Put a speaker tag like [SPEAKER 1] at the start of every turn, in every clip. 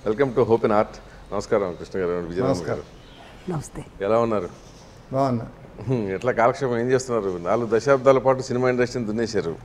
[SPEAKER 1] Welcome to hope in art నమస్కారం కృష్ణ గారు విజయరామ్ గారు
[SPEAKER 2] నమస్తే
[SPEAKER 1] ఎలా ఉన్నారు
[SPEAKER 3] బాగున్నా
[SPEAKER 1] హ్మ్, ఎట్లా కాలక్షేపం ఏం చేస్తున్నారు నాలుగు దశాబ్దాల పాటు సినిమా ఇండస్ట్రీని దున్నేశారు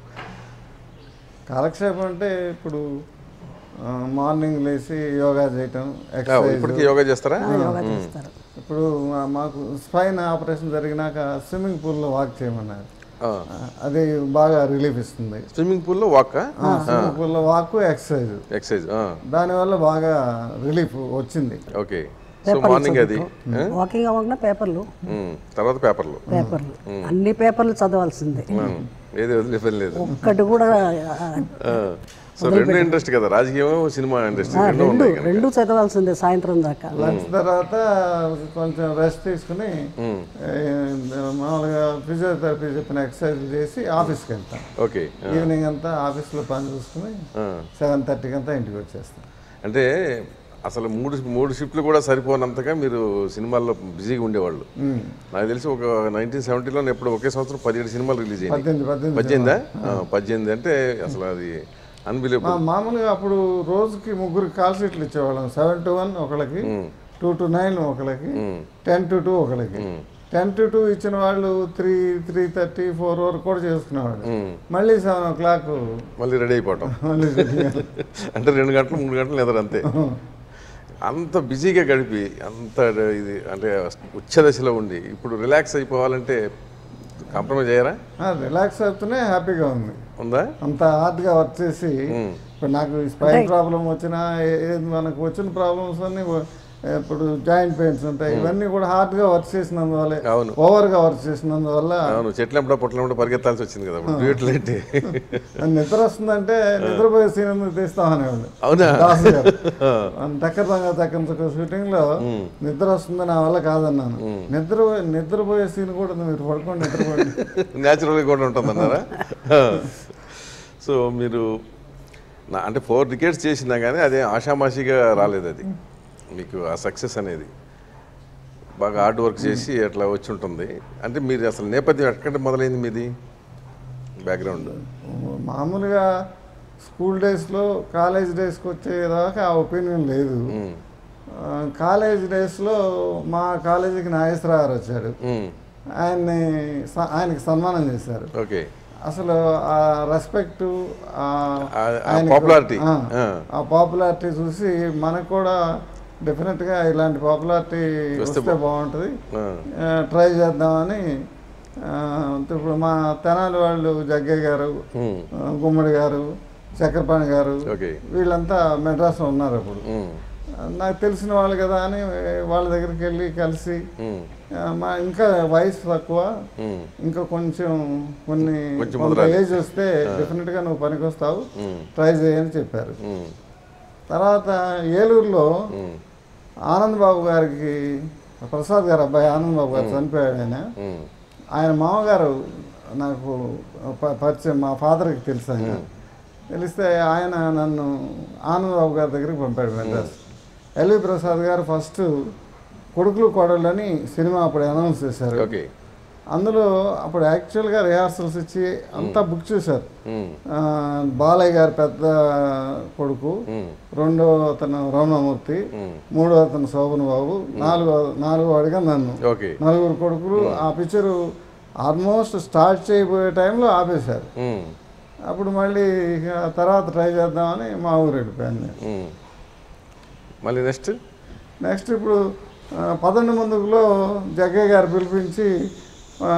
[SPEAKER 3] కాలక్షేపం అంటే ఇప్పుడు ఆ, మార్నింగ్ లేచి యోగా చేయటం
[SPEAKER 1] ఆ,
[SPEAKER 3] ఎక్సర్సైజ్
[SPEAKER 1] ఇప్పటికీ యోగా చేస్తారా
[SPEAKER 2] ఆ, యోగా చేస్తారు
[SPEAKER 3] ఇప్పుడు మా- మాకు స్పైన్ ఆపరేషన్ జరిగినాక స్విమ్మింగ్ పూల్లో వాక్ చేయమన్నారు
[SPEAKER 1] ఆ,
[SPEAKER 3] ఆ, అది బాగా రిలీఫ్ ఇస్తుంది
[SPEAKER 1] స్విమ్మింగ్ పూల్లో వాక్
[SPEAKER 3] స్విమ్మింగ్ పూల్లో వాక్ ఎక్సర్సైజ్
[SPEAKER 1] ఎక్సర్సైజ్ ఆ,
[SPEAKER 3] దానివల్ల బాగా రిలీఫ్ వచ్చింది
[SPEAKER 1] ఓకే సో మార్నింగ్ అది ఆ?
[SPEAKER 2] వాకింగ్ అవ్వకుండా పేపర్లు
[SPEAKER 1] హ్మ్, తర్వాత పేపర్లు
[SPEAKER 2] పేపర్లు అన్ని పేపర్లు చదవాల్సిందే
[SPEAKER 1] హ్మ్, ఏది వదిలే పని లేదు
[SPEAKER 2] ఒక్కటి కూడా ఆ,
[SPEAKER 1] ఆ, సో రెండు ఇంట్రెస్ట్ కదా రాజకీయం సినిమా ఇండస్ట్రీ రెండు
[SPEAKER 2] రెండు
[SPEAKER 1] ఉన్నాయి కనుక
[SPEAKER 2] రెండు చదవాల్సిందే సాయంత్రం దాకా
[SPEAKER 3] లంచ్ తర్వాత కొంచెం రెస్ట్ తీసుకుని ఏ, మామూలుగా ఫిజియోథెరపీ చెప్పిన ఎక్సర్సైజ్ చేసి ఆఫీస్కి వెళ్తాం
[SPEAKER 1] ఓకే
[SPEAKER 3] ఈవినింగ్ అంతా ఆఫీస్లో పని చూసుకుని
[SPEAKER 1] ఆ.
[SPEAKER 3] సెవెన్ థర్టీకి అంతా ఇంటికి వచ్చేస్తాం
[SPEAKER 1] అంటే అసలు మూడు మూడు షిఫ్ట్లు కూడా సరిపోనంతగా మీరు సినిమాల్లో బిజీగా ఉండేవాళ్ళు నాకు తెలిసి ఒక నైన్టీన్ సెవెంటీలో ఎప్పుడు ఒకే సంవత్సరం పదిహేడు సినిమాలు రిలీజ్ అయినాయి
[SPEAKER 3] పద్దెనిమిది పద్దెనిమిది
[SPEAKER 1] పద్దెనిమిదా ఆ, పద్దెనిమిది అంటే అసలు అది అన్బిలీవబుల్
[SPEAKER 3] మా- మామూలుగా అప్పుడు రోజుకి ముగ్గురు కాల్ షీట్లు ఇచ్చేవాళ్ళం సెవెన్ టు వన్ ఒకళ్ళకి టూ టు నైన్ ఒకళ్ళకి టెన్ టు టూ ఒకళ్ళకి టెన్ టు టూ ఇచ్చిన వాళ్ళు త్రీ త్రీ థర్టీ ఫోర్ వరకు కూడా చేసుకునేవాళ్ళు మళ్ళీ సెవెన్ ఓ క్లాక్
[SPEAKER 1] మళ్ళీ రెడీ అయిపోవటం
[SPEAKER 3] మళ్ళీ
[SPEAKER 1] అంటే రెండు గంటలు మూడు గంటలు నిద్ర అంతే అంత బిజీగా గడిపి అంత ఇది అంటే ఉచ్చ దశలో ఉండి ఇప్పుడు రిలాక్స్ అయిపోవాలంటే కాంప్రమైజ్ అయ్యారా
[SPEAKER 3] రిలాక్స్ అవుతూనే హ్యాపీగా ఉంది
[SPEAKER 1] ఉందా
[SPEAKER 3] అంత హార్డ్గా వర్క్ చేసి ఇప్పుడు నాకు స్పైన్ ప్రాబ్లం వచ్చినా ఏ- ఏది మనకు వచ్చిన ప్రాబ్లమ్స్ అన్ని వ- ఇప్పుడు జాయింట్ పెయిన్స్ ఉంటాయి ఇవన్నీ కూడా హార్డ్గా వర్క్ చేసినందువల్ల
[SPEAKER 1] అవును.
[SPEAKER 3] ఓవర్గా వర్క్ చేసినందువల్ల
[SPEAKER 1] అవును చెట్లప్పుడు పొట్లప్పుడు పరిగెత్తాల్సి వచ్చింది కదా ఇప్పుడు డ్యూయట్లు అంటే
[SPEAKER 3] నిద్ర వస్తుందంటే నిద్రపోయే సీన్ ఎందుకు తీస్తామనేవాళ్ళు
[SPEAKER 1] అవునా
[SPEAKER 3] దాసు గారు టక్కర రంగ తగ్గ షూటింగ్ లో నిద్ర వస్తుంది నా వల్ల కాదన్నాను నిద్ర నిద్రపోయే సీన్ కూడా మీరు పడుకోండి నిద్రపోండి
[SPEAKER 1] న్యాచురల్గా కూడా ఉంటుందన్నారా సో మీరు నా అంటే ఫోర్ డికెట్స్ చేసినా కానీ అదే ఆషామాషిగా రాలేదు అది మీకు ఆ సక్సెస్ అనేది బాగా హార్డ్ వర్క్ చేసి అట్లా వచ్చి ఉంటుంది అంటే మీరు అసలు నేపథ్యం ఎక్కడ మొదలైంది మీది బ్యాక్గ్రౌండ్
[SPEAKER 3] మామూలుగా స్కూల్ డేస్లో కాలేజ్ డేస్కి వచ్చేదాకా ఆ ఒపీనియన్ లేదు ఆ, కాలేజ్ డేస్లో మా కాలేజీకి నాగేశ్వరరావు గారు వచ్చాడు ఆయన్ని స- ఆయనకి సన్మానం చేశారు
[SPEAKER 1] ఓకే
[SPEAKER 3] అసలు ఆ రెస్పెక్ట్
[SPEAKER 1] ఆ- ఆ popularity. ఆ.
[SPEAKER 3] ఆ పాపులారిటీ చూసి మనకు కూడా డెఫినెట్గా ఇలాంటి పాపులారిటీ
[SPEAKER 1] వస్తే
[SPEAKER 3] వస్తే బాగుంటుంది ట్రై చేద్దామని ఆ, ఇప్పుడు మా తెనాలి వాళ్ళు జగ్గయ్య గారు ఆ, గుమ్మడి గారు చక్రపాణి గారు
[SPEAKER 1] ఓకే
[SPEAKER 3] వీళ్ళంతా మెడ్రాస్లో ఉన్నారు అప్పుడు నాకు తెలిసిన వాళ్ళు కదా అని వాళ్ళ దగ్గరికి వెళ్ళి కలిసి ఆ, మా ఇంకా వయసు తక్కువ ఇంకా కొంచెం కొన్ని
[SPEAKER 1] కొంచెం
[SPEAKER 3] కొంత
[SPEAKER 1] ముదరాలి.
[SPEAKER 3] ఏజ్ వస్తే డెఫినెట్గా నువ్వు పనికొస్తావు ట్రై చేయని చెప్పారు తర్వాత ఏలూరులో ఆనంద్ బాబు గారికి ప్రసాద్ గారు అబ్బాయి ఆనంద్ బాబు గారు చనిపోయాడు ఆయన ఆయన మామగారు నాకు ప- పరిచయం మా ఫాదర్కి తెలుసు ఆయన తెలిస్తే ఆయన నన్ను ఆనంద్ బాబు గారి దగ్గరికి పంపాడు మెడ్రాస్ ఎల్వి ప్రసాద్ గారు ఫస్ట్ కొడుకులు కోడళ్ళని సినిమా అప్పుడు అనౌన్స్ చేశారు
[SPEAKER 1] ఓకే
[SPEAKER 3] అందులో అప్పుడు యాక్చువల్గా రిహార్సల్స్ ఇచ్చి అంతా బుక్ చేశారు ఆ, బాలయ్య గారి పెద్ద కొడుకు రెండో అతను రమణమూర్తి మూడో అతను శోభన్ బాబు నాలుగో నాలుగో అడిగా నన్ను
[SPEAKER 1] ఓకే
[SPEAKER 3] నలుగురు కొడుకులు ఆ పిక్చరు ఆల్మోస్ట్ స్టార్ట్ చేయబోయే టైంలో ఆపేశారు అప్పుడు మళ్ళీ ఇక తర్వాత ట్రై చేద్దామని మా ఊరు వెళ్ళిపోయాను నేను
[SPEAKER 1] మళ్ళీ నెక్స్ట్
[SPEAKER 3] నెక్స్ట్ ఇప్పుడు ఆ, పదకొండు ముందుకులో జగ్గయ్య గారు పిలిపించి ఆ,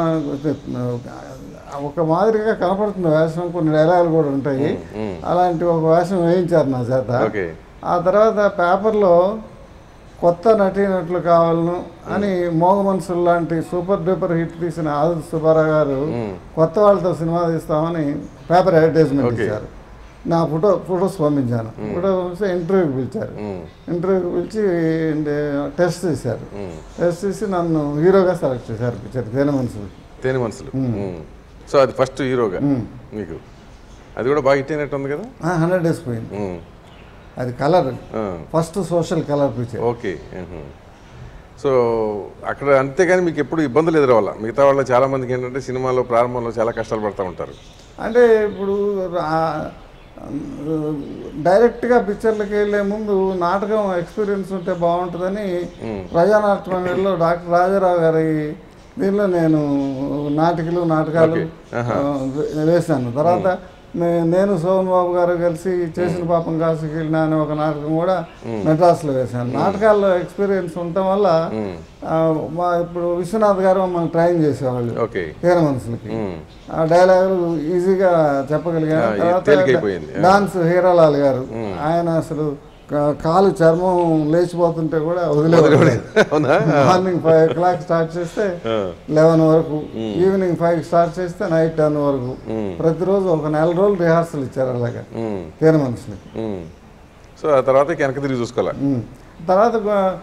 [SPEAKER 3] ఒక మాదిరిగా కనపడుతుంది వేషం కొన్ని డైలాగులు కూడా ఉంటాయి అలాంటి ఒక వేషం వేయించారు నా చేత
[SPEAKER 1] ఓకే
[SPEAKER 3] ఆ తర్వాత పేపర్లో కొత్త నటీనటులు కావాలను అని మోగ మనుషులు లాంటి సూపర్ డూపర్ హిట్ తీసిన ఆదిత్య సుబ్బారావు గారు కొత్త వాళ్ళతో సినిమా తీస్తామని పేపర్ అడ్వర్టైజ్మెంట్
[SPEAKER 1] Okay.
[SPEAKER 3] ఇచ్చారు నా ఫోటో ఫొటోస్ పంపించాను ఫోటో పంపిస్తే ఇంటర్వ్యూకి పిలిచారు ఇంటర్వ్యూకి పిలిచి టెస్ట్ చేశారు టెస్ట్ చేసి నన్ను హీరోగా సెలెక్ట్ చేశారు పిక్చర్ తేనె మనుషులు
[SPEAKER 1] తేనె మనసులు సో అది ఫస్ట్ హీరోగా మీకు అది కూడా బాగా హిట్ అయినట్టు ఉంది కదా
[SPEAKER 3] హండ్రెడ్ డేస్ పోయింది
[SPEAKER 1] మ్మ్.
[SPEAKER 3] అది కలర్
[SPEAKER 1] ఆ,
[SPEAKER 3] first social colour picture
[SPEAKER 1] okay మ్మ్. సో అక్కడ అంతేగాని మీకు ఎప్పుడు ఇబ్బందులు ఎదురవ్వాల మిగతా వాళ్ళ చాలా మందికి ఏంటంటే సినిమాలో ప్రారంభంలో చాలా కష్టాలు పడుతూ ఉంటారు
[SPEAKER 3] అంటే ఇప్పుడు రా- డైరెక్ట్గా పిక్చర్లకు వెళ్ళే ముందు నాటకం ఎక్స్పీరియన్స్ ఉంటే బాగుంటుందని ప్రజానాట్యంలో డాక్టర్ రాజారావు గారి దీనిలో నేను నాటికలు నాటకాలు
[SPEAKER 1] Okay. ఆహా.
[SPEAKER 3] ఆ, వే- వేశాను తర్వాత నే- నేను సోమన్ బాబు గారు కలిసి చేసిన పాపం కాసుకి వెళ్ళిన అనే ఒక నాటకం కూడా మెడ్రాస్లో వేశాను నాటకాల్లో ఎక్స్పీరియన్స్ ఉండటం వల్ల ఆ, మా ఇప్పుడు విశ్వనాథ్ గారు మమ్మల్ని ట్రైన్ చేసేవాళ్ళు
[SPEAKER 1] ఓకే
[SPEAKER 3] పేర మనుషులకి
[SPEAKER 1] మ్మ్.
[SPEAKER 3] ఆ డైలాగులు ఈజీగా చెప్పగలిగాను
[SPEAKER 1] ఆ, ఇది
[SPEAKER 3] తర్వాత
[SPEAKER 1] తేలికైపోయింది. ఆ.
[SPEAKER 3] డాన్స్ హీరాలాల్ గారు ఆయన అసలు కా- కాలు చర్మం లేచిపోతుంటే కూడా వదిలేవాడు
[SPEAKER 1] అవునా
[SPEAKER 3] morning five o'clock start చేస్తే లెవెన్ వరకు ఈవినింగ్ ఫైవ్ స్టార్ట్ చేస్తే నైట్ టెన్ వరకు ప్రతిరోజు ఒక నెల రోజులు రిహార్సల్ ఇచ్చారు అలాగా
[SPEAKER 1] మ్మ్.
[SPEAKER 3] పేర మనుషులకి
[SPEAKER 1] మ్మ్. సో ఆ తర్వాత వెనక తిరిగి చూసుకోవాలి
[SPEAKER 3] ఉమ్. తర్వాత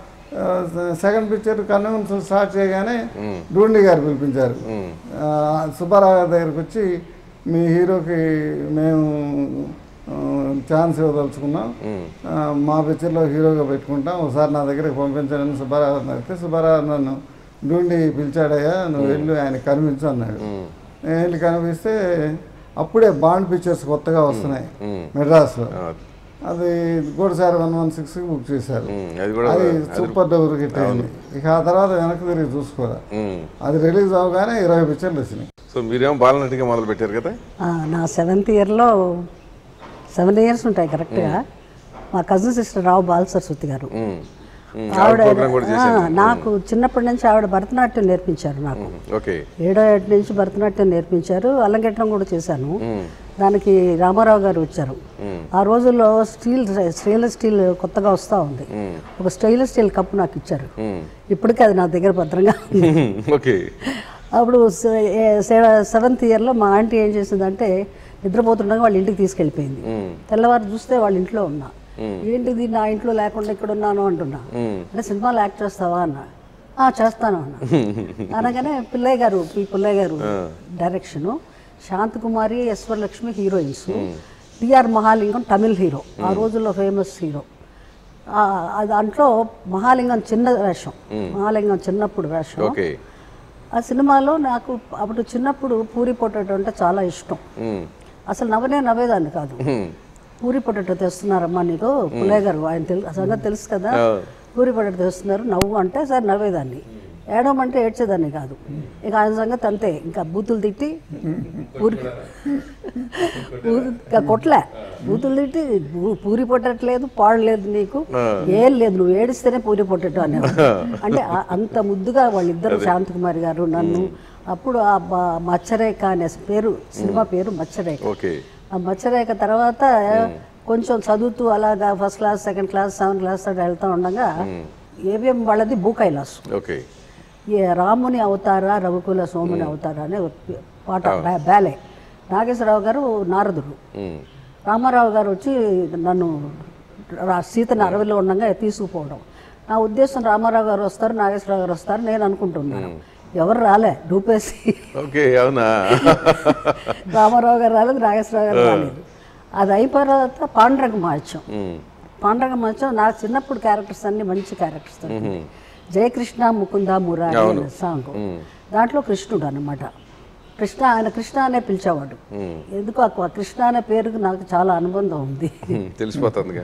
[SPEAKER 3] సెకండ్ పిక్చర్ కన్వెన్షన్ స్టార్ట్ చేయగానే డూండి గారు పిలిపించారు ఆ, సుబ్బారావు గారి దగ్గరికి వచ్చి మీ హీరోకి మేము ఆ, ఛాన్స్ ఇవ్వదలుచుకున్నాం ఆ, మా పిక్చర్లో హీరోగా పెట్టుకుంటాం ఒకసారి నా దగ్గరికి పంపించాలని సుబ్బారావు గారిని అడిగితే సుబ్బారావు గారు నన్ను డూండి పిలిచాడయ్యా నువ్వు వెళ్ళి ఆయన కనిపించు అన్నాడు నేను వెళ్ళి కనిపిస్తే అప్పుడే బాండ్ పిక్చర్స్ కొత్తగా వస్తున్నాయి మెడ్రాస్లో అది గూడసారి వన్ వన్ సిక్స్కి బుక్ చేశారు
[SPEAKER 1] మ్మ్. అది కూడా
[SPEAKER 3] అది
[SPEAKER 1] అది-
[SPEAKER 3] సూపర్ డబుల్ హిట్ అయింది ఇక ఆ తర్వాత వెనక్కి తిరిగి చూసుకోరా
[SPEAKER 1] మ్మ్.
[SPEAKER 3] అది రిలీజ్ అవగానే ఇరవై పిక్చర్లు వచ్చినాయి
[SPEAKER 1] సో మీరేమో బాలనటిగా మొదలు పెట్టారు కదా
[SPEAKER 2] ఆ, నా సెవెంత్ ఇయర్లో సెవెన్ ఇయర్స్ ఉంటాయి కరెక్ట్గా మా కజిన్ సిస్టర్ రావు బాల సరస్వతి గారు
[SPEAKER 1] మ్మ్. మ్మ్.
[SPEAKER 2] ఆవిడ
[SPEAKER 1] ప్రోగ్రామ్ కూడా
[SPEAKER 2] ఆ,
[SPEAKER 1] చేశాను
[SPEAKER 2] నాకు చిన్నప్పటి నుంచి ఆవిడ భరతనాట్యం నేర్పించారు నాకు
[SPEAKER 1] ఓకే
[SPEAKER 2] ఏడో ఏటి నుంచి భరతనాట్యం నేర్పించారు అల్లంగెట్టడం కూడా చేశాను దానికి రామారావు గారు వచ్చారు ఆ రోజుల్లో స్టీల్ స్టెయిన్లెస్ స్టీల్ కొత్తగా వస్తూ ఉంది ఒక స్టెయిన్లెస్ స్టీల్ కప్పు నాకు ఇచ్చారు
[SPEAKER 1] మ్మ్.
[SPEAKER 2] ఇప్పటికీ అది నా దగ్గర భద్రంగా ఉంది
[SPEAKER 1] ఓకే
[SPEAKER 2] అప్పుడు సెవెంత్ ఇయర్లో మా ఆంటీ ఏం చేసిందంటే నిద్రపోతుండగా వాళ్ళ ఇంటికి తీసుకెళ్ళిపోయింది తెల్లవారు చూస్తే వాళ్ళ ఇంట్లో ఉన్నా ఏంటిది నా ఇంట్లో లేకుండా ఇక్కడ ఉన్నాను అంటున్నా అంటే సినిమాలో యాక్ట్ చేస్తావా అన్న "ఆ, చేస్తాను అన్న అనగానే పిల్లయ్య గారు పి పుల్లయ్య గారు direction Santhakumari Lakshmi heroines TR Mahalingam Tamil hero ఆ రోజుల్లో ఫేమస్ హీరో ఆ, ఆ దాంట్లో మహాలింగం చిన్న వేషం మహాలింగం చిన్నప్పుడు వేషం
[SPEAKER 1] ఓకే
[SPEAKER 2] ఆ సినిమాలో నాకు అప్పుడు చిన్నప్పుడు పూరి పొటాటో అంటే చాలా ఇష్టం
[SPEAKER 1] మ్మ్.
[SPEAKER 2] అసలు నవ్వనే నవ్వేదాన్ని కాదు
[SPEAKER 1] మ్మ్.
[SPEAKER 2] పూరి పొటాటో తెస్తున్నారమ్మా నీకు పుల్లయ్య గారు ఆయన తెలు ఆ సంగతి తెలుసు కదా
[SPEAKER 1] ఆ.
[SPEAKER 2] పూరి పొటాటో తెస్తున్నారు నవ్వు అంటే సరే నవ్వేదాన్ని ఏడవమంటే ఏడ్చేదాన్ని కాదు ఇక ఆయన సంగతి అంతే ఇంకా బూతులు తిట్టి పూరి పూరి- ఇంకా కొట్లే బూతులు తిట్టి పూ- పూరి పొట్టట్లేదు పాడలేదు నీకు ఏం లేదు నువ్వు ఏడిస్తేనే పూరి పొట్టట్టు అనేవాడు అంటే ఆ- అంత ముద్దుగా వాళ్ళిద్దరు శాంతకుమారి గారు నన్ను అప్పుడు ఆ బ- మచ్చరేఖ అనే పేరు సినిమా పేరు మచ్చరేఖ
[SPEAKER 1] ఓకే
[SPEAKER 2] ఆ మచ్చరేఖ తర్వాత కొంచెం చదువుతూ అలాగా first class second class seventh class అట్లా వెళ్తూ ఉండగా ఏవిఎం వాళ్ళది భూ కైలాసం
[SPEAKER 1] ఓకే
[SPEAKER 2] ఈ రాముని అవతార రఘుకుల సోముని అవతార అనే ఒక పాట బ్యా- బ్యాలే నాగేశ్వరరావు గారు నారదుడు
[SPEAKER 1] మ్మ్.
[SPEAKER 2] రామారావు గారు వచ్చి నన్ను రా- సీతను అడవిలో ఉండగా తీసుకుపోవడం నా ఉద్దేశం రామారావు గారు వస్తారు నాగేశ్వరరావు గారు వస్తారు నేను అనుకుంటున్నాను ఎవరు రాలే డూపేసి
[SPEAKER 1] ఓకే అవునా
[SPEAKER 2] రామారావు గారు రాలేదు నాగేశ్వరరావు గారు రాలేదు అది అయిపోయిన తర్వాత పాండురంగ మహత్యం
[SPEAKER 1] మ్మ్.
[SPEAKER 2] పాండురంగ మహత్యం నా చిన్నప్పుడు క్యారెక్టర్స్ అన్ని మంచి క్యారెక్టర్స్ జయకృష్ణ ముకుంద మురారి అనే సాంగ్ దాంట్లో కృష్ణుడు అన్నమాట కృష్ణ ఆయన కృష్ణ అనే పిలిచేవాడు ఎందుకు ఆ కృష్ణ అనే పేరుకు నాకు చాలా అనుబంధం ఉంది
[SPEAKER 1] మ్మ్. తెలిసిపోతుందిగా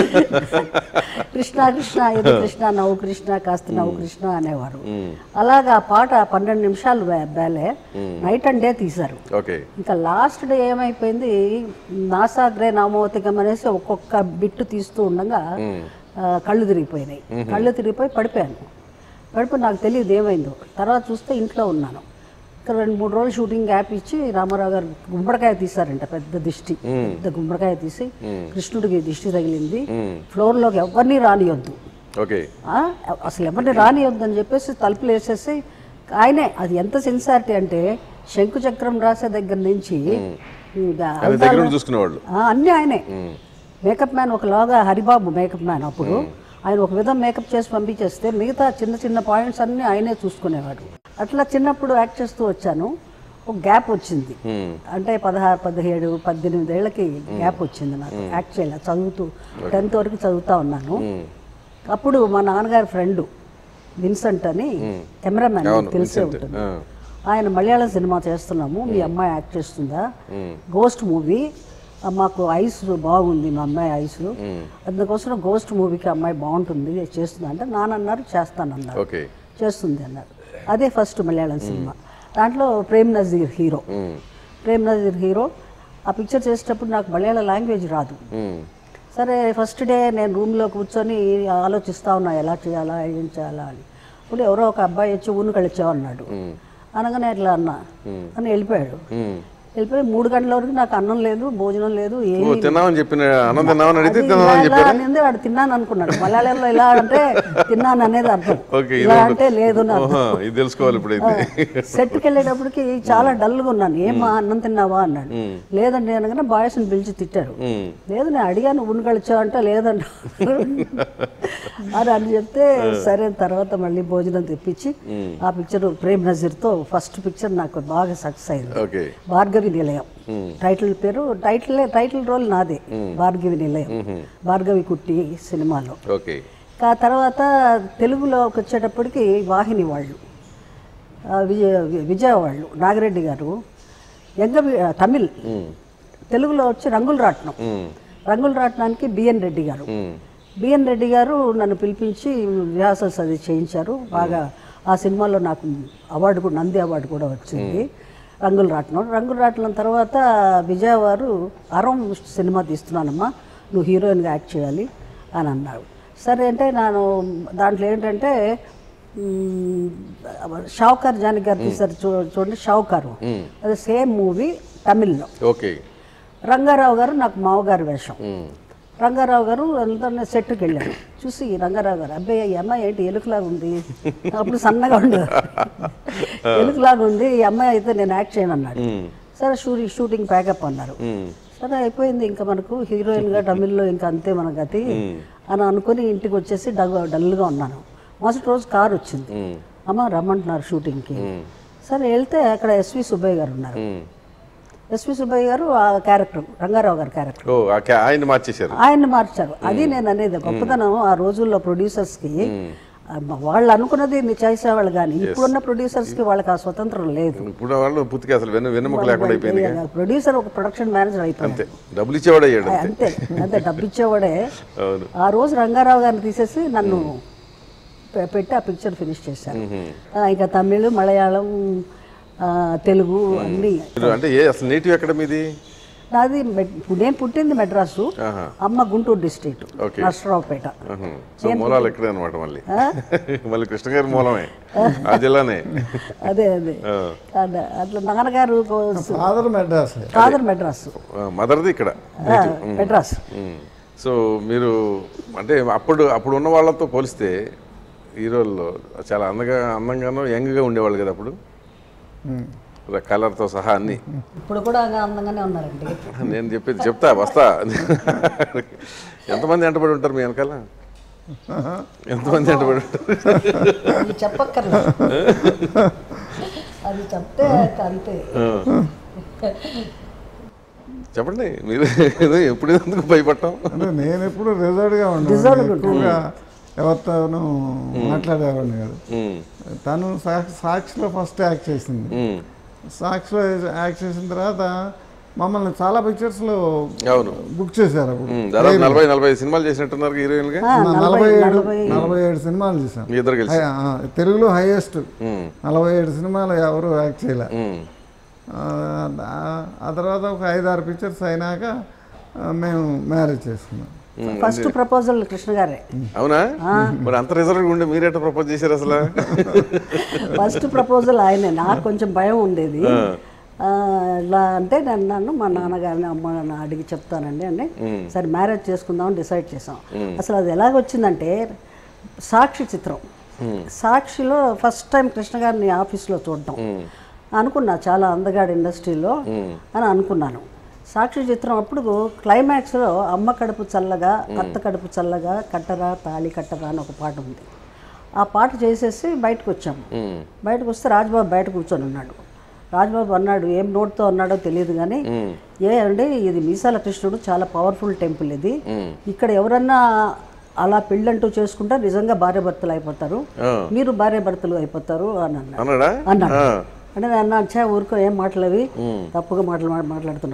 [SPEAKER 2] కృష్ణ కృష్ణ ఇది కృష్ణ నవ్వు కృష్ణ కాస్త నవ్వు కృష్ణ అనేవారు అలాగా ఆ పాట పన్నెండు నిమిషాలు బ్యా- బ్యాలే నైట్ అండ్ డే తీశారు
[SPEAKER 1] ఓకే
[SPEAKER 2] ఇంకా లాస్ట్ డే ఏమైపోయింది నాసాగ్రే నామోతికం అనేసి ఒక్కొక్క బిట్టు తీస్తూ ఉండగా ఆ, కళ్ళు తిరిగిపోయినాయి కళ్ళు తిరిగిపోయి పడిపోయాను పడిపోయి నాకు తెలియదు ఏమైందో తర్వాత చూస్తే ఇంట్లో ఉన్నాను ఇక్కడ రెండు మూడు రోజులు షూటింగ్ గ్యాప్ ఇచ్చి రామారావు గారు గుమ్మడికాయ తీశారంట పెద్ద దిష్టి పెద్ద గుమ్మడికాయ తీసి కృష్ణుడికి దిష్టి తగిలింది ఫ్లోర్లోకి ఎవరిని రానియొద్దు
[SPEAKER 1] ఓకే
[SPEAKER 2] ఆ, అసలు ఎవరిని రానియొద్దు అని చెప్పేసి తలుపులు వేసేసి ఆయనే అది ఎంత సిన్సారిటీ అంటే శంకు చక్రం రాసే దగ్గర నుంచి ఇంకా
[SPEAKER 1] అది దగ్గర నుండి చూసుకునేవాళ్ళు
[SPEAKER 2] ఆ, అన్నీ ఆయనే మేకప్ మ్యాన్ ఒకలాగా హరిబాబు మేకప్ మ్యాన్ అప్పుడు ఆయన ఒక విధం మేకప్ చేసి పంపించేస్తే మిగతా చిన్న చిన్న పాయింట్స్ అన్నీ ఆయనే చూసుకునేవాడు అట్లా చిన్నప్పుడు యాక్ట్ చేస్తూ వచ్చాను ఒక గ్యాప్ వచ్చింది అంటే పదహారు పదిహేడు పద్దెనిమిది ఏళ్ళకి గ్యాప్ వచ్చింది నాకు యాక్ట్ చేయాలి చదువుతూ టెన్త్ వరకు చదువుతా ఉన్నాను అప్పుడు మా నాన్నగారి ఫ్రెండ్ విన్సెంట్ అని కెమెరామ్యాన్
[SPEAKER 1] అవును,
[SPEAKER 2] తెలిసే
[SPEAKER 1] విన్సెంట్.
[SPEAKER 2] ఉంటుంది
[SPEAKER 1] ఆ.
[SPEAKER 2] ఆయన మలయాళం సినిమా చేస్తున్నాము మీ అమ్మాయి యాక్ట్ చేస్తుందా గోస్ట్ మూవీ "ఆ, మాకు ఐస్ బాగుంది మా అమ్మాయి ఐస్ అందుకోసం గోస్ట్ మూవీకి అమ్మాయి బాగుంటుంది చేస్తుంది అంటే నానన్నారు చేస్తానన్నారు
[SPEAKER 1] ఓకే
[SPEAKER 2] చేస్తుంది అన్నారు అదే ఫస్ట్ మలయాళం సినిమా దాంట్లో ప్రేమ్ నజీర్ హీరో ప్రేమ్ నజీర్ హీరో ఆ పిక్చర్ చేసేటప్పుడు నాకు మలయాళ లాంగ్వేజ్ రాదు సరే ఫస్ట్ డే నేను రూమ్లో కూర్చొని ఆలోచిస్తా ఉన్నా ఎలా చేయాలా ఏం చేయాలా అని ఇప్పుడు ఎవరో ఒక అబ్బాయి వచ్చి ఊను కలిచావు అన్నాడు అనగానే ఇట్లా అన్నా అని వెళ్ళిపోయాడు వెళ్ళిపోయి మూడు గంటల వరకు నాకు అన్నం లేదు భోజనం లేదు
[SPEAKER 1] ఓ
[SPEAKER 2] ఏమీ
[SPEAKER 1] తిన్నామని చెప్పిన అన్నం తిన్నామని అడిగితే
[SPEAKER 2] అది
[SPEAKER 1] తిన్నామని
[SPEAKER 2] ఇలా- ఇలా
[SPEAKER 1] చెప్పారా
[SPEAKER 2] అనేది వాడు తిన్నాను అనుకున్నాడు మలయాళంలో ఇలా అంటే తిన్నాను అనేది అర్థం
[SPEAKER 1] ఓకే ఇది
[SPEAKER 2] ఇలా
[SPEAKER 1] ఒకటి.
[SPEAKER 2] అంటే లేదు నా
[SPEAKER 1] ఓహా, ఇది తెలుసుకోవాలి ఇప్పుడైతే
[SPEAKER 2] సెట్కి వెళ్ళేటప్పటికి చాలా డల్గా ఉన్నాను ఏమా అన్నం తిన్నావా అన్నాడు లేదండి అనగానే బాయ్స్ని పిలిచి తిట్టారు
[SPEAKER 1] మ్మ్.
[SPEAKER 2] లేదు నేను అడిగాను ఉన్ని కలిచావు అంటే లేదంట అని అని చెప్తే సరే తర్వాత మళ్ళీ భోజనం తెప్పించి ఆ పిక్చర్ ప్రేమ్ నజీర్తో ఫస్ట్ పిక్చర్ నాకు బాగా సక్సెస్ అయింది
[SPEAKER 1] ఓకే
[SPEAKER 2] భార్గవి నిలయం టైటిల్ పేరు టైటిల్ టైటిల్ రోల్ నాదే భార్గవి నిలయం భార్గవి కుట్టి సినిమాలో
[SPEAKER 1] ఓకే
[SPEAKER 2] ఆ తర్వాత తెలుగులోకి వచ్చేటప్పటికి వాహిని వాళ్ళు ఆ, విజయ విజయ వాళ్ళు నాగిరెడ్డి గారు యంగ వి- ఆ, తమిళ్ తెలుగులో వచ్చి రంగుల రాట్నం రంగుల రాట్నానికి బిఎన్ రెడ్డి గారు బిఎన్ రెడ్డి గారు నన్ను పిలిపించి రిహార్సల్స్ అది చేయించారు బాగా ఆ సినిమాలో నాకు అవార్డు కూడా నంది అవార్డు కూడా వచ్చింది రంగుల రాట్నం రంగుల రాట్నం తర్వాత విజయ వారు అరం సినిమా తీస్తున్నానమ్మా నువ్వు హీరోయిన్గా యాక్ట్ చేయాలి అని అన్నారు సరే అంటే నేను దాంట్లో ఏంటంటే మ్, షావుకార్ జానకి గారు తీశారు చూ చూడండి షావుకారు అది సేమ్ మూవీ తమిళ్లో
[SPEAKER 1] ఓకే
[SPEAKER 2] రంగారావు గారు నాకు మామగారు వేషం రంగారావు గారు అందరినీ సెట్కి వెళ్ళారు చూసి రంగారావు గారు అబ్బాయి ఈ అమ్మాయి ఏంటి ఎలుకలాగా ఉంది అప్పుడు సన్నగా ఉండేది ఎలుకలాగా ఉంది ఈ అమ్మాయి అయితే నేను యాక్ట్ చేయను అన్నాడు సరే షూటింగ్ షూటింగ్ ప్యాకప్ అన్నారు సరే అయిపోయింది ఇంకా మనకు హీరోయిన్గా తమిళ్లో ఇంకా అంతే మన గతి అని అనుకుని ఇంటికి వచ్చేసి డల్ డల్గా ఉన్నాను మరుసటి రోజు కారు వచ్చింది అమ్మ రమ్మంటున్నారు షూటింగ్కి సరే వెళ్తే అక్కడ ఎస్వి సుబ్బయ్య గారు ఉన్నారు ఎస్వి సుబ్బయ్య గారు ఆ క్యారెక్టర్ రంగారావు గారి క్యారెక్టర్
[SPEAKER 1] ఓ ఆ క్యా- ఆయన్ని మార్చేశారు
[SPEAKER 2] ఆయన్ని మార్చారు అది నేను అనేది గొప్పతనం ఆ రోజుల్లో ప్రొడ్యూసర్స్కి వాళ్ళు అనుకున్నది ని- చేసేవాళ్ళు కానీ ఇప్పుడున్న ప్రొడ్యూసర్స్కి వాళ్ళకి ఆ స్వతంత్రం లేదు
[SPEAKER 1] ఇప్పుడు వాళ్ళు పుత్తికి అసలు వెన్ను వెన్నుముక లేకుండా అయిపోయింది
[SPEAKER 2] ప్రొడ్యూసర్ ఒక ప్రొడక్షన్ మేనేజర్ అయిపోయాడు
[SPEAKER 1] అంతే డబ్బులు ఇచ్చేవాడు అయ్యాడు అంతే
[SPEAKER 2] అంతే అంతే డబ్బు ఇచ్చేవాడే
[SPEAKER 1] అవును
[SPEAKER 2] ఆ రోజు రంగారావు గారిని తీసేసి నన్ను పె- పెట్టి ఆ పిక్చర్ ఫినిష్ చేశారు ఆ, ఇంకా తమిళ్ మలయాళం ఆ, తెలుగు అన్నీ
[SPEAKER 1] మీరు అంటే ఏ అసలు నేటివ్ ఎక్కడ మీది
[SPEAKER 2] నాది మెడ్- నేను పుట్టింది మెడ్రాసు
[SPEAKER 1] ఆహా.
[SPEAKER 2] అమ్మ గుంటూరు డిస్ట్రిక్ట్
[SPEAKER 1] ఓకే.
[SPEAKER 2] నర్సరావుపేట
[SPEAKER 1] ఆహా. సో మూలాలు ఎక్కడే అనమాట మళ్ళీ మళ్ళీ కృష్ణ గారి మూలమే ఆ జిల్లానే
[SPEAKER 2] అదే అదే అదే అట్లా నాన్నగారు
[SPEAKER 3] ఫాదర్ మెడ్రాస్
[SPEAKER 2] ఫాదర్ మెడ్రాసు
[SPEAKER 1] ఆ, మదర్ది ఇక్కడ
[SPEAKER 2] ఆ, మెడ్రాస్
[SPEAKER 1] ఉమ్. సో మీరు అంటే అప్పుడు అప్పుడు ఉన్న వాళ్ళతో పోలిస్తే హీరోల్లో చాలా అందంగా అందంగానో యంగ్గా ఉండేవాళ్ళు కదా అప్పుడు కలర్తో సహా అన్ని
[SPEAKER 2] ఇప్పుడు కూడా ఇంకా అందంగానే ఉన్నారండి
[SPEAKER 1] నేను చెప్పేది చెప్తా వస్తా ఎంతమంది వెంటబడి ఉంటారు మీ వెనకాల ఎంతమంది వెంటబడి ఉంటారు
[SPEAKER 2] అది చెప్పక్కర్లేదు అది చెప్తే అంతే
[SPEAKER 1] చెప్పండి మీరు ఏదో ఎప్పుడు ఎందుకు భయపడటం
[SPEAKER 3] అంటే నేను ఎప్పుడు రిజర్వ్డ్గా
[SPEAKER 2] Reserved
[SPEAKER 3] ఉన్నాను ఎక్కువగా ఎవరితోనూ మాట్లాడేవాడిని కాదు
[SPEAKER 1] ఉమ్,
[SPEAKER 3] తను సా- సాక్షిలో ఫస్ట్ యాక్ట్ చేసింది
[SPEAKER 1] ఉమ్,
[SPEAKER 3] సాక్షిలో యాక్ట్ చేసిన తర్వాత మమ్మల్ని చాలా పిక్చర్స్లో
[SPEAKER 1] అవును
[SPEAKER 3] బుక్ చేశారు అప్పుడు
[SPEAKER 1] ఉమ్, దాదాపు నలభై నలభై సినిమాలు చేసినట్టున్నారు హీరోయిన్గా
[SPEAKER 2] ఆ,
[SPEAKER 3] నా నలభై ఏడు నలభై ఏడు సినిమాలు చేశాను
[SPEAKER 1] మీ ఇద్దరు కలిసి
[SPEAKER 3] హై- ఆ, తెలుగులో హైయెస్ట్
[SPEAKER 1] ఉమ్,
[SPEAKER 3] నలభై ఏడు సినిమాలు ఎవరు యాక్ట్ చేయలే
[SPEAKER 1] ఉమ్,
[SPEAKER 3] ఆ, ఆ- ఆ తర్వాత ఒక ఐదారు పిక్చర్స్ అయినాక ఆ, మేము మ్యారేజ్ చేసుకున్నాం
[SPEAKER 2] ఫస్ట్ ప్రపోజల్ కృష్ణ గారే
[SPEAKER 1] అవునా మరి అంత రిజర్వ్ ఉండి మీరేట ప్రపోజ్ చేశారు అసలు
[SPEAKER 2] ఫస్ట్ ప్రపోజల్ ఆయనే నాకు కొంచెం భయం ఉండేది ఆ, ఇలా అంటే నేను అన్నాను మా నాన్నగారిని అమ్మ నాన్న అడిగి చెప్తానండి అని సరే మ్యారేజ్ చేసుకుందామని డిసైడ్ చేసాం అసలు అది ఎలాగొచ్చిందంటే సాక్షి చిత్రం సాక్షిలో ఫస్ట్ టైం కృష్ణ గారిని ఆఫీస్లో చూడటం అనుకున్నా చాలా అందగాడు ఇండస్ట్రీలో అని అనుకున్నాను సాక్షి చిత్రం అప్పుడు క్లైమాక్స్లో అమ్మ కడుపు చల్లగా అత్త కడుపు చల్లగా కట్టరా తాళి కట్టరా అని ఒక పాట ఉంది ఆ పాట చేసేసి బయటకు వచ్చాము బయటకు వస్తే రాజ్బాబు బయట కూర్చొని ఉన్నాడు రాజ్బాబు అన్నాడు ఏం నోట్తో అన్నాడో తెలియదు కానీ ఏ అంటే ఇది మీసాల కృష్ణుడు చాలా పవర్ఫుల్ టెంపుల్ ఇది ఇక్కడ ఎవరన్నా అలా పెళ్ళంటూ చేసుకుంటే నిజంగా భార్య భర్తలు అయిపోతారు
[SPEAKER 1] ఆ.
[SPEAKER 2] మీరు భార్య భర్తలు అయిపోతారు అని అన్నాడు
[SPEAKER 1] అన్నాడా
[SPEAKER 2] అన్నాడు
[SPEAKER 1] ఆ.
[SPEAKER 2] అంటే నేను అన్నా అచ్చా ఊరుకో ఏం మాటలవి తప్పుగా మాటలు మా- మాట్లాడుతున్నాను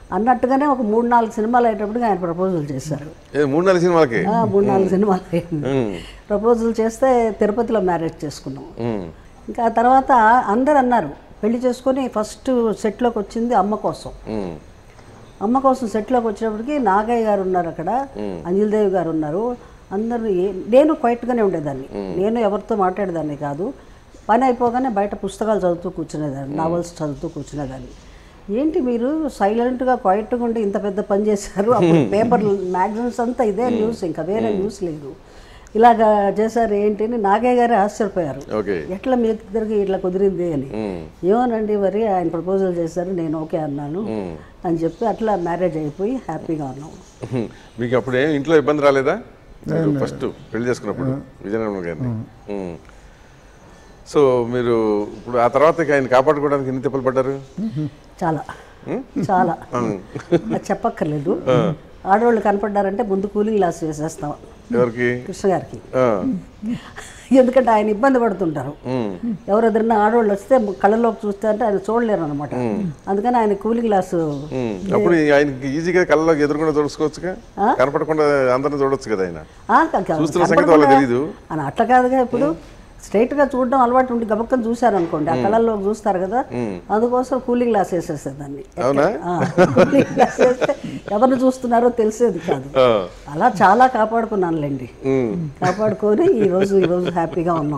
[SPEAKER 2] అన్నట్టుగానే ఒక మూడు నాలుగు సినిమాలు అయ్యేటప్పటికి ఆయన ప్రపోజల్ చేశారు
[SPEAKER 1] ఏ, మూడు నాలుగు సినిమాలకి
[SPEAKER 2] ఆ, మూడు నాలుగు సినిమాలు అయింది ప్రపోజల్ చేస్తే తిరుపతిలో మ్యారేజ్ చేసుకున్నాం
[SPEAKER 1] ఉమ్,
[SPEAKER 2] ఇంకా ఆ తర్వాత అందరు అన్నారు పెళ్లి చేసుకొని ఫస్ట్ సెట్లోకి వచ్చింది అమ్మ కోసం
[SPEAKER 1] ఉమ్,
[SPEAKER 2] అమ్మ కోసం సెట్లోకి వచ్చేటప్పటికి నాగయ్య గారు ఉన్నారు అక్కడ అంజలిదేవి గారు ఉన్నారు అందరూ ఏ- నేను క్వైట్గానే ఉండేదాన్ని నేను ఎవరితో మాట్లాడేదాన్ని కాదు పని అయిపోగానే బయట పుస్తకాలు చదువుతూ కూర్చునేదాన్ని నావల్స్ చదువుతూ కూర్చునేదాన్ని ఏంటి మీరు సైలెంట్గా క్వైట్గా ఉండి ఇంత పెద్ద పని చేశారు అప్పుడు పేపర్ మ్యాగజైన్స్ అంతా ఇదే న్యూస్ ఇంకా వేరే న్యూస్ లేదు ఇలాగా చేశారు ఏంటి అని నాగయ్య గారే ఆశ్చర్యపోయారు
[SPEAKER 1] ఓకే
[SPEAKER 2] ఎట్లా మీ ఇద్దరికి ఇట్లా కుదిరింది అని
[SPEAKER 1] ఉమ్,
[SPEAKER 2] ఏమోనండి మరి ఆయన ప్రపోజల్ చేశారు నేను ఓకే అన్నాను అని చెప్పి అట్లా మ్యారేజ్ అయిపోయి హ్యాపీగా ఉన్నాం
[SPEAKER 1] ఉమ్. మీకు అప్పుడు ఏం ఇంట్లో ఇబ్బంది రాలేదా మీరు ఫస్ట్ పెళ్లి చేసుకున్నప్పుడు విజయనగరం గారిని ఉమ్. సో మీరు ఇప్పుడు ఆ తర్వాత ఇక ఆయన కాపాడుకోవడానికి ఎన్ని తిప్పలు పడ్డారు
[SPEAKER 2] చాలా చాలా అది చెప్పక్కర్లేదు ఆడవాళ్ళు కనపడ్డారంటే ముందు కూలింగ్ గ్లాస్ వేసేస్తాం
[SPEAKER 1] ఎవరికి
[SPEAKER 2] కృష్ణ గారికి
[SPEAKER 1] ఆ,
[SPEAKER 2] ఎందుకంటే ఆయన ఇబ్బంది పడుతుంటారు ఎవరు ఎదురన్నా ఆడవాళ్ళు వస్తే కళ్ళలోకి చూస్తే అంటే ఆయన చూడలేరు అనమాట అందుకని ఆయన కూలింగ్ గ్లాస్
[SPEAKER 1] ఉమ్. అప్పుడు ఆయనకి ఈజీగా కళ్ళలోకి ఎదురుకుండా చూసుకోవచ్చుగా కనపడకుండా అందరిని చూడొచ్చు కదా ఆయన
[SPEAKER 2] ఆ, క- క-
[SPEAKER 1] చూస్తున్న సంగతి వాళ్ళకి
[SPEAKER 2] కనపడకుండా-
[SPEAKER 1] తెలీదు.
[SPEAKER 2] అని అట్లా కాదుగా ఇప్పుడు స్ట్రైట్ గా చూడడం అలవాటు ఉండి గబక్కని చూశారు అనుకోండి ఆ కళ్ళల్లో చూస్తారు కదా అందుకోసం కూలింగ్ గ్లాస్ వేసేసేదాన్ని
[SPEAKER 1] అవునా?
[SPEAKER 2] కూలింగ్ గ్లాస్ వేస్తే ఎవరిని చూస్తున్నారో తెలిసేది కాదు
[SPEAKER 1] ఆ,
[SPEAKER 2] అలా చాలా కాపాడుకున్నానులేండి
[SPEAKER 1] ఉమ్.
[SPEAKER 2] కాపాడుకొని ఈ రోజు ఈ రోజు హ్యాపీగా ఉన్నాం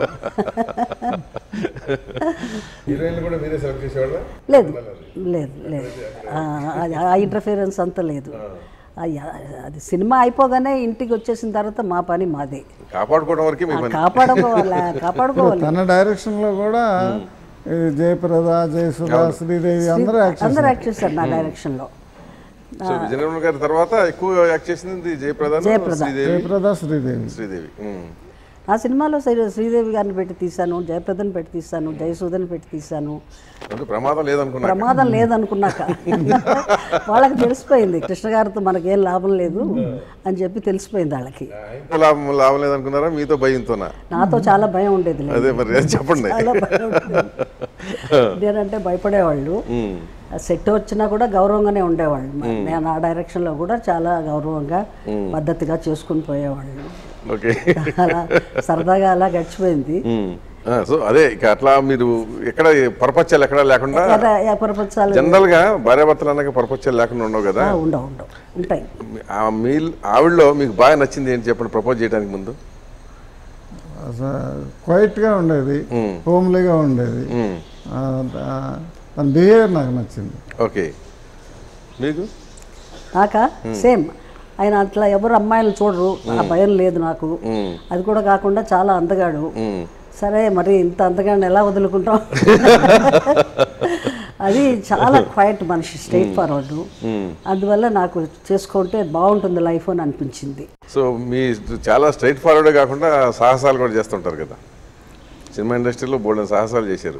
[SPEAKER 1] హీరోయిన్లు కూడా మీరే సెలెక్ట్ చేసేవాళ్ళ
[SPEAKER 2] లేదు లేదు లేదు ఆ, అది- ఆ ఇంటర్ఫిరెన్స్ అంతా లేదు అయ్య, అది సినిమా అయిపోగానే ఇంటికి వచ్చేసిన తర్వాత మా పని మాదే
[SPEAKER 1] కాపాడుకోవడం వరకే మీ పని
[SPEAKER 2] కాపాడుకోవాలి కాపాడుకోవాలి
[SPEAKER 3] తన డైరెక్షన్లో కూడా ఈ జయప్రద జయసుధ శ్రీదేవి అందరూ యాక్ట్
[SPEAKER 2] అందరూ యాక్ట్ చేశారు నా డైరెక్షన్లో
[SPEAKER 1] సో విజయనగరం గారి తర్వాత ఎక్కువ యాక్ట్ చేసింది జయప్రద
[SPEAKER 2] జయప్రద.
[SPEAKER 1] శ్రీదేవి
[SPEAKER 3] జయప్రద శ్రీదేవి
[SPEAKER 1] శ్రీదేవి ఉమ్.
[SPEAKER 2] ఆ సినిమాలో శ్రీ- శ్రీదేవి గారిని పెట్టి తీశాను జయప్రదని పెట్టి తీశాను జయసూదని పెట్టి తీశాను
[SPEAKER 1] అంటే ప్రమాదం లేదనుకున్నా
[SPEAKER 2] ప్రమాదం లేదనుకున్నాక వాళ్ళకి తెలిసిపోయింది కృష్ణ గారితో మనకేం లాభం లేదు అని చెప్పి తెలిసిపోయింది వాళ్ళకి
[SPEAKER 1] ఆయనతో లాభం లాభం లేదనుకున్నారా మీతో భయంతోనా
[SPEAKER 2] నాతో చాలా భయం ఉండేది లేదు.
[SPEAKER 1] అదే మరి అది చెప్పండి
[SPEAKER 2] చాలా భయం ఉండేది. నేనంటే భయపడేవాళ్ళు
[SPEAKER 1] ఉమ్.
[SPEAKER 2] సెట్ వచ్చినా కూడా గౌరవంగానే ఉండేవాళ్ళు నేను ఆ డైరెక్షన్లో కూడా చాలా గౌరవంగా పద్ధతిగా చేసుకుని పోయేవాళ్ళు
[SPEAKER 1] ఓకే
[SPEAKER 2] అలా సరదాగా అలా గడిచిపోయింది
[SPEAKER 1] ఉమ్. ఆ, సో అదే ఇక అట్లా మీరు ఎక్కడ పరపత్యాలు ఎక్కడ లేకుండా
[SPEAKER 2] ప్రపంచాలు
[SPEAKER 1] జనరల్ గా భార్యాభర్తలు అన్నాక పరపత్యాలు లేకుండా ఉండవు కదా
[SPEAKER 2] ఉండవు ఉండవు ఉంటాయి
[SPEAKER 1] ఆ మీల్ ఆవిడలో మీకు బాగా నచ్చింది ఏంటి చెప్పండి ప్రపోజ్ చేయడానికి ముందు
[SPEAKER 3] క్వైట్గా ఉండేది హోమ్లీగా ఉండేది
[SPEAKER 1] ఉమ్.
[SPEAKER 3] ఆ, దా- తన బిహేవియర్ నాకు నచ్చింది
[SPEAKER 1] ఓకే మీకు
[SPEAKER 2] నాక సేమ్ ఆయన అట్లా ఎవరు అమ్మాయిలు చూడరు ఆ భయం లేదు నాకు అది కూడా కాకుండా చాలా అందగాడు
[SPEAKER 1] ఉమ్.
[SPEAKER 2] సరే మరి ఇంత అందగాడిని ఎలా వదులుకుంటాం అది చాలా క్వైట్ మనిషి స్ట్రైట్ ఫార్వర్డ్ అందువల్ల నాకు చేసుకుంటే బాగుంటుంది లైఫ్ అని అనిపించింది
[SPEAKER 1] సో మీ చాలా స్ట్రైట్ ఫార్వర్డే కాకుండా సాహసాలు కూడా చేస్తుంటారు కదా సినిమా ఇండస్ట్రీలో బోల్డెన్ సాహసాలు చేశారు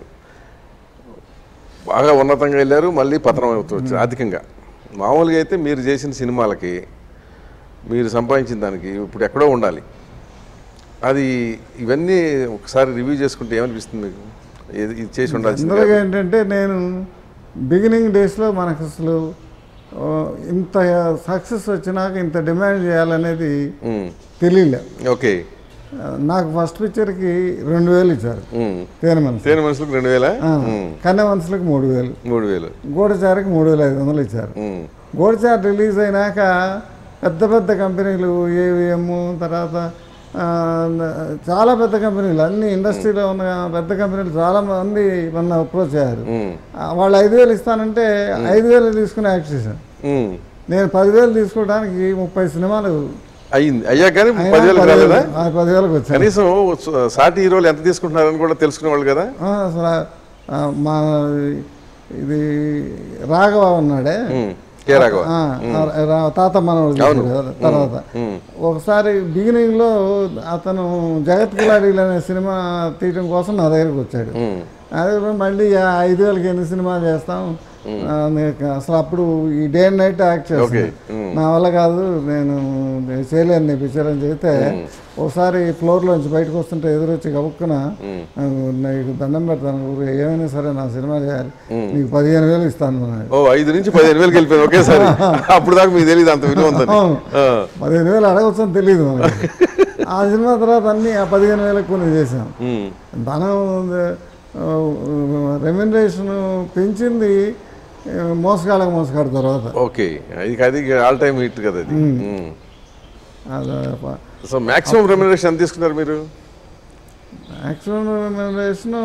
[SPEAKER 1] బాగా ఉన్నతంగా వెళ్ళారు మళ్ళీ పతనం అవుతూ వచ్చారు అధికంగా మామూలుగా అయితే మీరు చేసిన సినిమాలకి మీరు సంపాదించిన దానికి ఇప్పుడు ఎక్కడో ఉండాలి అది ఇవన్నీ ఒకసారి రివ్యూ చేసుకుంటే ఏమనిపిస్తుంది మీకు ఇది ఇది చేసి ఉండాల్సింది
[SPEAKER 3] జనరల్గా ఏంటంటే నేను బిగినింగ్ డేస్లో మనకు అసలు ఆ, ఇంత సక్సెస్ వచ్చినాక ఇంత డిమాండ్ చేయాలనేది
[SPEAKER 1] ఉమ్,
[SPEAKER 3] తెలియలే
[SPEAKER 1] ఓకే
[SPEAKER 3] ఆ, నాకు ఫస్ట్ పిక్చర్కి రెండు వేలు ఇచ్చారు
[SPEAKER 1] ఉమ్.
[SPEAKER 3] తేనె మనసు
[SPEAKER 1] తేనె మనుషులకు రెండు వేల
[SPEAKER 3] కన్నె మనసులకు మూడు వేలు
[SPEAKER 1] మూడు వేలు
[SPEAKER 3] గూడచారికి మూడు వేల ఐదు వందలు ఇచ్చారు
[SPEAKER 1] ఉమ్,
[SPEAKER 3] గోడ్చార్ రిలీజ్ అయినాక పెద్ద పెద్ద కంపెనీలు ఏవిఎం తర్వాత ఆ, చాలా పెద్ద కంపెనీలు అన్ని ఇండస్ట్రీలో ఉన్న పెద్ద కంపెనీలు చాలా మంది మన అప్రోచ్ అయ్యారు
[SPEAKER 1] ఉమ్,
[SPEAKER 3] ఆ, వాళ్ళు ఐదు వేలు ఇస్తానంటే ఐదు వేలు తీసుకుని యాక్ట్ చేశాను
[SPEAKER 1] ఉమ్.
[SPEAKER 3] నేను పదివేలు తీసుకోవడానికి ముప్పై సినిమాలు
[SPEAKER 1] అయ్యింది అయ్యా కానీ
[SPEAKER 3] అయినా
[SPEAKER 1] పదివేలు
[SPEAKER 3] పదివేలు-
[SPEAKER 1] రాలేదా
[SPEAKER 3] ఆ, పదివేలకు వచ్చాను
[SPEAKER 1] కనీసం స- సాటి హీరోలు ఎంత తీసుకుంటున్నారని కూడా తెలుసుకునేవాళ్ళు కదా
[SPEAKER 3] ఆ, అసలు ఆ, మా ఇది రాఘవ ఉన్నాడే
[SPEAKER 1] ఉమ్, కే రాఘవ
[SPEAKER 3] ఆ, ఆ, రా- తాత మనవడు చేశాడు కదా తర్వాత ఒకసారి బిగినింగ్ లో అతను జగత్ కిలాడీలు అనే సినిమా తీయడం కోసం నా దగ్గరికి వచ్చాడు
[SPEAKER 1] ఉమ్,
[SPEAKER 3] అదే మళ్ళీ ఆ ఐదు వేలకి ఎన్ని సినిమాలు చేస్తాం ఆ, నీకు అసలు అప్పుడు ఈ డే అండ్ నైట్ యాక్ట్ చేస్తాను
[SPEAKER 1] ఉమ్.
[SPEAKER 3] నా వల్ల కాదు నేను చేయలేను నీ పిక్చర్ అని చెబితే ఒకసారి ఫ్లోర్లోంచి బయటకు వస్తుంటే ఎదురొచ్చి గబుక్కున "ఆ, నీకు దండం పెడతాను ఊరు ఏమైనా సరే నా సినిమా చేయాలి నీకు పదిహేను వేలు ఇస్తాను అన్నాడు.
[SPEAKER 1] ఓ ఐదు నుంచి పదిహేను వేలకి వెళ్ళిపోయింది ఒకేసారి అప్పుడు దాకా మీకు తెలియదు అంత విలువ ఉందని
[SPEAKER 3] అవును.
[SPEAKER 1] ఆ,
[SPEAKER 3] పదిహేను వేలు అడగవచ్చని తెలియదు మనకి ఆ సినిమా తర్వాత అన్ని ఆ పదిహేను వేలకు కొన్ని చేసాం
[SPEAKER 1] ఉమ్,
[SPEAKER 3] ధనం రెమ్యునరేషన్ పెంచింది ఆ, మోసగాళ్ళకి మోసగాడు తర్వాత
[SPEAKER 1] ఓకే అది అది ఆల్ టైమ్ హిట్ కదా అది ఉమ్.
[SPEAKER 3] అది
[SPEAKER 1] సో మాక్సిమం రెమ్యునరేషన్ ఎంత తీసుకున్నారు మీరు
[SPEAKER 3] యాక్చువల్ రెమ్యునరేషన్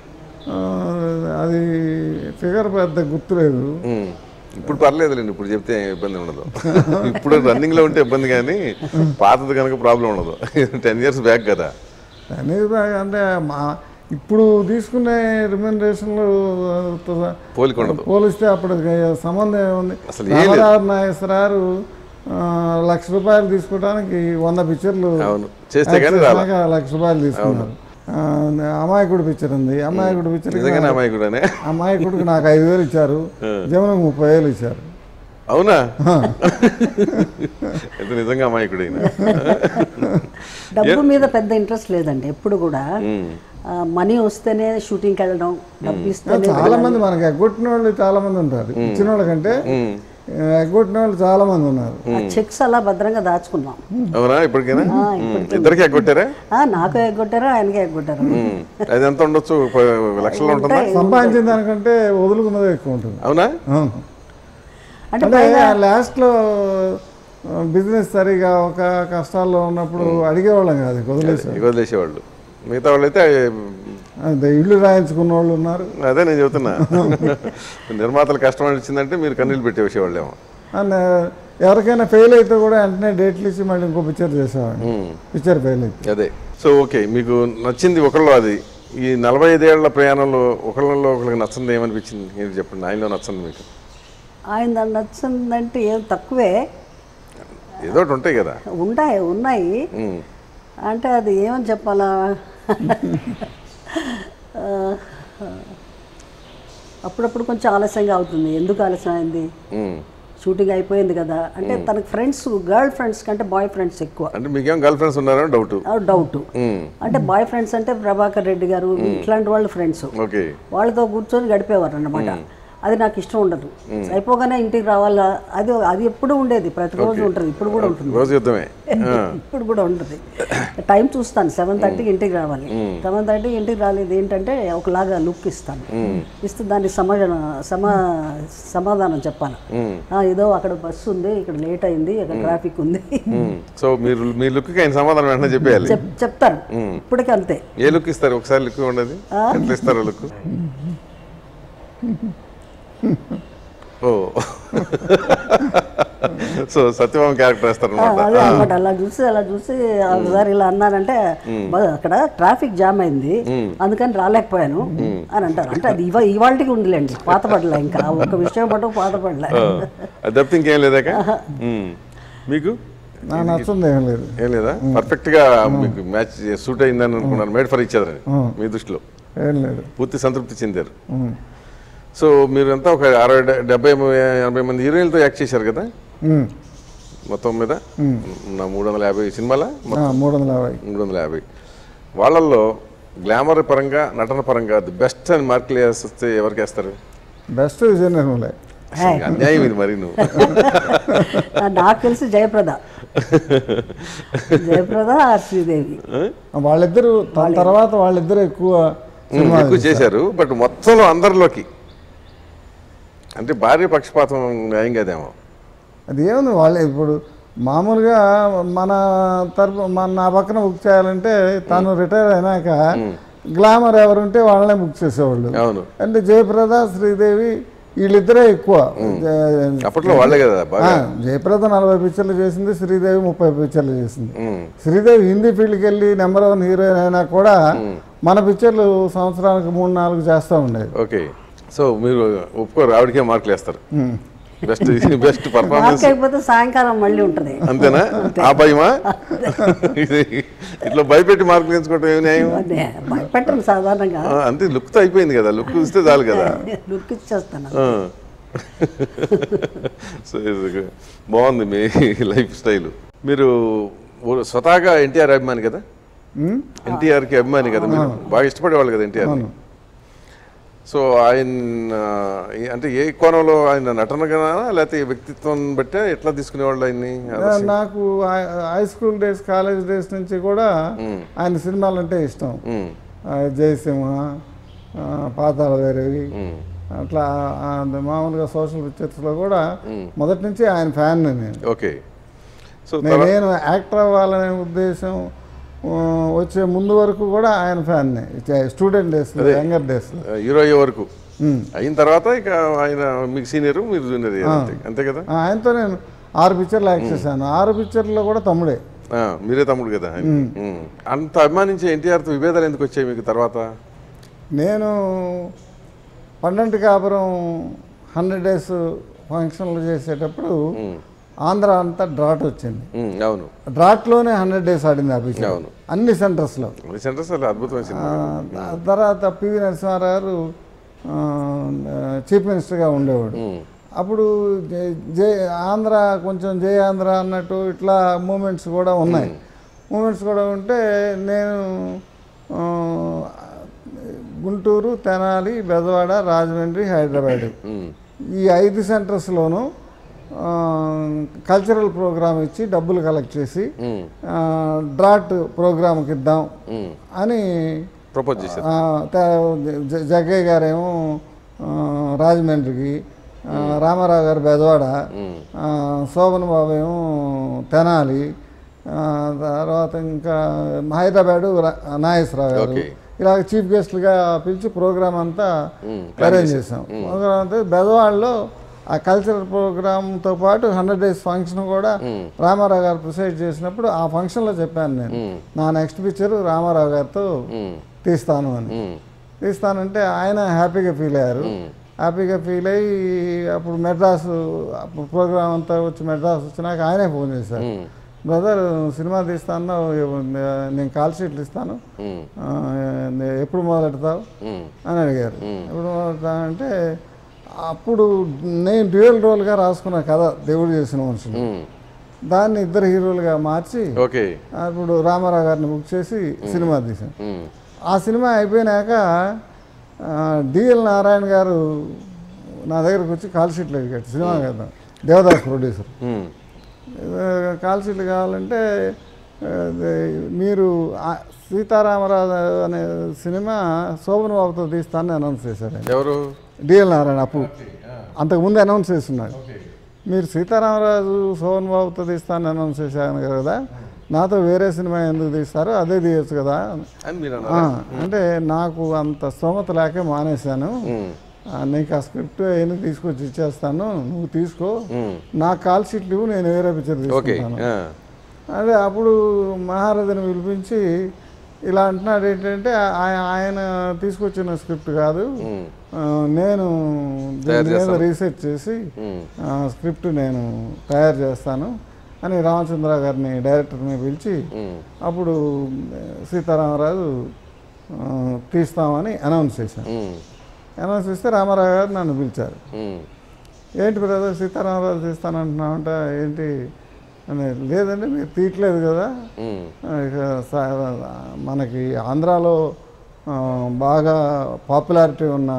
[SPEAKER 3] అది ఫిగర్ పెద్ద గుర్తులేదు
[SPEAKER 1] ఉమ్. ఇప్పుడు పర్లేదులేండి ఇప్పుడు చెప్తే ఏం ఇబ్బంది ఉండదు ఇప్పుడు రన్నింగ్ లో ఉంటే ఇబ్బంది కానీ పాతది కనుక ప్రాబ్లం ఉండదు టెన్ ఇయర్స్ బ్యాక్ కదా
[SPEAKER 3] అనేది అంటే మా ఇప్పుడు తీసుకునే రెమ్యునరేషన్లు
[SPEAKER 1] పోలిక ఉండదు
[SPEAKER 3] పోలిస్తే అప్పుడు సంబంధం ఏముంది
[SPEAKER 1] అసలు ఏం లేదు.
[SPEAKER 3] రామరావు నాగేశ్వరారు ఆ, లక్ష రూపాయలు తీసుకోవడానికి వంద పిక్చర్లు
[SPEAKER 1] అవును చేస్తే కానీ రాలా
[SPEAKER 3] చేసినాక లక్ష రూపాయలు తీసుకున్నారు ఆ, అమాయకుడు పిక్చర్ ఉంది అమాయకుడు పిక్చర్
[SPEAKER 1] నిజంగానే అమాయకుడనే
[SPEAKER 3] అమాయకుడికి నాకు ఐదు వేలు ఇచ్చారు జమునకు ముప్పై వేలు ఇచ్చారు
[SPEAKER 1] అవునా అయితే నిజంగా అమాయకుడైన
[SPEAKER 2] డబ్బు మీద పెద్ద ఇంట్రెస్ట్ లేదండి ఎప్పుడు కూడా మనీ వస్తేనే షూటింగ్కి వెళ్ళడం డబ్బు ఇస్తేనే
[SPEAKER 3] చాలా మంది మనకి ఎగ్గొట్టిన వాళ్ళు చాలా మంది ఉంటారు ఇచ్చిన వాళ్ళకంటే ఎగ్గొట్టిన వాళ్ళు చాలా మంది ఉన్నారు
[SPEAKER 2] ఆ చెక్స్ అలా భద్రంగా దాచుకున్నాం
[SPEAKER 1] అవునా ఇప్పటికైనా ఉమ్. ఇద్దరికి ఎగ్గొట్టారా
[SPEAKER 2] ఆ, నాకు ఎగ్గొట్టారు ఆయనకే ఎగ్గొట్టారు
[SPEAKER 1] ఉమ్. అది ఎంత ఉండొచ్చు ప- లక్షల్లో ఉంటుందా
[SPEAKER 3] సంపాదించిన దానికంటే వదులుకున్నదే ఎక్కువ ఉంటుంది
[SPEAKER 1] అవునా
[SPEAKER 3] అవును.
[SPEAKER 2] అంటే
[SPEAKER 3] అంటే లాస్ట్లో బిజినెస్ సరిగా ఒక కష్టాల్లో ఉన్నప్పుడు అడిగేవాళ్ళం కాదు వదిలేసారు
[SPEAKER 1] ఇక వదిలేసేవాళ్ళు మిగతా వాళ్ళు అయితే
[SPEAKER 3] అదే ఇల్లు రాయించుకున్న వాళ్ళు ఉన్నారు
[SPEAKER 1] అదే నేను చెబుతున్నా నిర్మాతలు కష్టం వచ్చిందంటే మీరు కన్నీళ్ళు పెట్టి వేసేవాళ్ళేమో
[SPEAKER 3] అండ్ ఎవరికైనా ఫెయిల్ అయితే కూడా వెంటనే డేట్లు ఇచ్చి మళ్ళీ ఇంకో పిక్చర్ చేసేవాడిని పిక్చర్ ఫెయిల్ అయితే
[SPEAKER 1] అదే సో ఓకే మీకు నచ్చింది ఒకళ్ళు అది ఈ నలభై ఐదేళ్ల ప్రయాణంలో ఒకళ్ళలో ఒకరికి నచ్చింది ఏమనిపించింది మీరు చెప్పండి ఆయనలో నచ్చింది మీకు
[SPEAKER 2] ఆయన దాన్ని నచ్చిందంటే ఏం తక్కువే
[SPEAKER 1] ఏదో ఒకటి ఉంటాయి కదా
[SPEAKER 2] ఉన్నాయి ఉన్నాయి
[SPEAKER 1] ఉమ్.
[SPEAKER 2] అంటే అది ఏమని చెప్పాలా ఆ, అప్పుడప్పుడు కొంచెం ఆలస్యంగా అవుతుంది ఎందుకు ఆలస్యం అయింది
[SPEAKER 1] ఉమ్.
[SPEAKER 2] షూటింగ్ అయిపోయింది కదా అంటే తనకు ఫ్రెండ్స్ గర్ల్ ఫ్రెండ్స్ కంటే బాయ్ ఫ్రెండ్స్ ఎక్కువ
[SPEAKER 1] అంటే మీకేం గర్ల్ ఫ్రెండ్స్ ఉన్నారని డౌట్
[SPEAKER 2] డౌట్ అంటే బాయ్ ఫ్రెండ్స్ అంటే ప్రభాకర్ రెడ్డి గారు ఇట్లాంటి వాళ్ళు ఫ్రెండ్స్
[SPEAKER 1] ఓకే
[SPEAKER 2] వాళ్ళతో కూర్చొని గడిపేవారు అన్నమాట అది నాకు ఇష్టం ఉండదు అయిపోగానే ఇంటికి రావాలా అది అది ఎప్పుడు ఉండేది ప్రతిరోజు ఉంటుంది ఇప్పుడు కూడా ఉంటుంది
[SPEAKER 1] రోజు యుద్ధమే ఆ.
[SPEAKER 2] ఇప్పుడు కూడా ఉంటుంది టైం చూస్తాను సెవెన్ థర్టీకి ఇంటికి రావాలి సెవెన్ థర్టీకి ఇంటికి రాలేదు ఏంటంటే ఒకలాగా లుక్ ఇస్తాను ఇస్తే దానికి సమాధానం సమా సమాధానం చెప్పాలి ఆ, ఏదో అక్కడ బస్సు ఉంది ఇక్కడ లేట్ అయింది ఇక్కడ ట్రాఫిక్ ఉంది
[SPEAKER 1] ఉమ్. సో మీరు మీ లుక్కి ఆయన సమాధానం వెంటనే చెప్పేయాలి
[SPEAKER 2] చెప్ చెప్తారు ఇప్పటికీ అంతే
[SPEAKER 1] ఏ లుక్ ఇస్తారు ఒకసారి లుక్ ఉండదు ఎట్లా ఇస్తారు లుక్ ఓ సో సత్యభామ క్యారెక్టర్ వేస్తారు
[SPEAKER 2] ఆ,
[SPEAKER 1] అనమాట
[SPEAKER 2] అదే అనమాట అలా చూసి అలా చూసి ఒకసారి ఇలా అన్నానంటే "బా, అక్కడ ట్రాఫిక్ జామ్ అయింది అందుకని రాలేకపోయాను అని అంటారు అంటే అది ఇవా ఇవాళకి ఉందిలేండి పాత పడలే ఇంకా ఆ ఒక్క విషయం పట్టు పాత పడలే
[SPEAKER 1] అది తప్పితే ఇంకేం లేదాక ఉమ్. మీకు
[SPEAKER 3] నాకు నచ్చింది ఏం లేదు
[SPEAKER 1] ఏం లేదా పర్ఫెక్ట్ గా మీకు మ్యాచ్ సూట్ అయిందని అనుకున్నారు మేడ్ ఫర్ ఇచ్చారు మీ దృష్టిలో
[SPEAKER 3] ఏం లేదు
[SPEAKER 1] పూర్తి సంతృప్తి చెందారు
[SPEAKER 3] ఉమ్.
[SPEAKER 1] సో మీరంతా ఒక అరవై డె- డెబ్బై ఎనభై మంది హీరోయిన్లతో యాక్ట్ చేశారు కదా
[SPEAKER 3] ఉమ్.
[SPEAKER 1] మొత్తం మీద నా మూడు వందల యాభై సినిమాల
[SPEAKER 3] ఆ, మూడు వందల యాభై
[SPEAKER 1] మూడు వందల యాభై వాళ్ళల్లో గ్లామర్ పరంగా నటన పరంగా ది బెస్ట్ అని మార్కులు వేసి వస్తే ఎవరికి వేస్తారు
[SPEAKER 3] బెస్ట్ విజయ నిర్మలే
[SPEAKER 1] అసలు అన్యాయం ఇది మరి నువ్వు
[SPEAKER 2] ఆ, నాకు తెలిసి జయప్రద జయప్రద ఆర్ శ్రీదేవి
[SPEAKER 3] వాళ్ళిద్దరు తన తర్వాత వాళ్ళిద్దరు ఎక్కువ సినిమా
[SPEAKER 1] ఎక్కువ చేశారు బట్ మొత్తంలో అందరిలోకి అంటే భార్య పక్షపాతం న్యాయం కదేమో
[SPEAKER 3] అది ఏముంది వాళ్ళే ఇప్పుడు మామూలుగా మన తరపు మన నా పక్కన బుక్ చేయాలంటే తను రిటైర్ అయినాక గ్లామర్ ఎవరుంటే వాళ్ళనే బుక్ చేసేవాళ్ళు
[SPEAKER 1] అవును
[SPEAKER 3] అంటే జయప్రద శ్రీదేవి వీళ్ళిద్దరే ఎక్కువ జయ-
[SPEAKER 1] అప్పట్లో వాళ్ళే కదా బాగా
[SPEAKER 3] ఆ, జయప్రద నలభై పిక్చర్లు చేసింది శ్రీదేవి ముప్పై పిక్చర్లు చేసింది
[SPEAKER 1] ఉమ్.
[SPEAKER 3] శ్రీదేవి హిందీ ఫీల్డ్కి వెళ్ళి నెంబర్ వన్ హీరోయిన్ అయినా కూడా మన పిక్చర్లు సంవత్సరానికి మూడు నాలుగు చేస్తూ ఉండేది
[SPEAKER 1] ఓకే సో మీరు ఒప్పుకోరు ఆవిడకే మార్కులు వేస్తారు బెస్ట్ బెస్ట్ పర్ఫార్మెన్స్
[SPEAKER 2] కాకపోతే సాయంకాలం మళ్ళీ ఉంటుంది
[SPEAKER 1] అంతేనా ఆ భయమా ఇది ఇట్లా భయపెట్టి మార్కులు ఎంచుకోవటం ఏమి న్యాయం
[SPEAKER 2] అదే భయపెట్టను సాధారణంగా
[SPEAKER 1] ఆ, అంతే లుక్తో అయిపోయింది కదా లుక్ చూస్తే చాలు కదా
[SPEAKER 2] లుక్ ఇచ్చేస్తాను
[SPEAKER 1] ఆ. సో ఇది బాగుంది మీ లైఫ్ స్టైల్ మీరు ఓ స్వతహాగా ఎన్టీఆర్ అభిమాని కదా
[SPEAKER 3] ఉమ్?
[SPEAKER 1] ఎన్టీఆర్కి అభిమాని కదా మీరు బాగా ఇష్టపడేవాళ్ళు కదా ఎన్టీఆర్
[SPEAKER 3] అవును
[SPEAKER 1] సో ఆయన ఈ- అంటే ఏ కోణంలో ఆయన నటనగా లేకపోతే వ్యక్తిత్వం బట్టే ఎట్లా తీసుకునేవాళ్ళు ఆయన్ని
[SPEAKER 3] నా- నాకు high- high school days college days నుంచి కూడా ఆయన సినిమాలు అంటే ఇష్టం
[SPEAKER 1] ఉమ్,
[SPEAKER 3] ఆ, జయసింహ ఆ, పాతాళ వేరేవి
[SPEAKER 1] ఉమ్,
[SPEAKER 3] అట్లా ఆ, మామూలుగా సోషల్ పిక్చర్స్లో కూడా మొదటి నుంచి ఆయన ఫ్యాన్ నేను
[SPEAKER 1] ఓకే సో
[SPEAKER 3] నే-
[SPEAKER 1] తర్వాత
[SPEAKER 3] నేను యాక్టర్ అవ్వాలనే ఉద్దేశం ఆ, వచ్చే ముందు వరకు కూడా ఆయన fan student days younger days
[SPEAKER 1] hero అయ్యే వరకు అయిన తర్వాత ఇక ఆయన మీకు సీనియర్ మీరు జూనియర్ అంతే అంతే కదా
[SPEAKER 3] ఆయనతో నేను ఆరు పిక్చర్లు యాక్ట్ చేశాను ఆరు పిక్చర్లో కూడా తమ్ముడే
[SPEAKER 1] ఆ, మీరే తమ్ముడు కదా ఆయన. ఉమ్. అంత అభిమానించే ఎన్టీఆర్తో విభేదాలు ఎందుకు వచ్చాయి మీకు తర్వాత
[SPEAKER 3] నేను పన్నెండు కాపురం హండ్రెడ్ డేస్ ఫంక్షన్లు చేసేటప్పుడు ఆంధ్ర అంతా డ్రాట్ వచ్చింది
[SPEAKER 1] ఉమ్, అవును
[SPEAKER 3] డ్రాట్లోనే హండ్రెడ్ డేస్ ఆడింది ఆ పిక్చర్
[SPEAKER 1] అవును.
[SPEAKER 3] అన్ని సెంటర్స్లో
[SPEAKER 1] రీసెంట్ అసలు అద్భుతమైన సినిమా
[SPEAKER 3] ఆ తర్వాత పివి నరసింహారావు గారు చీఫ్ మినిస్టర్గా ఉండేవాడు
[SPEAKER 1] ఉమ్,
[SPEAKER 3] అప్పుడు జై- జై ఆంధ్ర కొంచెం జై ఆంధ్ర అన్నట్టు ఇట్లా మూమెంట్స్ కూడా ఉన్నాయి మూమెంట్స్ కూడా ఉంటే నేను ఆ, గుంటూరు తెనాలి బెజవాడ రాజమండ్రి హైదరాబాద్
[SPEAKER 1] ఉమ్,
[SPEAKER 3] ఈ ఐదు సెంటర్స్లోనూ కల్చరల్ ప్రోగ్రామ్ ఇచ్చి డబ్బులు కలెక్ట్ చేసి
[SPEAKER 1] ఉమ్,
[SPEAKER 3] ఆ, డ్రాట్ ప్రోగ్రామ్కి ఇద్దాం
[SPEAKER 1] ఉమ్.
[SPEAKER 3] అని
[SPEAKER 1] ప్రపోజ్ చేశారు
[SPEAKER 3] ఆ, త- జ- జగ్గయ్య గారేమో ఆ, రాజమండ్రికి ఆ, రామారావు గారు బెదవాడ ఆ, శోభన్ బాబు ఏమో తెనాలి ఆ, తర్వాత ఇంకా హైదరాబాదు రా- నాగేశ్వరరావు గారు
[SPEAKER 1] ఓకే.
[SPEAKER 3] ఇలా చీఫ్ గెస్ట్లుగా పిలిచి ప్రోగ్రామ్ అంతా
[SPEAKER 1] మ్మ్.
[SPEAKER 3] అరేంజ్ చేసాం ప్రోగ్రామ్ అంతా బెదవాడలో ఆ కల్చరల్ ప్రోగ్రామ్తో పాటు హండ్రెడ్ డేస్ ఫంక్షన్ కూడా రామారావు గారు ప్రిసైడ్ చేసినప్పుడు ఆ ఫంక్షన్లో చెప్పాను నేను నా నెక్స్ట్ పిక్చర్ రామారావు గారితో
[SPEAKER 1] ఉమ్,
[SPEAKER 3] తీస్తాను అని
[SPEAKER 1] ఉమ్,
[SPEAKER 3] తీస్తానంటే ఆయన హ్యాపీగా ఫీల్ అయ్యారు హ్యాపీగా ఫీల్ అయ్యి అప్పుడు మెడ్రాస్ అప్పుడు ప్రోగ్రామ్ అంతా వచ్చి మెడ్రాస్ వచ్చినాక ఆయనే ఫోన్ చేశారు
[SPEAKER 1] ఉమ్,
[SPEAKER 3] బ్రదర్ సినిమా తీస్తాను నేను కాల్ షీట్లు ఇస్తాను
[SPEAKER 1] ఉమ్,
[SPEAKER 3] ఆ, ఎప్పుడు మొదలెడతావు
[SPEAKER 1] ఉమ్,
[SPEAKER 3] అని అడిగారు ఎప్పుడు మొదలెడతావు అంటే అప్పుడు నేను డ్యూయల్ రోల్గా రాసుకున్న కథ దేవుడు చేసిన మనుషులు
[SPEAKER 1] ఉమ్.
[SPEAKER 3] దాన్ని ఇద్దరు హీరోలుగా మార్చి
[SPEAKER 1] ఓకే
[SPEAKER 3] అప్పుడు రామారావు గారిని బుక్ చేసి సినిమా తీశాను
[SPEAKER 1] ఉమ్,
[SPEAKER 3] ఆ సినిమా అయిపోయినాక ఆ, డిఎల్ నారాయణ గారు నా దగ్గరకు వచ్చి కాల్ షీట్లు అడిగాడు సినిమా కదా దేవదాస్ ప్రొడ్యూసర్
[SPEAKER 1] ఉమ్,
[SPEAKER 3] కాల్ షీట్లు కావాలంటే ఆ, ఇది మీరు ఆ సీతారామరాజు అనే సినిమా శోభన్ బాబుతో తీస్తానని అనౌన్స్ చేశారు ఆయన
[SPEAKER 1] ఎవరు
[SPEAKER 3] డిఎల్ నారాయణ అప్పు అంతకుముందు అనౌన్స్ చేస్తున్నాడు మీరు సీతారామరాజు శోభన్ బాబుతో తీస్తానని అనౌన్స్ చేశాను కదా నాతో వేరే సినిమా ఎందుకు తీస్తారు అదే తీయచ్చు కదా
[SPEAKER 1] అని మీరు
[SPEAKER 3] ఆ,
[SPEAKER 1] అన్నారా
[SPEAKER 3] అంటే నాకు అంత స్తోమత లేకే మానేశాను
[SPEAKER 1] ఉమ్,
[SPEAKER 3] ఆ, నీకు ఆ స్క్రిప్ట్ అవన్నీ తీసుకొచ్చి ఇచ్చేస్తాను నువ్వు తీసుకో
[SPEAKER 1] ఉమ్,
[SPEAKER 3] నా కాల్ షీట్లు ఇవ్వు, నేను వేరే పిక్చర్
[SPEAKER 1] ఓకే
[SPEAKER 3] తీసుకుంటాను
[SPEAKER 1] ఆ,
[SPEAKER 3] అదే అప్పుడు మహారాజుని పిలిపించి ఇలా అంటున్నాడు ఏంటంటే ఆయ- ఆయన తీసుకొచ్చిన స్క్రిప్ట్ కాదు
[SPEAKER 1] ఉమ్,
[SPEAKER 3] ఆ, నేను
[SPEAKER 1] తయారు
[SPEAKER 3] దీని మీద
[SPEAKER 1] చేస్తాను.
[SPEAKER 3] రీసెర్చ్ చేసి
[SPEAKER 1] ఉమ్,
[SPEAKER 3] ఆ, స్క్రిప్ట్ నేను తయారు చేస్తాను అని రామచంద్ర గారిని డైరెక్టర్ని పిలిచి
[SPEAKER 1] ఉమ్,
[SPEAKER 3] అప్పుడు ఆ, సీతారామరాజు ఆ, తీస్తామని అనౌన్స్ చేశాను
[SPEAKER 1] ఉమ్,
[SPEAKER 3] అనౌన్స్ చేస్తే రామారావు గారు నన్ను పిలిచారు
[SPEAKER 1] ఉమ్,
[SPEAKER 3] ఏంటి బ్రదర్ సీతారామరాజు తీస్తానంటున్నామంట ఏంటి అని లేదండి మీరు తీయట్లేదు కదా
[SPEAKER 1] ఉమ్,
[SPEAKER 3] ఆ, ఇక స- మనకి ఆంధ్రాలో ఆ, బాగా పాపులారిటీ ఉన్న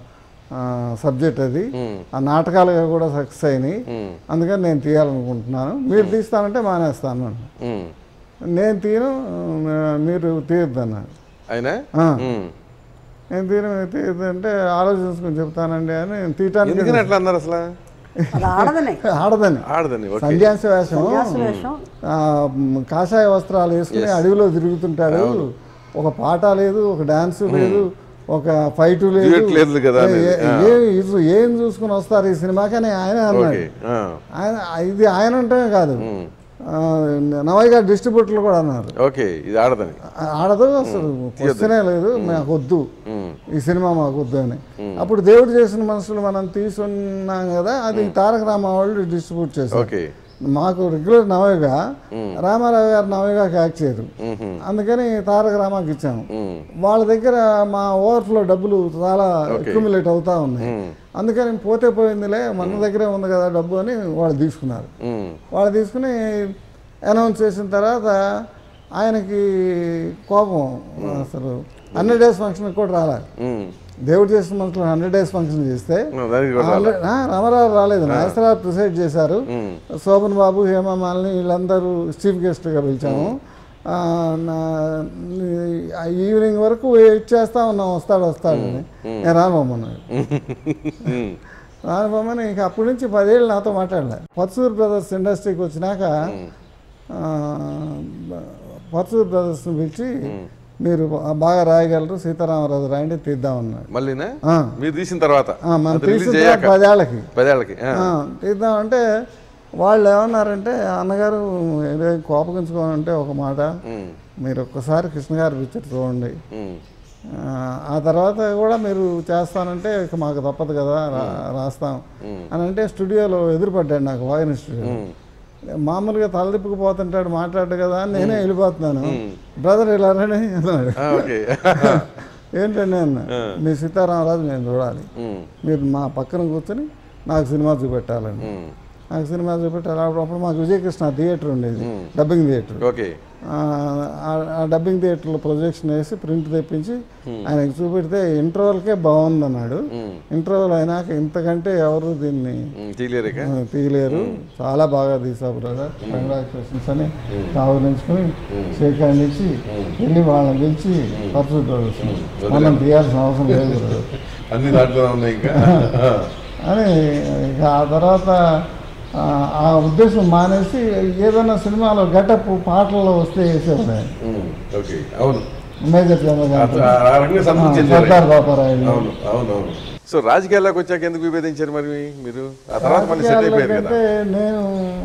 [SPEAKER 3] సబ్జెక్ట్ అది
[SPEAKER 1] ఉమ్,
[SPEAKER 3] ఆ నాటకాలుగా కూడా సక్సెస్ అయినాయి
[SPEAKER 1] ఉమ్,
[SPEAKER 3] అందుకని నేను తీయాలనుకుంటున్నాను మీరు తీస్తానంటే మానేస్తాను అన్నాడు.
[SPEAKER 1] ఉమ్.
[SPEAKER 3] నేను తీయను ఆ, మీరు తీయొద్దన్నారు
[SPEAKER 1] అయినా
[SPEAKER 3] ఆ.
[SPEAKER 1] ఉమ్.
[SPEAKER 3] నేను తీయను మీరు తీయొద్దంటే ఆలోచించుకొని చెప్తానండి అని నేను తీయటానికి
[SPEAKER 1] ఎందుకని అట్లా అన్నారు అసలు
[SPEAKER 2] అది ఆడదనే
[SPEAKER 3] ఆడదని
[SPEAKER 1] ఆడదని ఓకే
[SPEAKER 3] సంధ్యాస వేషం
[SPEAKER 2] సన్యాస వేషం
[SPEAKER 3] ఆ, మ్, కాషాయ వస్త్రాలు వేసుకుని అడవిలో తిరుగుతుంటాడు ఒక పాట లేదు ఒక డాన్స్ లేదు ఒక ఫైట్ లేదు
[SPEAKER 1] Duet లేదు కదా
[SPEAKER 3] ఏ-
[SPEAKER 1] అనేది.
[SPEAKER 3] ఏ-
[SPEAKER 1] ఆ.
[SPEAKER 3] ఏ- ఇది ఏం చూసుకుని వస్తారు ఈ సినిమాకని ఆయన అన్నాడు
[SPEAKER 1] ఓకే ఆ,
[SPEAKER 3] ఆయన ఇది ఆయన అంటమే కాదు
[SPEAKER 1] ఉమ్,
[SPEAKER 3] ఆ, నవయ్య గారు డిస్ట్రిబ్యూటర్లు కూడా అన్నారు
[SPEAKER 1] ఓకే ఇది ఆడదని
[SPEAKER 3] ఆ- ఆడదు అసలు క్వశ్చనే లేదు మాకు వద్దు
[SPEAKER 1] ఉమ్,
[SPEAKER 3] ఈ సినిమా మాకు వద్దు అని అప్పుడు దేవుడు చేసిన మనుషులు మనం తీసుకున్నాం కదా అది తారక రామ వాళ్ళు డిస్ట్రిబ్యూట్ చేశారు
[SPEAKER 1] ఓకే
[SPEAKER 3] మాకు రెగ్యులర్ నవయగా రామారావు గారు నవయగాకి యాక్ట్ చేయరు
[SPEAKER 1] ఉహు,
[SPEAKER 3] అందుకని తారక రామాకి ఇచ్చాము
[SPEAKER 1] ఉమ్,
[SPEAKER 3] వాళ్ళ దగ్గర మా ఓవర్ఫ్లో డబ్బులు చాలా అక్యుములేట్ అవుతా ఉన్నాయి
[SPEAKER 1] ఉమ్,
[SPEAKER 3] అందుకని పోతే పోయిందిలే మన దగ్గరే ఉంది కదా డబ్బు అని వాళ్ళు తీసుకున్నారు
[SPEAKER 1] ఉమ్,
[SPEAKER 3] వాళ్ళు తీసుకుని అనౌన్స్ చేసిన తర్వాత ఆయనకి కోపం అసలు హండ్రెడ్ డేస్ ఫంక్షన్ కూడా రాలేదు
[SPEAKER 1] ఉమ్.
[SPEAKER 3] దేవుడు చేసిన మనుషులు హండ్రెడ్ డేస్ ఫంక్షన్ చేస్తే
[SPEAKER 1] దానికి కూడా రాలే.
[SPEAKER 3] హండ్రెడ్- ఆ, రామారావు రాలేదు నాగేశ్వరరావు ప్రిసైడ్ చేశారు
[SPEAKER 1] ఉమ్.
[SPEAKER 3] శోభన్ బాబు హేమమాలిని వీళ్ళందరూ చీఫ్ గెస్ట్గా పిలిచాము ఆ, నా- ఆ ఈవినింగ్ వరకు వెయిట్ చేస్తా ఉన్నాం వస్తాడు వస్తాడు అని నేను రానుపోమన్నాడు
[SPEAKER 1] ఉమ్.
[SPEAKER 3] రానుపోమని ఇక అప్పటి నుంచి పదేళ్ళు నాతో మాట్లాడలే పర్సూర్ బ్రదర్స్ ఇండస్ట్రీకి వచ్చినాక ఆ, పర్సూర్ బ్రదర్స్ని పిలిచి మీరు బాగా రాయగలరు సీతారామరాజు రాయండి తీద్దామన్నాడు
[SPEAKER 1] మళ్ళీనా
[SPEAKER 3] ఆ.
[SPEAKER 1] మీరు తీసిన తర్వాత
[SPEAKER 3] ఆ, మనం
[SPEAKER 1] అది రిలీజ్
[SPEAKER 3] తీసిన
[SPEAKER 1] చేయక
[SPEAKER 3] తర్వాత పదేళ్ళకి
[SPEAKER 1] పదేళ్ళకి ఆ.
[SPEAKER 3] ఆ, తీద్దామంటే వాళ్ళు ఏమన్నారంటే అన్నగారు ఏదో కోపగించుకోవాలంటే ఒక మాట
[SPEAKER 1] ఉమ్.
[SPEAKER 3] మీరు ఒక్కసారి కృష్ణ గారి పిక్చర్ చూడండి
[SPEAKER 1] ఉమ్.
[SPEAKER 3] ఆ, ఆ తర్వాత కూడా మీరు చేస్తానంటే ఇక మాకు తప్పదు కదా రా- రాస్తాం అని అంటే స్టూడియోలో ఎదురుపడ్డాడు నాకు వాయిన స్టూడియో
[SPEAKER 1] ఉమ్.
[SPEAKER 3] మామూలుగా తలదిప్పుకుపోతుంటాడు మాట్లాడు కదా అని నేనే వెళ్ళిపోతున్నాను బ్రదర్ ఇలా రండి అన్నాడు
[SPEAKER 1] ఆ, ఓకే
[SPEAKER 3] ఏంటండి అన్న మీ సీతారామరాజు నేను చూడాలి
[SPEAKER 1] ఉమ్.
[SPEAKER 3] మీరు మా పక్కన కూర్చొని నాకు సినిమా చూపెట్టాలండి
[SPEAKER 1] ఉమ్.
[SPEAKER 3] నాకు సినిమా చూపెట్టాలి అప్పుడు మాకు విజయకృష్ణ థియేటర్ ఉండేది డబ్బింగ్ థియేటర్
[SPEAKER 1] ఓకే
[SPEAKER 3] ఆ ఆ డబ్బింగ్ థియేటర్లో ప్రొజెక్షన్ వేసి ప్రింట్ తెప్పించి ఆయనకి చూపెడితే ఇంటర్వల్కే బాగుంది అన్నాడు
[SPEAKER 1] ఉమ్.
[SPEAKER 3] ఇంటర్వల్ అయినాక ఇంతకంటే ఎవరు దీన్ని
[SPEAKER 1] ఉమ్. తీయలేరుగా
[SPEAKER 3] ఆ, తీయలేరు చాలా బాగా తీసావు బ్రదర్ కంగ్రాచులేషన్స్ అని కావలించుకొని షేక్ హ్యాండ్ ఇచ్చి వెళ్ళి వాళ్ళని పిలిచి పర్సు బ్రదర్స్ మనం తీయాల్సిన అవసరం లేదు brother.
[SPEAKER 1] అన్ని దాంట్లో ఉన్నాయి ఇంకా
[SPEAKER 3] అని ఇక ఆ తర్వాత ఆ, ఆ ఉద్దేశం మానేసి ఏదైనా సినిమాలో గెటప్ పాటల్లో వస్తే వేసేవాడు ఆయన.
[SPEAKER 1] ఉమ్. ఓకే అవును
[SPEAKER 3] మేజర్ చంద్రకాంత్
[SPEAKER 1] ఆ ఆ రకంగా సంతృప్తి చెందారు.
[SPEAKER 3] సర్దార్ బాపారాయుడు
[SPEAKER 1] అవును అవును అవును సో రాజకీయాల్లోకి వచ్చాక ఎందుకు విభేదించారు మరి మీరు ఆ తర్వాత మళ్ళీ సెట్ అయిపోయారు కదా
[SPEAKER 3] రాజకీయాలకంటే నేను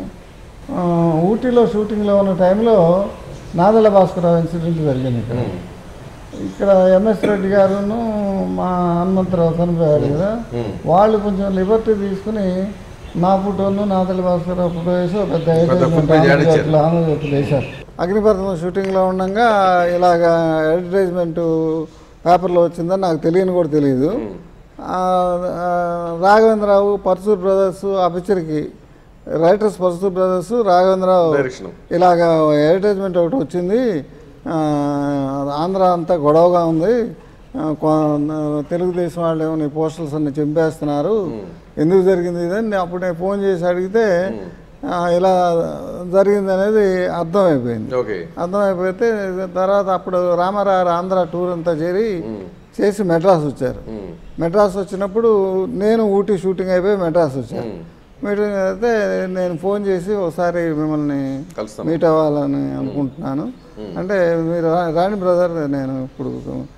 [SPEAKER 3] ఆ, ఊటీలో షూటింగ్లో ఉన్న టైంలో నాదల భాస్కరరావు ఇన్సిడెంట్ జరిగింది ఇక్కడ
[SPEAKER 1] ఉమ్.
[SPEAKER 3] ఇక్కడ ఎంఎస్ రెడ్డి గారును మా హనుమంతరావు చనిపోయారు కదా
[SPEAKER 1] ఉమ్.
[SPEAKER 3] వాళ్ళు కొంచెం లిబర్టీ తీసుకుని నా ఫోటోను నాదల భాస్కరరావు ఫోటో వేసి ఒక పెద్ద
[SPEAKER 1] ఫుటేజ్ యాడ్ ఇచ్చారు.
[SPEAKER 3] ఆంధ్రజ్యోతిలో ఆంధ్రజ్యోతిలో వేశారు అగ్నిపర్వతం షూటింగ్లో ఉండగా ఇలాగ అడ్వర్టైజ్మెంట్ పేపర్లో వచ్చిందని నాకు తెలియని కూడా తెలియదు ఆ, ఆ, రాఘవేంద్రరావు పర్సూర్ బ్రదర్స్ ఆ పిక్చర్కి writers Paruchuri brothers Raghavendrarao
[SPEAKER 1] direction
[SPEAKER 3] ఇలాగ అడ్వర్టైజ్మెంట్ ఒకటి వచ్చింది ఆ, ఆంధ్ర అంతా గొడవగా ఉంది ఆ, కొ- తెలుగుదేశం వాళ్ళు ఏమో నీ పోస్టర్స్ అన్ని చింపేస్తున్నారు ఎందుకు జరిగింది ఇదని నేను అప్పుడు నేను ఫోన్ చేసి అడిగితే ఆ, ఇలా జరిగింది అనేది అర్థమైపోయింది
[SPEAKER 1] ఓకే
[SPEAKER 3] అర్థమైపోతే తర్వాత అప్పుడు రామారావు ఆంధ్ర టూర్ అంతా చేరి చేసి మెడ్రాస్ వచ్చారు
[SPEAKER 1] ఉమ్.
[SPEAKER 3] మెడ్రాస్ వచ్చినప్పుడు నేను ఊటీ షూటింగ్ అయిపోయి మెడ్రాస్ వచ్చాను మీటింగ్ అయితే నేను ఫోన్ చేసి ఒకసారి మిమ్మల్ని
[SPEAKER 1] కలుస్తాం
[SPEAKER 3] మీట్ అవ్వాలని అనుకుంటున్నాను అంటే మీరు రా- రాణి బ్రదర్ నేను ఇప్పుడు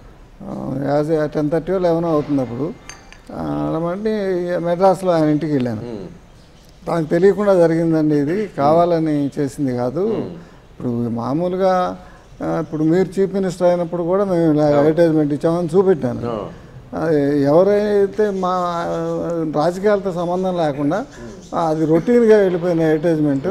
[SPEAKER 3] యాజ్ టెన్ థర్టీ లెవెన్ అవుతుంది అప్పుడు ఆ, రమ్మంటే మెడ్రాస్లో ఆయన ఇంటికి వెళ్ళాను
[SPEAKER 1] ఉమ్.
[SPEAKER 3] నాకు తెలియకుండా జరిగిందండి ఇది కావాలని చేసింది కాదు ఇప్పుడు మామూలుగా ఆ, ఇప్పుడు మీరు చీఫ్ మినిస్టర్ అయినప్పుడు కూడా మేము ఇలా అడ్వర్టైజ్మెంట్ ఇచ్చామని చూపెట్టాను
[SPEAKER 1] ఆ.
[SPEAKER 3] అది ఎవరైతే మా రాజకీయాలతో సంబంధం లేకుండా అది రొటీన్గా వెళ్ళిపోయిన అడ్వర్టైజ్మెంట్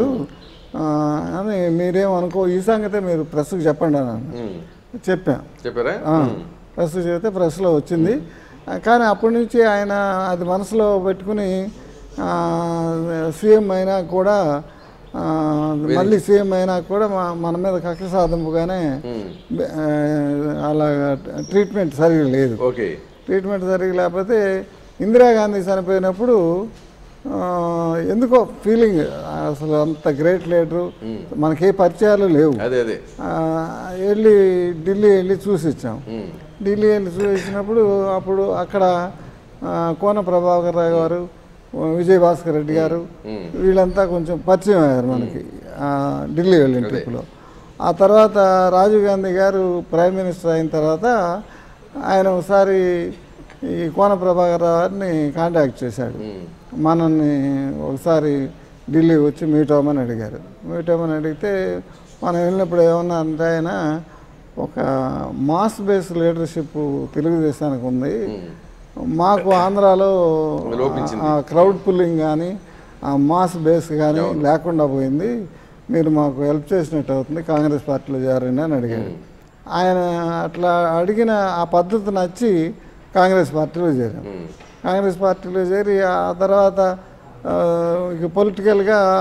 [SPEAKER 3] అని మీరేం అనుకో ఈ సంగతే మీరు ప్రెస్కి చెప్పండి అని అన్నాను.
[SPEAKER 1] ఉమ్.
[SPEAKER 3] చెప్పాను
[SPEAKER 1] చెప్పారా
[SPEAKER 3] ప్రెస్ చెబితే ప్రెస్లో వచ్చింది ఆ, కానీ అప్పటి నుంచి ఆయన అది మనసులో పెట్టుకుని ఆ, సీఎం అయినా కూడా ఆ, మళ్ళీ సీఎం అయినా కూడా మా- మన మీద కక్ష సాధింపుగానే
[SPEAKER 1] ఉమ్.
[SPEAKER 3] ఆ, అలా ట్రీట్మెంట్ సరిగా లేదు
[SPEAKER 1] ఓకే
[SPEAKER 3] ట్రీట్మెంట్ సరిగా లేకపోతే ఇందిరాగాంధీ చనిపోయినప్పుడు ఆ, ఎందుకో ఫీలింగ్ అసలు అంత గ్రేట్ లీడరు మనకే పరిచయాలు లేవు
[SPEAKER 1] అదే అదే
[SPEAKER 3] ఆ, వెళ్ళి ఢిల్లీ వెళ్ళి చూసి వచ్చాం
[SPEAKER 1] ఉమ్.
[SPEAKER 3] ఢిల్లీ వెళ్ళి చూసి వచ్చినప్పుడు అప్పుడు అక్కడ ఆ, కోన ప్రభాకర్ రావు గారు విజయ్ భాస్కర్ రెడ్డి గారు
[SPEAKER 1] ఉమ్.
[SPEAKER 3] వీళ్ళంతా కొంచెం పరిచయం అయ్యారు మనకి ఆ, ఢిల్లీ వెళ్ళిన ట్రిప్లో ఆ తర్వాత రాజీవ్ గాంధీ గారు ప్రైమ్ మినిస్టర్ అయిన తర్వాత ఆయన ఒకసారి ఈ కోన ప్రభాకర్ రావు గారిని కాంటాక్ట్ చేశాడు
[SPEAKER 1] ఉమ్.
[SPEAKER 3] మనల్ని ఒకసారి ఢిల్లీ వచ్చి మీట్ అవ్వమని అడిగారు మీట్ అవ్వమని అడిగితే మనం వెళ్ళినప్పుడు ఏమన్నా అంటే ఆయన ఒక మాస్ బేస్ లీడర్షిప్ తెలుగుదేశానికి ఉంది మాకు ఆంధ్రాలో
[SPEAKER 1] లోపించింది.
[SPEAKER 3] ఆ క్రౌడ్ పుల్లింగ్ కానీ ఆ మాస్ బేస్ కానీ లేకుండా పోయింది మీరు మాకు హెల్ప్ చేసినట్టు అవుతుంది కాంగ్రెస్ పార్టీలో చేరండి అని అడిగాడు ఆయన అట్లా అడిగిన ఆ పద్ధతి నచ్చి కాంగ్రెస్ పార్టీలో చేరాం
[SPEAKER 1] ఉమ్.
[SPEAKER 3] కాంగ్రెస్ పార్టీలో చేరి ఆ తర్వాత ఆ, ఇక పొలిటికల్గా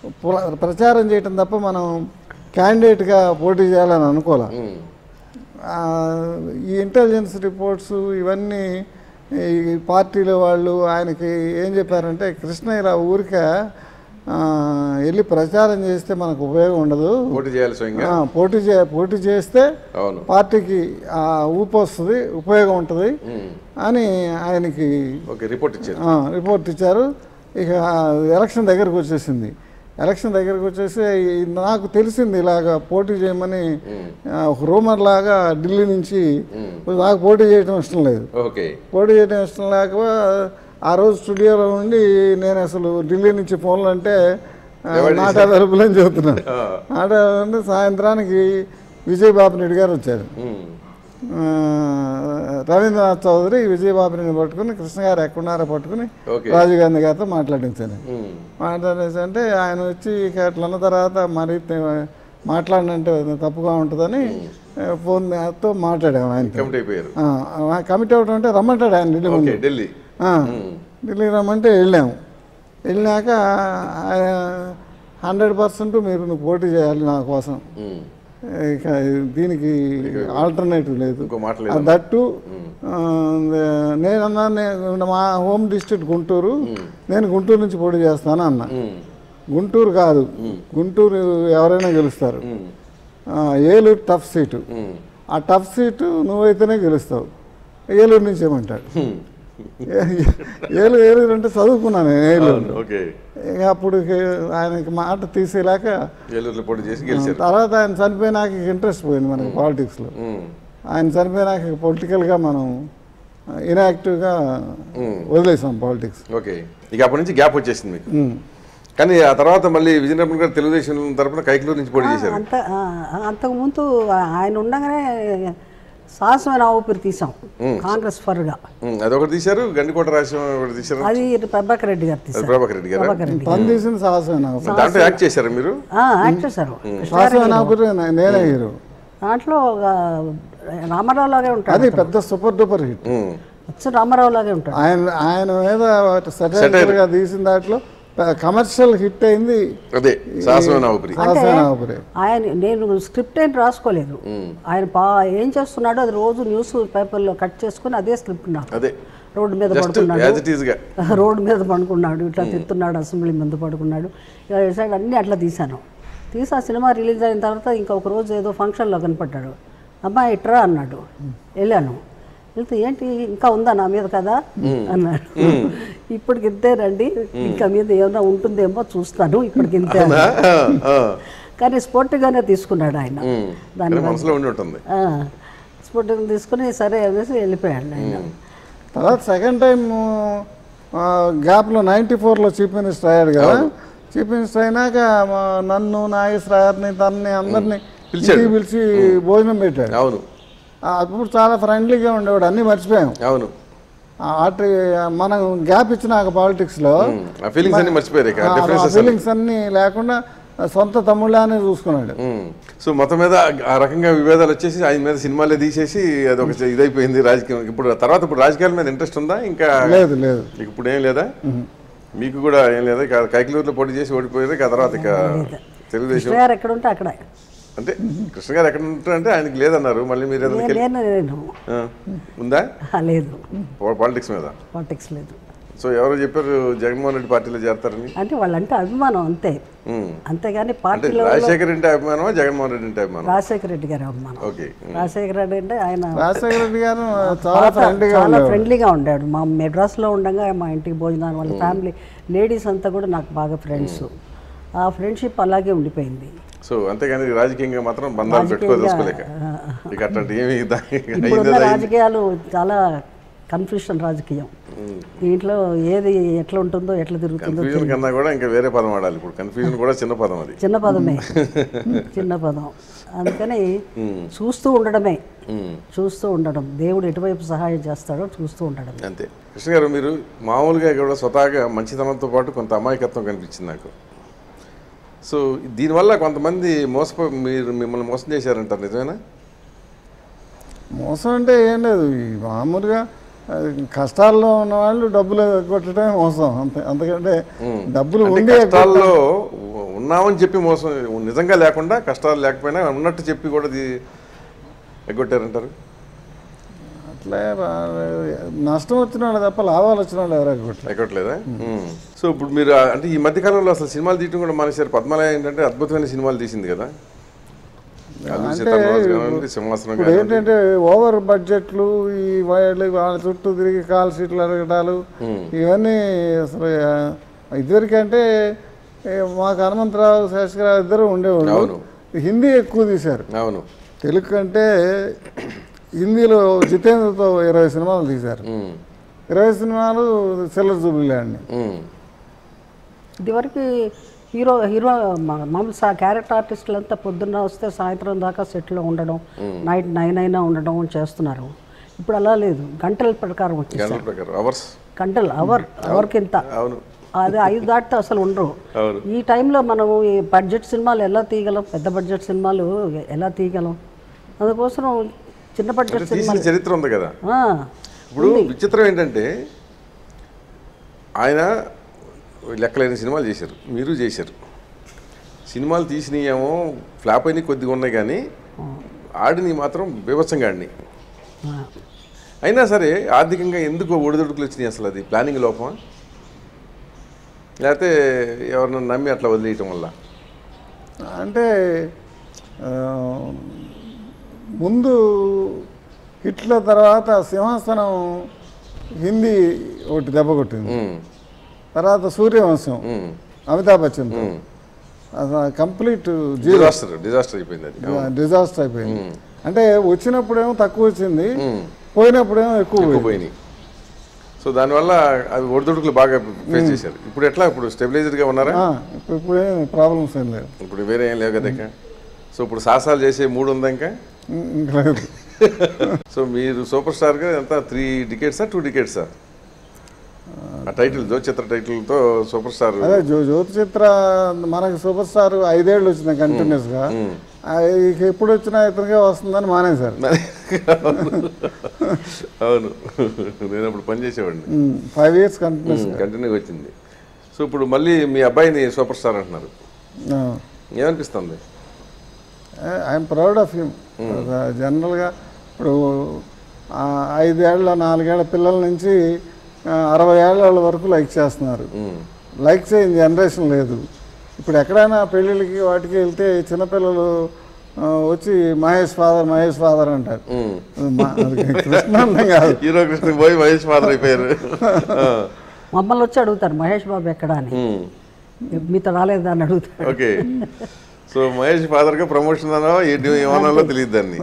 [SPEAKER 3] పుల- ప్రచారం చేయటం తప్ప మనం క్యాండిడేట్గా పోటీ చేయాలని అనుకోలే
[SPEAKER 1] ఉమ్,
[SPEAKER 3] ఆ, ఈ ఇంటెలిజెన్స్ రిపోర్ట్స్ ఇవన్నీ ఈ పార్టీల వాళ్ళు ఆయనకి ఏం చెప్పారంటే కృష్ణయ్యరావు ఊరికే ఆ, వెళ్ళి ప్రచారం చేస్తే మనకు ఉపయోగం ఉండదు
[SPEAKER 1] పోటీ చేయాలి స్వయంగా
[SPEAKER 3] ఆ, పోటీ చే పోటీ చేస్తే
[SPEAKER 1] అవును
[SPEAKER 3] పార్టీకి ఆ, ఊపు వస్తుంది ఉపయోగం ఉంటుంది
[SPEAKER 1] ఉమ్,
[SPEAKER 3] అని ఆయనకి
[SPEAKER 1] ఓకే రిపోర్ట్ ఇచ్చారు
[SPEAKER 3] ఆ, రిపోర్ట్ ఇచ్చారు ఇక ఎలక్షన్ దగ్గరకు వచ్చేసింది ఎలక్షన్ దగ్గరకు వచ్చేసి ఈ- నాకు తెలిసింది ఇలాగ పోటీ చేయమని ఆ, ఒక రూమర్ లాగా ఢిల్లీ నుంచి నాకు పోటీ చేయడం ఇష్టం లేదు
[SPEAKER 1] ఓకే
[SPEAKER 3] పోటీ చేయడం ఇష్టం లేక ఆ రోజు స్టూడియోలో ఉండి నేను అసలు ఢిల్లీ నుంచి ఫోన్లు అంటే
[SPEAKER 1] ఎవరు
[SPEAKER 3] నాట్ అవైలబుల్ అని చెబుతున్నాను నాట్ available అంటే సాయంత్రానికి విజయబాబు రెడ్డి గారు వచ్చారు
[SPEAKER 1] ఉమ్,
[SPEAKER 3] ఆ, రవీంద్రనాథ్ చౌదరి విజయబాబుని పట్టుకుని కృష్ణ గారు ఎక్కడున్నారో పట్టుకుని
[SPEAKER 1] ఓకే
[SPEAKER 3] రాజీవ్ గాంధీ గారితో మాట్లాడించాను
[SPEAKER 1] ఉమ్,
[SPEAKER 3] మాట్లాడేసి అంటే ఆయన వచ్చి ఇక అట్లా అన్న తర్వాత మరి తే- మాట్లాడినంటే తప్పుగా ఉంటుందని ఫోన్తో మాట్లాడాము ఆయనతో
[SPEAKER 1] కమిట్ అయిపోయారు
[SPEAKER 3] కమిట్ అవ్వడం అంటే రమ్మంటాడు ఆయన ఢిల్లీ
[SPEAKER 1] ఓకే
[SPEAKER 3] ముందు
[SPEAKER 1] ఢిల్లీ
[SPEAKER 3] ఆ, ఢిల్లీకి రమ్మంటే వెళ్ళాము వెళ్ళాక హండ్రెడ్ పర్సెంట్ మీరు నువ్వు పోటీ చేయాలి నా కోసం
[SPEAKER 1] ఉమ్,
[SPEAKER 3] ఇక దీనికి ఆల్టర్నేటివ్ లేదు
[SPEAKER 1] ఇంకో మాట
[SPEAKER 3] ఆ
[SPEAKER 1] లేదు
[SPEAKER 3] దట్టు ఆ, నేనన్నా నే- మా హోమ్ డిస్ట్రిక్ట్ గుంటూరు నేను గుంటూరు నుంచి పోటీ చేస్తాను అన్న
[SPEAKER 1] ఉమ్,
[SPEAKER 3] గుంటూరు కాదు గుంటూరు ఎవరైనా గెలుస్తారు
[SPEAKER 1] ఉమ్,
[SPEAKER 3] ఆ, ఏలూరు టఫ్ సీటు
[SPEAKER 1] ఉమ్,
[SPEAKER 3] ఆ టఫ్ సీటు నువ్వైతేనే గెలుస్తావు ఏలూరు నుంచి ఏమంటాడు
[SPEAKER 1] ఉమ్.
[SPEAKER 3] ఏలూరు ఏలూరు అంటే చదువుకున్నాను నేను ఏలూరు
[SPEAKER 1] అవును, ఓకే
[SPEAKER 3] ఇక అప్పుడు ఇక ఆయనకి మాట తీసేలాక
[SPEAKER 1] ఏలూరులో పోటీ చేసి గెలిచారు
[SPEAKER 3] తర్వాత ఆయన చనిపోయినాక ఇంట్రెస్ట్ పోయింది మనకి పాలిటిక్స్లో
[SPEAKER 1] ఉమ్,
[SPEAKER 3] ఆయన చనిపోయినాక పొలిటికల్గా మనం ఇన్యాక్టివ్గా వదిలేసాం పాలిటిక్స్
[SPEAKER 1] ఓకే ఇక అప్పటి నుంచి గ్యాప్ వచ్చేసింది మీకు కానీ ఆ తర్వాత మళ్ళీ విజయనగరం గారు తెలుగుదేశం తరపున కైకలూరు నుంచి పోటీ చేశారు
[SPEAKER 2] అంత ఆ, అంతకుముందు ఆయన ఉండగానే సాహసమైన ఊపిరి తీసాం కాంగ్రెస్ ఫర్గా
[SPEAKER 1] ఉమ్, అదొకటి తీశారు గండికోట రాజ్యం ఒకటి తీశారు
[SPEAKER 2] అది ప్రభాకర్ రెడ్డి గారు తీశారు
[SPEAKER 1] ప్రభాకర్ రెడ్డి గారు
[SPEAKER 2] ప్రభాకర్ రెడ్డి
[SPEAKER 3] తను తీసిన సాహసమైన
[SPEAKER 1] దాంట్లో యాక్ట్ చేశారు మీరు
[SPEAKER 2] ఆ, యాక్ట్ చేశారు
[SPEAKER 3] సాహసమైన ఆకురే నేనే హీరో
[SPEAKER 2] దాంట్లో ఒక రామారావు లాగే ఉంటాడు
[SPEAKER 3] అది పెద్ద సూపర్ డూపర్ హిట్
[SPEAKER 1] ఉమ్,
[SPEAKER 2] వచ్చి రామారావు లాగే ఉంటాడు
[SPEAKER 3] ఆయన ఆయన మీద సటైర్గా తీసిన దాంట్లో కమర్షియల్ హిట్ అయింది
[SPEAKER 1] అదే సాహసమైన ఊపిరి
[SPEAKER 3] సాహసమైన ఆకురే
[SPEAKER 2] ఆయన నేను స్క్రిప్ట్ ఏం రాసుకోలేదు ఆయన పా ఏం చేస్తున్నాడో అది రోజు న్యూస్ పేపర్లో కట్ చేసుకుని అదే స్క్రిప్ట్ నాకు
[SPEAKER 1] అదే
[SPEAKER 2] రోడ్డు మీద
[SPEAKER 1] జస్ట్
[SPEAKER 2] పడుకున్నాడు
[SPEAKER 1] యాజ్ ఇట్ ఈస్ గా
[SPEAKER 2] రోడ్డు మీద పడుకున్నాడు ఇట్లా తిత్తున్నాడు అసెంబ్లీ ముందు పడుకున్నాడు ఇలా సైడ్ అన్నీ అట్లా తీశాను తీసి ఆ సినిమా రిలీజ్ అయిన తర్వాత ఇంకా ఒక రోజు ఏదో ఫంక్షన్లో కనపడ్డాడు అమ్మా ఇట్రా అన్నాడు వెళ్ళాను వెళ్తే ఏంటి ఇంకా ఉందా నా మీద కదా అన్నాడు ఇప్పటికి ఇంతేనండి ఇంకా మీద ఏమైనా ఉంటుందేమో చూస్తాను ఇప్పటికి ఇంతే అన్నాడు.
[SPEAKER 1] ఆ, ఆ,
[SPEAKER 2] కానీ స్పోర్ట్గానే తీసుకున్నాడు ఆయన
[SPEAKER 1] ఉమ్.
[SPEAKER 2] దాన్ని
[SPEAKER 1] కానీ మనసులో ఉండి ఉంటుంది
[SPEAKER 2] స్పోర్ట్గా తీసుకుని సరే అనేసి వెళ్ళిపోయాడు ఆయన
[SPEAKER 3] తర్వాత సెకండ్ టైం గ్యాప్లో నైంటీ ఫోర్లో చీఫ్ మినిస్టర్ అయ్యాడు కదా చీఫ్ మినిస్టర్ అయినాక మా నన్ను నాగేశ్వరని తనని అందరినీ
[SPEAKER 1] పిలిచాడు.
[SPEAKER 3] ఇంటికి పిలిచి భోజనం పెట్టాడు
[SPEAKER 1] అవును
[SPEAKER 3] ఆ, అప్పుడు చాలా ఫ్రెండ్లీగా ఉండేవాడు అన్నీ మర్చిపోయాం
[SPEAKER 1] అవును
[SPEAKER 3] ఆ, అటు మనం గ్యాప్ ఇచ్చినాక పాలిటిక్స్లో
[SPEAKER 1] ఉమ్, ఆ ఫీలింగ్స్ అన్ని మర్చిపోయారు ఇక డిఫరెన్సెస్
[SPEAKER 3] ఫీలింగ్స్ అన్నీ లేకుండా సొంత తమ్ముళ్ళనే చూసుకున్నాడు
[SPEAKER 1] సో మొత్తం మీద ఆ రకంగా విభేదాలు వచ్చేసి ఆయన మీద సినిమాలే తీసేసి అది ఒక ఇదైపోయింది రాజకీయం ఇప్పుడు ఆ తర్వాత ఇప్పుడు రాజకీయాల మీద ఇంట్రెస్ట్ ఉందా ఇంకా
[SPEAKER 3] లేదు లేదు
[SPEAKER 1] ఇక ఇప్పుడు ఏం లేదా మీకు కూడా ఏం లేదా ఇక కైకలూరులో పోటీ చేసి ఓడిపోయారు ఇక ఆ తర్వాత ఇక తెలుగుదేశం
[SPEAKER 2] కృష్ణ గారు ఎక్కడ ఉంటే అక్కడే
[SPEAKER 1] అంటే కృష్ణ గారు ఎక్కడ ఉంటారంటే ఆయనకి లేదన్నారు మళ్ళీ మీరు ఏదైనా
[SPEAKER 2] నేను నేను నేను
[SPEAKER 1] ఆ, ఉందా
[SPEAKER 2] ఆ, లేదు
[SPEAKER 1] పాలిటిక్స్ మీద
[SPEAKER 2] పాలిటిక్స్ లేదు
[SPEAKER 1] సో ఎవరో చెప్పారు జగన్మోహన్ రెడ్డి పార్టీలో చేరతారని
[SPEAKER 2] అంటే వాళ్ళంటే అభిమానం అంతే
[SPEAKER 1] ఉమ్.
[SPEAKER 2] అంతేగాని
[SPEAKER 1] అంటే
[SPEAKER 2] పార్టీలో
[SPEAKER 1] రాజశేఖర్ రెడ్డి అభిమానమా జగన్మోహన్ రెడ్డి అంటే అభిమానం
[SPEAKER 2] రాజశేఖర రెడ్డి గారి అభిమానం
[SPEAKER 1] ఓకే
[SPEAKER 2] రాజశేఖర రెడ్డి అంటే ఆయన
[SPEAKER 3] రాజశేఖర రెడ్డి గారు చాలా
[SPEAKER 2] పాత-
[SPEAKER 3] ఫ్రెండ్లీగా
[SPEAKER 2] చాలా
[SPEAKER 3] ఉండేవాడు
[SPEAKER 2] ఫ్రెండ్లీగా ఉండాడు మా మెడ్రాస్లో ఉండగా మా ఇంటికి భోజనాలు వాళ్ళ ఫ్యామిలీ లేడీస్ అంతా కూడా నాకు బాగా ఫ్రెండ్స్ ఆ ఫ్రెండ్షిప్ అలాగే ఉండిపోయింది
[SPEAKER 1] సో అంతేగాని రాజకీయంగా మాత్రం బంధాలు పెట్టుకోదలుచుకోలేక ఇక అట్లాంటి ఏమి దా-
[SPEAKER 2] ఇప్పుడున్న
[SPEAKER 1] అయిందో అయింది.
[SPEAKER 2] రాజకీయాలు చాలా కన్ఫ్యూషన్ రాజకీయం దీంట్లో ఏది ఎట్లా ఉంటుందో ఎట్లా తిరుగుతుందో
[SPEAKER 1] కన్ఫ్యూజన్ కన్నా కూడా ఇంకా వేరే పదం వాడాలి ఇప్పుడు కన్ఫ్యూజన్ కూడా చిన్న పదం అది
[SPEAKER 2] చిన్న పదమే చిన్న పదం అందుకని చూస్తూ ఉండడమే
[SPEAKER 1] ఉమ్.
[SPEAKER 2] చూస్తూ ఉండడం దేవుడు ఎటువైపు సహాయం చేస్తాడో చూస్తూ ఉండడం
[SPEAKER 1] అంతే కృష్ణ గారు మీరు మామూలుగా కూడా స్వతహాగా మంచితనంతో పాటు కొంత అమాయకత్వం కనిపించింది నాకు సో దీనివల్ల కొంతమంది మోసపో మీరు మిమ్మల్ని మోసం చేశారంటారు నిజమేనా
[SPEAKER 3] మోసం అంటే ఏం లేదు ఈ మామూలుగా అది కష్టాల్లో ఉన్న వాళ్ళు డబ్బులు కొట్టడమే మోసం అంతే అంతకంటే డబ్బులు
[SPEAKER 1] అంటే
[SPEAKER 3] ఉండి
[SPEAKER 1] కష్టాల్లో ఉన్నామని చెప్పి మోసం నిజంగా లేకుండా కష్టాలు లేకపోయినా ఉన్నట్టు చెప్పి కూడా ఇది ఎగ్గొట్టారంటారు
[SPEAKER 3] అట్లా రా- నష్టం వచ్చిన వాళ్ళు తప్ప లాభాలు వచ్చిన వాళ్ళు ఎవరు ఎగ్గొట్టలేదు
[SPEAKER 1] ఎగ్గొట్టలేదా మ్మ్. సో ఇప్పుడు మీరు ఆ- అంటే ఈ మధ్య కాలంలో అసలు సినిమాలు తీయడం కూడా మానేశారు పద్మాలయ ఏంటంటే అద్భుతమైన సినిమాలు తీసింది కదా అల్లు
[SPEAKER 3] అంటే
[SPEAKER 1] సీతారామరాజు కానివ్వండి, సింహాసనం
[SPEAKER 3] ఇప్పుడు
[SPEAKER 1] కానివ్వండి.
[SPEAKER 3] ఏంటంటే ఓవర్ బడ్జెట్లు ఈ వాళ్ళు వాళ్ళ చుట్టూ తిరిగి కాల్ సీట్లు అడగటాలు ఇవన్నీ అసలు ఆ, ఇదివరకంటే ఏ, మాకు హనుమంతరావు శేషరావు ఇద్దరు ఉండేవాళ్ళు
[SPEAKER 1] అవును.
[SPEAKER 3] హిందీ ఎక్కువ తీశారు
[SPEAKER 1] అవును
[SPEAKER 3] తెలుగు కంటే హిందీలో జితేంద్రతో ఇరవై సినిమాలు తీశారు
[SPEAKER 1] మ్మ్.
[SPEAKER 3] ఇరవై సినిమాలు సిల్లర్ జూబిలాండి
[SPEAKER 1] మ్మ్.
[SPEAKER 2] ఇదివరకు హీరో హీరో మా- మామూలు సా క్యారెక్టర్ ఆర్టిస్టులు అంతా పొద్దున్న వస్తే సాయంత్రం దాకా సెట్లో ఉండడం నైట్ నైన్ అయినా ఉండడం చేస్తున్నారు ఇప్పుడు అలా లేదు గంటల ప్రకారం వచ్చేసారు
[SPEAKER 1] గంటల ప్రకారం అవర్స్
[SPEAKER 2] గంటలు అవర్ అవర్కి ఇంత
[SPEAKER 1] అవును
[SPEAKER 2] అది ఐదు దాటితే అసలు ఉండరు
[SPEAKER 1] అవును
[SPEAKER 2] ఈ టైంలో మనం ఈ బడ్జెట్ సినిమాలు ఎలా తీయగలం పెద్ద బడ్జెట్ సినిమాలు ఎలా తీయగలం అందుకోసం చిన్న
[SPEAKER 1] అంటే
[SPEAKER 2] బడ్జెట్
[SPEAKER 1] తీసిన
[SPEAKER 2] సినిమాలు
[SPEAKER 1] చరిత్ర ఉంది కదా
[SPEAKER 2] ఆ,
[SPEAKER 1] ఇప్పుడు విచిత్రం ఏంటంటే ఆయన లెక్కలేని సినిమాలు చేశారు మీరు చేశారు సినిమాలు తీసినయేమో ఫ్లాప్ అయినవి కొద్దిగా ఉన్నాయి కానీ ఆడిని మాత్రం బీభత్సంగా ఆడినాయి
[SPEAKER 2] ఆ.
[SPEAKER 1] అయినా సరే ఆర్థికంగా ఎందుకు ఒడిదొడుకులు వచ్చినాయి అసలు అది ప్లానింగ్ లోపమా లేకపోతే ఎవరినైనా నమ్మి అట్లా వదిలేయటం వల్ల
[SPEAKER 3] అంటే ఆ, ముందు హిట్ల తర్వాత సింహాసనం హిందీ ఒకటి దెబ్బ కొట్టింది
[SPEAKER 1] ఉమ్,
[SPEAKER 3] తర్వాత సూర్యవంశం
[SPEAKER 1] ఉమ్,
[SPEAKER 3] అమితాబ్ బచ్చన్
[SPEAKER 1] ఉమ్.
[SPEAKER 3] అసలు కంప్లీట్ జీరో
[SPEAKER 1] డిజాస్టర్ డిజాస్టర్ అయిపోయింది అది అవును.
[SPEAKER 3] డిజాస్టర్ అయిపోయింది అంటే వచ్చినప్పుడేమో తక్కువ వచ్చింది
[SPEAKER 1] ఉమ్.
[SPEAKER 3] పోయినప్పుడేమో ఎక్కువ
[SPEAKER 1] ఎక్కువ
[SPEAKER 3] పోయింది.
[SPEAKER 1] పోయినాయి సో దానివల్ల అవి ఒడిదుడుకులు బాగా ఫేస్ చేశారు ఇప్పుడు ఎట్లా ఇప్పుడు స్టెబిలైజర్గా ఉన్నారా
[SPEAKER 3] ఆ, ఇప్పుడు ఇప్పుడేం ప్రాబ్లమ్స్ ఏం లేవు
[SPEAKER 1] ఇప్పుడు వేరే ఏం లేవు కదా ఇంకా సో ఇప్పుడు సాహసాలు చేసే మూడు ఉందా ఇంకా
[SPEAKER 3] ఇం- ఇంకా లేదు
[SPEAKER 1] సో మీరు సూపర్ స్టార్గా ఎంత త్రీ డికెట్సా టూ డికెట్సా ఆ టైటిల్ జోచిత్ర టైటిల్తో సూపర్ స్టార్
[SPEAKER 3] అదే జ్యో జ్యోతి చిత్ర మనకి సూపర్ స్టార్ ఐదేళ్ళు వచ్చినాయి కంటిన్యూస్ గా ఆ, ఇక ఎప్పుడు వచ్చినా ఇతనికే వస్తుందని మానేశారు
[SPEAKER 1] అవును నేను అప్పుడు పని చేసేవాడిని
[SPEAKER 3] ఫైవ్ ఇయర్స్ కంటిన్యూస్
[SPEAKER 1] కంటిన్యూగా వచ్చింది సో ఇప్పుడు మళ్ళీ మీ అబ్బాయిని సూపర్ స్టార్ అంటున్నారు ఏమనిపిస్తుంది
[SPEAKER 3] ఐఎమ్ ప్రౌడ్ ఆఫ్ హిమ్ జనరల్గా ఇప్పుడు ఆ, ఐదేళ్ల నాలుగేళ్ల పిల్లల నుంచి ఆ, అరవై ఏళ్ళ వరకు లైక్ చేస్తున్నారు
[SPEAKER 1] ఉమ్,
[SPEAKER 3] లైక్ చేయని జనరేషన్ లేదు ఇప్పుడు ఎక్కడైనా పెళ్ళిళ్ళకి వాటికి వెళ్తే చిన్నపిల్లలు ఆ, వచ్చి మహేష్ ఫాదర్ మహేష్ ఫాదర్ అంటారు
[SPEAKER 1] ఉమ్.
[SPEAKER 3] అది మా- అది కృష్ణాండం కాదు
[SPEAKER 1] హీరో కృష్ణ పోయి మహేష్ ఫాదర్ అయిపోయారు ఆ,
[SPEAKER 2] మమ్మల్ని వచ్చి అడుగుతారు మహేష్ బాబు ఎక్కడా అని
[SPEAKER 1] ఉమ్,
[SPEAKER 2] మీతో రాలేదా అని అడుగుతారు
[SPEAKER 1] ఓకే సో మహేష్ ఫాదర్గా ప్రమోషన్ అనో ఏంటి ఏమనాలో తెలియదు దాన్ని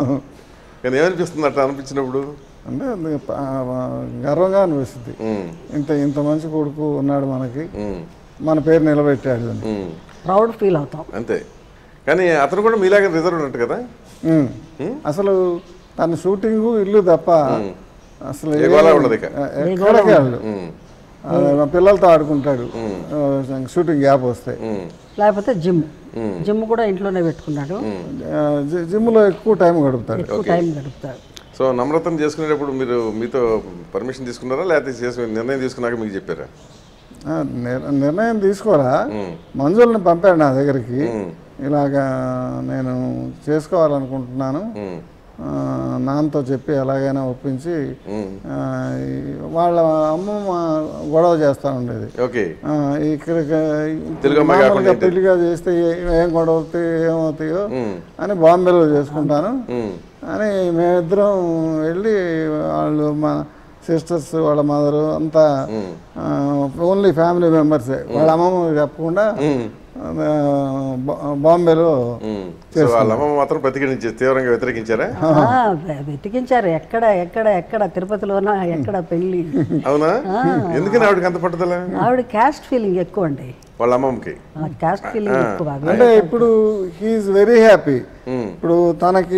[SPEAKER 1] కానీ ఏమనిపిస్తుంది అట్లా అనిపించినప్పుడు
[SPEAKER 3] అంటే అది ప- ఆ, గర్వంగా అనిపిస్తుంది
[SPEAKER 1] ఉమ్,
[SPEAKER 3] ఇంత ఇంత మంచి కొడుకు ఉన్నాడు మనకి
[SPEAKER 1] ఉమ్,
[SPEAKER 3] మన పేరు నిలబెట్టాడు అని
[SPEAKER 1] ఉమ్.
[SPEAKER 2] ప్రౌడ్ ఫీల్ అవుతాం
[SPEAKER 1] అంతే కానీ అతను కూడా మీలాగే రిజర్వ్ ఉన్నట్టు కదా
[SPEAKER 3] ఉమ్. అసలు తన షూటింగ్ ఇల్లు తప్ప అసలు
[SPEAKER 1] ఏ గోళ ఉండదు ఇక.
[SPEAKER 3] ఆ, ఎక్కడికి వెళ్ళడు
[SPEAKER 1] ఉమ్,
[SPEAKER 3] ఆ, మా పిల్లలతో ఆడుకుంటాడు ఆ, షూటింగ్ గ్యాప్ వస్తే
[SPEAKER 1] ఉమ్,
[SPEAKER 2] లేకపోతే జిమ్ జిమ్ కూడా ఇంట్లోనే పెట్టుకున్నాడు
[SPEAKER 3] ఆ, జి- జిమ్లో ఎక్కువ టైం గడుపుతాడు
[SPEAKER 2] ఎక్కువ టైం గడుపుతాడు
[SPEAKER 1] సో నమ్రతను చేసుకునేటప్పుడు మీరు మీతో పర్మిషన్ తీసుకున్నారా లేకపోతే చేసుకుని నిర్ణయం తీసుకున్నాక మీకు చెప్పారా
[SPEAKER 3] ఆ, నిర్- నిర్ణయం తీసుకోరా
[SPEAKER 1] ఉమ్,
[SPEAKER 3] మంజుల్ని పంపాడు నా దగ్గరికి
[SPEAKER 1] ఉమ్,
[SPEAKER 3] ఇలాగా నేను చేసుకోవాలనుకుంటున్నాను
[SPEAKER 1] ఉమ్,
[SPEAKER 3] ఆ, నాన్నతో చెప్పి ఎలాగైనా ఒప్పించి
[SPEAKER 1] ఉమ్.
[SPEAKER 3] ఆ, ఈ వాళ్ళ అమ్మమ్మ గొడవ చేస్తూ ఉండేది
[SPEAKER 1] ఓకే
[SPEAKER 3] ఆ, ఇక్కడ
[SPEAKER 1] తెలుగు అమ్మాయి కాకుండా
[SPEAKER 3] మామూలుగా
[SPEAKER 1] ఏంటి?
[SPEAKER 3] పెళ్లిగా చేస్తే ఏ- ఏం గొడవ అవుతాయి ఏమవుతాయో
[SPEAKER 1] ఉమ్,
[SPEAKER 3] అని బాంబేలో చేసుకుంటాను
[SPEAKER 1] ఉమ్,
[SPEAKER 3] అని మేమిద్దరం వెళ్ళి వాళ్ళు మా సిస్టర్స్ వాళ్ళ మదరు అంతా
[SPEAKER 1] ఉమ్,
[SPEAKER 3] ఓన్లీ ఫ్యామిలీ మెంబర్సే వాళ్ళ అమ్మమ్మ చెప్పకుండా
[SPEAKER 1] ఉమ్,
[SPEAKER 3] ఆ, బా- బాంబేలో
[SPEAKER 1] ఉమ్. సో వాళ్ళ అమ్మ మాత్రం ప్రతిఘటించి తీవ్రంగా వ్యతిరేకించారా
[SPEAKER 2] ఆ, వె- వెతికించారు ఎక్కడ ఎక్కడ ఎక్కడ తిరుపతిలోనా ఎక్కడ పెళ్ళి
[SPEAKER 1] అవునా ఎందుకని ఆవిడకి అంత పట్టుదల
[SPEAKER 2] ఆవిడ క్యాస్ట్ ఫీలింగ్ ఎక్కువ అండి
[SPEAKER 1] వాళ్ళ అమ్మమ్మకి
[SPEAKER 2] క్యాస్ట్ ఫీలింగ్ ఎక్కువ
[SPEAKER 3] అంటే ఇప్పుడు హీఈస్ వెరీ హ్యాపీ
[SPEAKER 1] ఉమ్,
[SPEAKER 3] ఇప్పుడు తనకి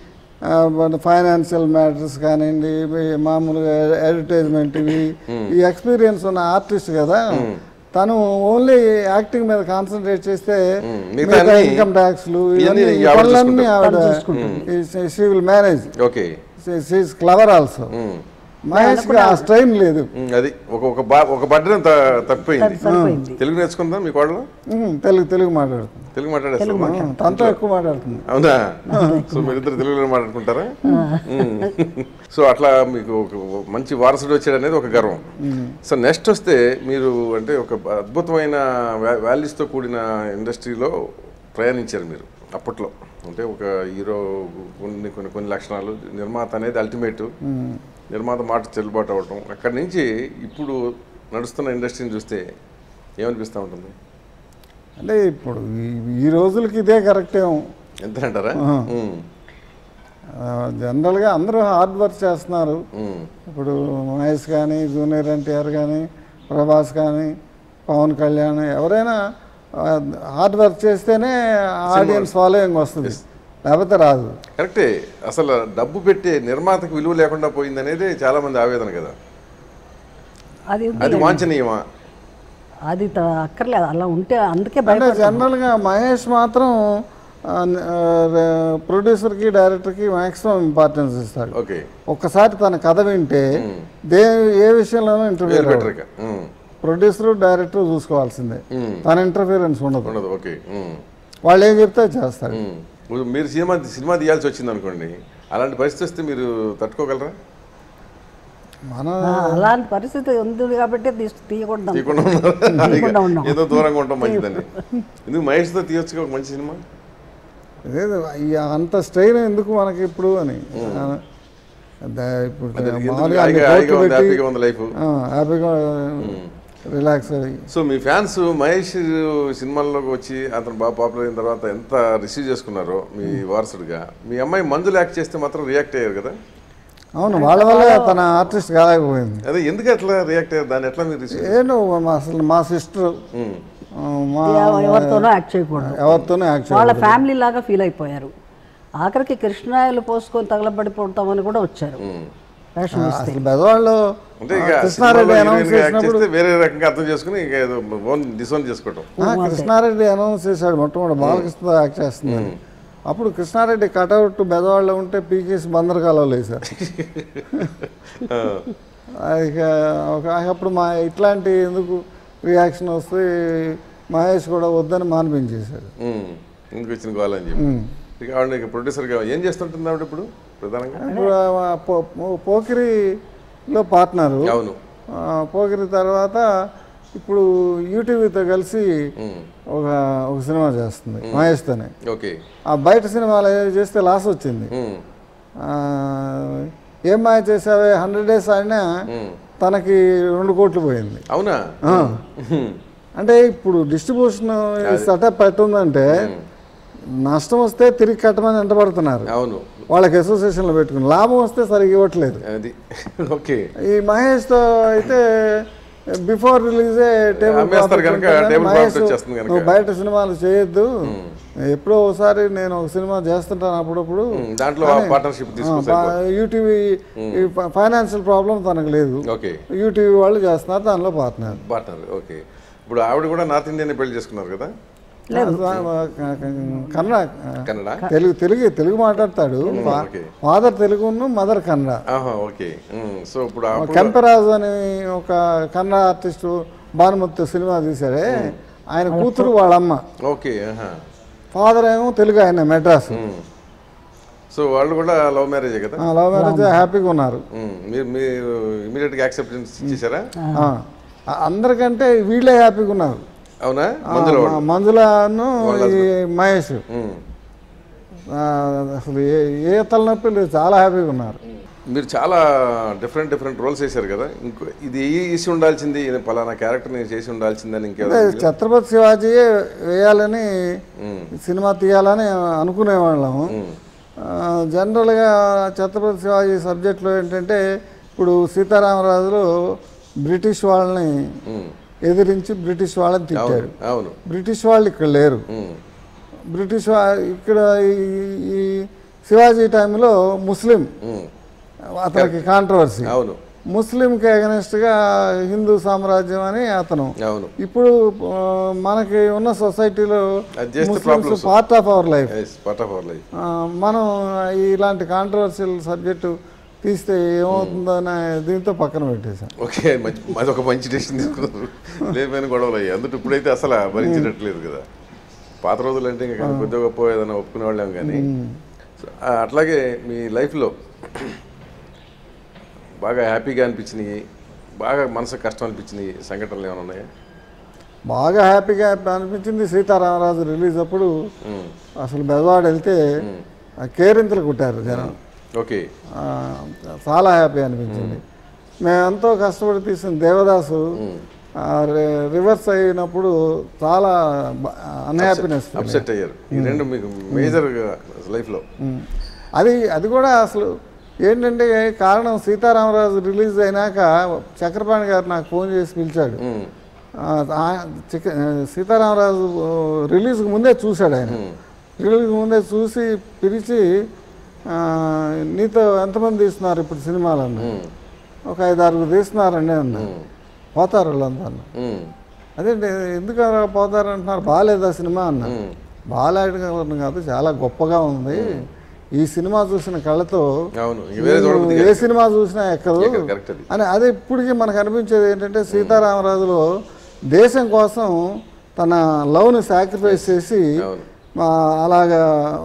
[SPEAKER 3] ఫైనాన్షియల్ మ్యాటర్స్ కానివ్వండి ఇవి మామూలుగా అడ్వర్టైజ్మెంట్ ఇవి ఈ ఎక్స్పీరియన్స్ ఉన్న ఆర్టిస్ట్ కదా తను ఓన్లీ యాక్టింగ్ మీద కాన్సన్ట్రేట్ చేస్తే
[SPEAKER 1] మిగతా
[SPEAKER 3] మిగతా
[SPEAKER 1] అన్ని-
[SPEAKER 3] ఇన్కమ్ ట్యాక్స్లు
[SPEAKER 1] ఇవన్నీ
[SPEAKER 3] ఇవన్నీ ఈ
[SPEAKER 1] ఆవిడ
[SPEAKER 3] పనులన్నీ ఆవిడ
[SPEAKER 2] తను
[SPEAKER 3] she will manage
[SPEAKER 1] okay
[SPEAKER 3] she is clever also
[SPEAKER 1] um,
[SPEAKER 3] మహేష్కి ఆ స్ట్రెయిన్ లేదు
[SPEAKER 1] ఉమ్, అది ఒక ఒక బా ఒక బడ్డన తప్పిపోయింది
[SPEAKER 2] అది సరిపోయింది
[SPEAKER 1] తెలుగు నేర్చుకుందా మీ కోడలు
[SPEAKER 3] ఉమ్, తెలుగు తెలుగు మాట్లాడుతుంది
[SPEAKER 1] తెలుగు మాట్లాడేస్తామా
[SPEAKER 3] ఉమ్, తనతో ఎక్కువ మాట్లాడుతుంది
[SPEAKER 1] అవునా సో మీరిద్దరు తెలుగులో మాట్లాడుకుంటారా ఉమ్. సో అట్లా మీకు ఒక మంచి వారసుడు వచ్చాడు అనేది ఒక గర్వం సో నెక్స్ట్ వస్తే మీరు అంటే ఒక అద్భుతమైన వాల్యూస్తో కూడిన ఇండస్ట్రీలో ప్రయాణించారు మీరు అప్పట్లో అంటే ఒక హీరో కొన్ని కొన్ని కొన్ని లక్షణాలు నిర్మాత అనేది అల్టిమేట్ నిర్మాత మాట చెల్లుబాటు అవటం అక్కడి నుంచి ఇప్పుడు నడుస్తున్న ఇండస్ట్రీని చూస్తే ఏమనిపిస్తూ ఉంటుంది
[SPEAKER 3] అంటే ఇప్పుడు ఈ- ఈ రోజులకి ఇదే కరెక్ట్ ఏమో
[SPEAKER 1] ఎంత అంటారా ఉమ్.
[SPEAKER 3] ఆ, జనరల్గా అందరూ హార్డ్ వర్క్ చేస్తున్నారు
[SPEAKER 1] ఉమ్.
[SPEAKER 3] ఇప్పుడు మహేష్ కానీ జూనియర్ ఎన్టీఆర్ కానీ ప్రభాస్ కానీ పవన్ కళ్యాణ్ ఎవరైనా ఆ, హార్డ్ వర్క్ చేస్తేనే ఆడియన్స్ ఫాలోయింగ్ వస్తుంది లేకపోతే రాదు
[SPEAKER 1] కరెక్టే అసలు డబ్బు పెట్టే నిర్మాతకు విలువ లేకుండా పోయింది అనేది చాలా మంది ఆవేదన కదా
[SPEAKER 2] అది ఉంది.
[SPEAKER 1] అది వాంఛనీయమా
[SPEAKER 2] అది త- అక్కర్లేదు అలా ఉంటే అందుకే
[SPEAKER 3] అంటే
[SPEAKER 2] భయపడ
[SPEAKER 3] జనరల్గా మహేష్ మాత్రం ప్రొడ్యూసర్కి డైరెక్టర్కి మ్యాక్సిమం ఇంపార్టెన్స్ ఇస్తాడు
[SPEAKER 1] ఓకే
[SPEAKER 3] ఒక్కసారి తన కథ వింటే దే ఏ విషయంలోనూ
[SPEAKER 1] వేరు
[SPEAKER 3] ఇంటర్వ్యూ
[SPEAKER 1] బెటర్ ఇక ఉమ్.
[SPEAKER 3] ప్రొడ్యూసర్ డైరెక్టర్ చూసుకోవాల్సిందే
[SPEAKER 1] ఉమ్.
[SPEAKER 3] తన ఇంటర్ఫీరెన్స్ ఉండదు
[SPEAKER 1] ఉండదు ఓకే ఉమ్.
[SPEAKER 3] వాళ్ళు ఏం చెప్తే అది చేస్తాడు
[SPEAKER 1] ఉమ్. ఇప్పుడు మీరు సినిమా సినిమా తీయాల్సి వచ్చింది అనుకోండి అలాంటి పరిస్థితి వస్తే మీరు తట్టుకోగలరా
[SPEAKER 3] మన
[SPEAKER 2] ఆ, అలాంటి పరిస్థితి ఉంది కాబట్టి తీసు- తీయకూడదు
[SPEAKER 1] తీయకుండా ఉన్నారు
[SPEAKER 2] తీయకుండా ఉన్నాం.
[SPEAKER 1] ఏదో దూరంగా ఉండటం మంచిదండి ఎందుకు మహేష్తో తీయొచ్చుగా ఒక మంచి సినిమా
[SPEAKER 3] ఇదేదో ఈ అంత స్ట్రెయిన్ ఎందుకు మనకి ఇప్పుడు అని దా- ఇప్పుడు
[SPEAKER 1] అదే ఎందుకు
[SPEAKER 3] మామూలుగా అన్ని
[SPEAKER 1] హాయిగా హాయిగా
[SPEAKER 3] కోట్లు
[SPEAKER 1] ఉంది
[SPEAKER 3] పెట్టి
[SPEAKER 1] హ్యాపీగా ఉంది లైఫ్
[SPEAKER 3] ఆ, హ్యాపీగా రిలాక్స్ అయ్యి
[SPEAKER 1] సో మీ ఫ్యాన్స్ మహేష్ సినిమాల్లోకి వచ్చి అతను బాగా పాపులర్ అయిన తర్వాత ఎంత రిసీవ్ చేసుకున్నారో మీ వారసుడిగా మీ అమ్మాయి మంజులు యాక్ట్ చేస్తే మాత్రం రియాక్ట్ అయ్యారు కదా
[SPEAKER 3] అవును వాళ్ళ వల్ల తన ఆర్టిస్ట్ కాలేకపోయింది
[SPEAKER 1] అదే ఎందుకు అట్లా రియాక్ట్ అయ్యారు దాన్ని ఎట్లా మీరు రిసీవ్
[SPEAKER 3] ఏంటో మా అసలు మా సిస్టర్ మా
[SPEAKER 2] ఎవ- ఎవరితోనో యాక్ట్ చేయకూడదు
[SPEAKER 3] ఎవరితోనూ యాక్చువల్
[SPEAKER 2] వాళ్ళ ఫ్యామిలీ లాగా ఫీల్ అయిపోయారు ఆఖరికి కృష్ణాయలు పోసుకొని తగలబడిపోతామని కూడా వచ్చారు వేషం ఇస్తే
[SPEAKER 3] అసలు బెదవాళ్ళు
[SPEAKER 1] అంటే ఇక
[SPEAKER 3] కృష్ణారెడ్డి
[SPEAKER 1] సినిమాలో
[SPEAKER 3] అనౌన్స్
[SPEAKER 1] హీరోయిన్గా యాక్ట్
[SPEAKER 3] చేసినప్పుడు
[SPEAKER 1] చేస్తే వేరే రకంగా అర్థం చేసుకుని ఇక ఏదో ఓన్ డిసోన్ చేసుకోవటం
[SPEAKER 3] ఆ, కృష్ణారెడ్డి అనౌన్స్ చేశాడు మొట్టమొదటి బాలకృష్ణతో యాక్ట్ చేస్తుంది అప్పుడు కృష్ణారెడ్డి కటౌట్ బెదవాళ్ళు ఉంటే పీకేసి బందర్ కాలువలు వేశారు ఇక ఒక అప్పుడు మా ఇట్లాంటి ఎందుకు రియాక్షన్ వస్తే మహేష్ కూడా వద్దని మానిపించేశాడు
[SPEAKER 1] ఉమ్. ఇంటికి వచ్చిన గోల్ అని చెప్పి ఇక ఆవిడ ఇక ప్రొడ్యూసర్గా ఏం చేస్తుంటుంది ఆవిడ ఇప్పుడు ప్రధానంగా
[SPEAKER 3] ఇప్పుడు ఆ పో- పో- పోకిరిలో పార్ట్నరు
[SPEAKER 1] అవును
[SPEAKER 3] ఆ, పోకిరి తర్వాత ఇప్పుడు యూటీవీతో కలిసి
[SPEAKER 1] ఉమ్.
[SPEAKER 3] ఒక ఒక సినిమా చేస్తుంది మహేష్తోనే
[SPEAKER 1] ఓకే
[SPEAKER 3] ఆ బయట సినిమాలు ఏవి చేస్తే లాస్ వచ్చింది
[SPEAKER 1] ఉమ్.
[SPEAKER 3] ఆ, ఏం మాయ చేసావే హండ్రెడ్ డేస్ ఆడినా
[SPEAKER 1] ఉమ్.
[SPEAKER 3] తనకి రెండు కోట్లు పోయింది
[SPEAKER 1] అవునా
[SPEAKER 3] ఆ.
[SPEAKER 1] ఉమ్.
[SPEAKER 3] అంటే ఇప్పుడు డిస్ట్రిబ్యూషన్ సెటప్ ఎట్టుందంటే నష్టం వస్తే తిరిగి కట్టమని వెంటబడుతున్నారు
[SPEAKER 1] అవును
[SPEAKER 3] వాళ్ళకి అసోసియేషన్లో పెట్టుకుని లాభం వస్తే సరిగ్గా ఇవ్వట్లేదు
[SPEAKER 1] అది ఓకే
[SPEAKER 3] ఈ మహేష్తో అయితే బిఫోర్ రిలీజే టేబుల్
[SPEAKER 1] అమ్మేస్తారు
[SPEAKER 3] ప్రాఫిట్
[SPEAKER 1] కనుక
[SPEAKER 3] ఉంటుంది కానీ
[SPEAKER 1] టేబుల్
[SPEAKER 3] మహేష్
[SPEAKER 1] ప్రాఫిట్ వచ్చేస్తుంది కనుక.
[SPEAKER 3] నువ్వు బయట సినిమాలు చేయొద్దు ఎప్పుడో ఒకసారి నేను ఒక సినిమా చేస్తుంటాను అప్పుడప్పుడు
[SPEAKER 1] ఉమ్. దాంట్లో పార్ట్నర్షిప్ తీసుకొస్తే
[SPEAKER 3] యూటీవీ ఫైనాన్షియల్ ప్రాబ్లం తనకు లేదు
[SPEAKER 1] ఓకే
[SPEAKER 3] యూటీవీ వాళ్ళు చేస్తున్నారు దానిలో పార్ట్నర్
[SPEAKER 1] పార్ట్నర్ ఓకే ఇప్పుడు ఆవిడ కూడా నార్త్ ఇండియన్ పెళ్లి చేసుకున్నారు కదా
[SPEAKER 3] కన్నడ
[SPEAKER 1] కన్నడ
[SPEAKER 3] తెలుగు తెలుగు తెలుగు మాట్లాడతాడు
[SPEAKER 1] ఓకే.
[SPEAKER 3] ఫాదర్ తెలుగును మదర్ కన్నడ
[SPEAKER 1] ఆహా ఓకే ఉమ్. సో ఇప్పుడు అప్పుడు
[SPEAKER 3] కెంపరాజు అని ఒక కన్నడ ఆర్టిస్టు భానుమతి సినిమా తీశాడే ఆయన కూతురు వాళ్ళమ్మ
[SPEAKER 1] ఓకే ఆహా
[SPEAKER 3] ఫాదర్ ఏమో తెలుగు ఆయన మెడ్రాస్
[SPEAKER 1] ఉమ్. సో వాళ్ళు కూడా లవ్ మ్యారేజే కదా
[SPEAKER 3] లవ్ మ్యారేజ్ హ్యాపీగా ఉన్నారు
[SPEAKER 1] ఉమ్. మీరు మీరు ఇమీడియట్గా యాక్సెప్టెన్స్ ఇచ్చేసారా
[SPEAKER 3] ఆ. అందరికంటే వీళ్ళే హ్యాపీగా ఉన్నారు
[SPEAKER 1] అవునా మందులో
[SPEAKER 3] ఆ, మంజులను ఈ మహేష్
[SPEAKER 1] ఉమ్.
[SPEAKER 3] ఆ, అసలు ఏ ఏ తలనొప్పి లేదు చాలా హ్యాపీగా ఉన్నారు
[SPEAKER 1] మీరు చాలా డిఫరెంట్ డిఫరెంట్ రోల్స్ వేశారు కదా ఇంకో ఇది వేసి ఉండాల్సింది ఇది పలానా క్యారెక్టర్ నేను చేసి ఉండాల్సిందని
[SPEAKER 3] అంటే
[SPEAKER 1] ఇంకేదో
[SPEAKER 3] ఛత్రపతి శివాజీయే వేయాలని సినిమా తీయాలని అనుకునేవాళ్ళం ఆ, జనరల్గా ఛత్రపతి శివాజీ సబ్జెక్ట్లో ఏంటంటే ఇప్పుడు సీతారామరాజులో బ్రిటిష్ వాళ్ళని
[SPEAKER 1] ఉమ్.
[SPEAKER 3] ఎదిరించి బ్రిటిష్ వాళ్ళని
[SPEAKER 1] అవును
[SPEAKER 3] తిట్టాడు
[SPEAKER 1] అవును
[SPEAKER 3] బ్రిటిష్ వాళ్ళు ఇక్కడ లేరు
[SPEAKER 1] ఉమ్.
[SPEAKER 3] బ్రిటిష్ వా- ఇక్కడ ఈ- ఈ శివాజీ టైంలో ముస్లిం
[SPEAKER 1] ఉమ్.
[SPEAKER 3] అతనికి కాంట్రవర్సీ
[SPEAKER 1] అవును
[SPEAKER 3] ముస్లింకి అగనెస్ట్గా హిందూ సామ్రాజ్యం అని అతను
[SPEAKER 1] అవును
[SPEAKER 3] ఇప్పుడు ఆ, మనకి ఉన్న సొసైటీలో
[SPEAKER 1] అది చేస్తే
[SPEAKER 3] Muslims
[SPEAKER 1] problems.
[SPEAKER 3] Part of our life
[SPEAKER 1] yes part of our life
[SPEAKER 3] మనం ఇలాంటి కాంట్రవర్షియల్ సబ్జెక్టు తీస్తే ఏమవుతుందో అనే దీంతో పక్కన పెట్టేశాను
[SPEAKER 1] ఓకే మంచి అది ఒక మంచి డెసిషన్ తీసుకున్నారు లేకపోయిన గొడవలు అయ్యాయి అందులో ఇప్పుడైతే అసలు భరించినట్లేదు కదా పాత రోజులు అంటే ఇంకా కొద్దిగా గొప్ప ఏదైనా ఒప్పుకునే వాళ్ళం కానీ సో, ఆ, అట్లాగే మీ లైఫ్లో బాగా హ్యాపీగా అనిపించినాయి బాగా మనసు కష్టం అనిపించినాయి సంఘటనలు ఏమైనా ఉన్నాయా
[SPEAKER 3] బాగా హ్యాపీగా అనిపించింది సీతారామరాజు రిలీజ్ అప్పుడు
[SPEAKER 1] ఉమ్,
[SPEAKER 3] అసలు బెజవాడ వెళ్తే ఆ కేరింతలు కుట్టారు జనం
[SPEAKER 1] ఓకే
[SPEAKER 3] ఆ, చాలా హ్యాపీ అనిపించింది మేము ఎంతో కష్టపడి తీసిన దేవదాసు ఆ, రి- రివర్స్ అయినప్పుడు చాలా అన్హ్యాపీనెస్
[SPEAKER 1] అప్సెట్ అయ్యారు ఈ రెండు మీకు మేజర్ లైఫ్లో
[SPEAKER 3] అది అది కూడా అసలు ఏంటంటే కారణం సీతారామరాజు రిలీజ్ అయినాక చక్రపాణి గారు నాకు ఫోన్ చేసి పిలిచాడు ఆ, ఆ- చిక- సీతారామరాజు రిలీజ్కి ముందే చూశాడు ఆయన రిలీజ్కి ముందే చూసి పిలిచి ఆ, నీతో ఎంతమంది తీస్తున్నారు ఇప్పుడు సినిమాలు అన్న ఒక ఐదు ఆరుగురు తీస్తున్నారండి అన్న పోతారు వాళ్ళంతా అన్న అదేంటి ఎందుకు అలా పోతారు అంటున్నారు బాగాలేదా సినిమా అన్న బాగాలేడు కాదు చాలా గొప్పగా ఉంది ఈ సినిమా చూసిన కళ్ళతో
[SPEAKER 1] అవును ఇంక వేరే
[SPEAKER 3] నువ్వు
[SPEAKER 1] చూడబుద్ధి
[SPEAKER 3] ఏ సినిమా చూసినా ఎక్కదు
[SPEAKER 1] ఎక్కదు, correct అది.
[SPEAKER 3] అని అదే ఇప్పటికీ మనకు అనిపించేది ఏంటంటే సీతారామరాజులో దేశం కోసం తన లవ్ని సాక్రిఫైస్ చేసి
[SPEAKER 1] అవును
[SPEAKER 3] మా అలాగా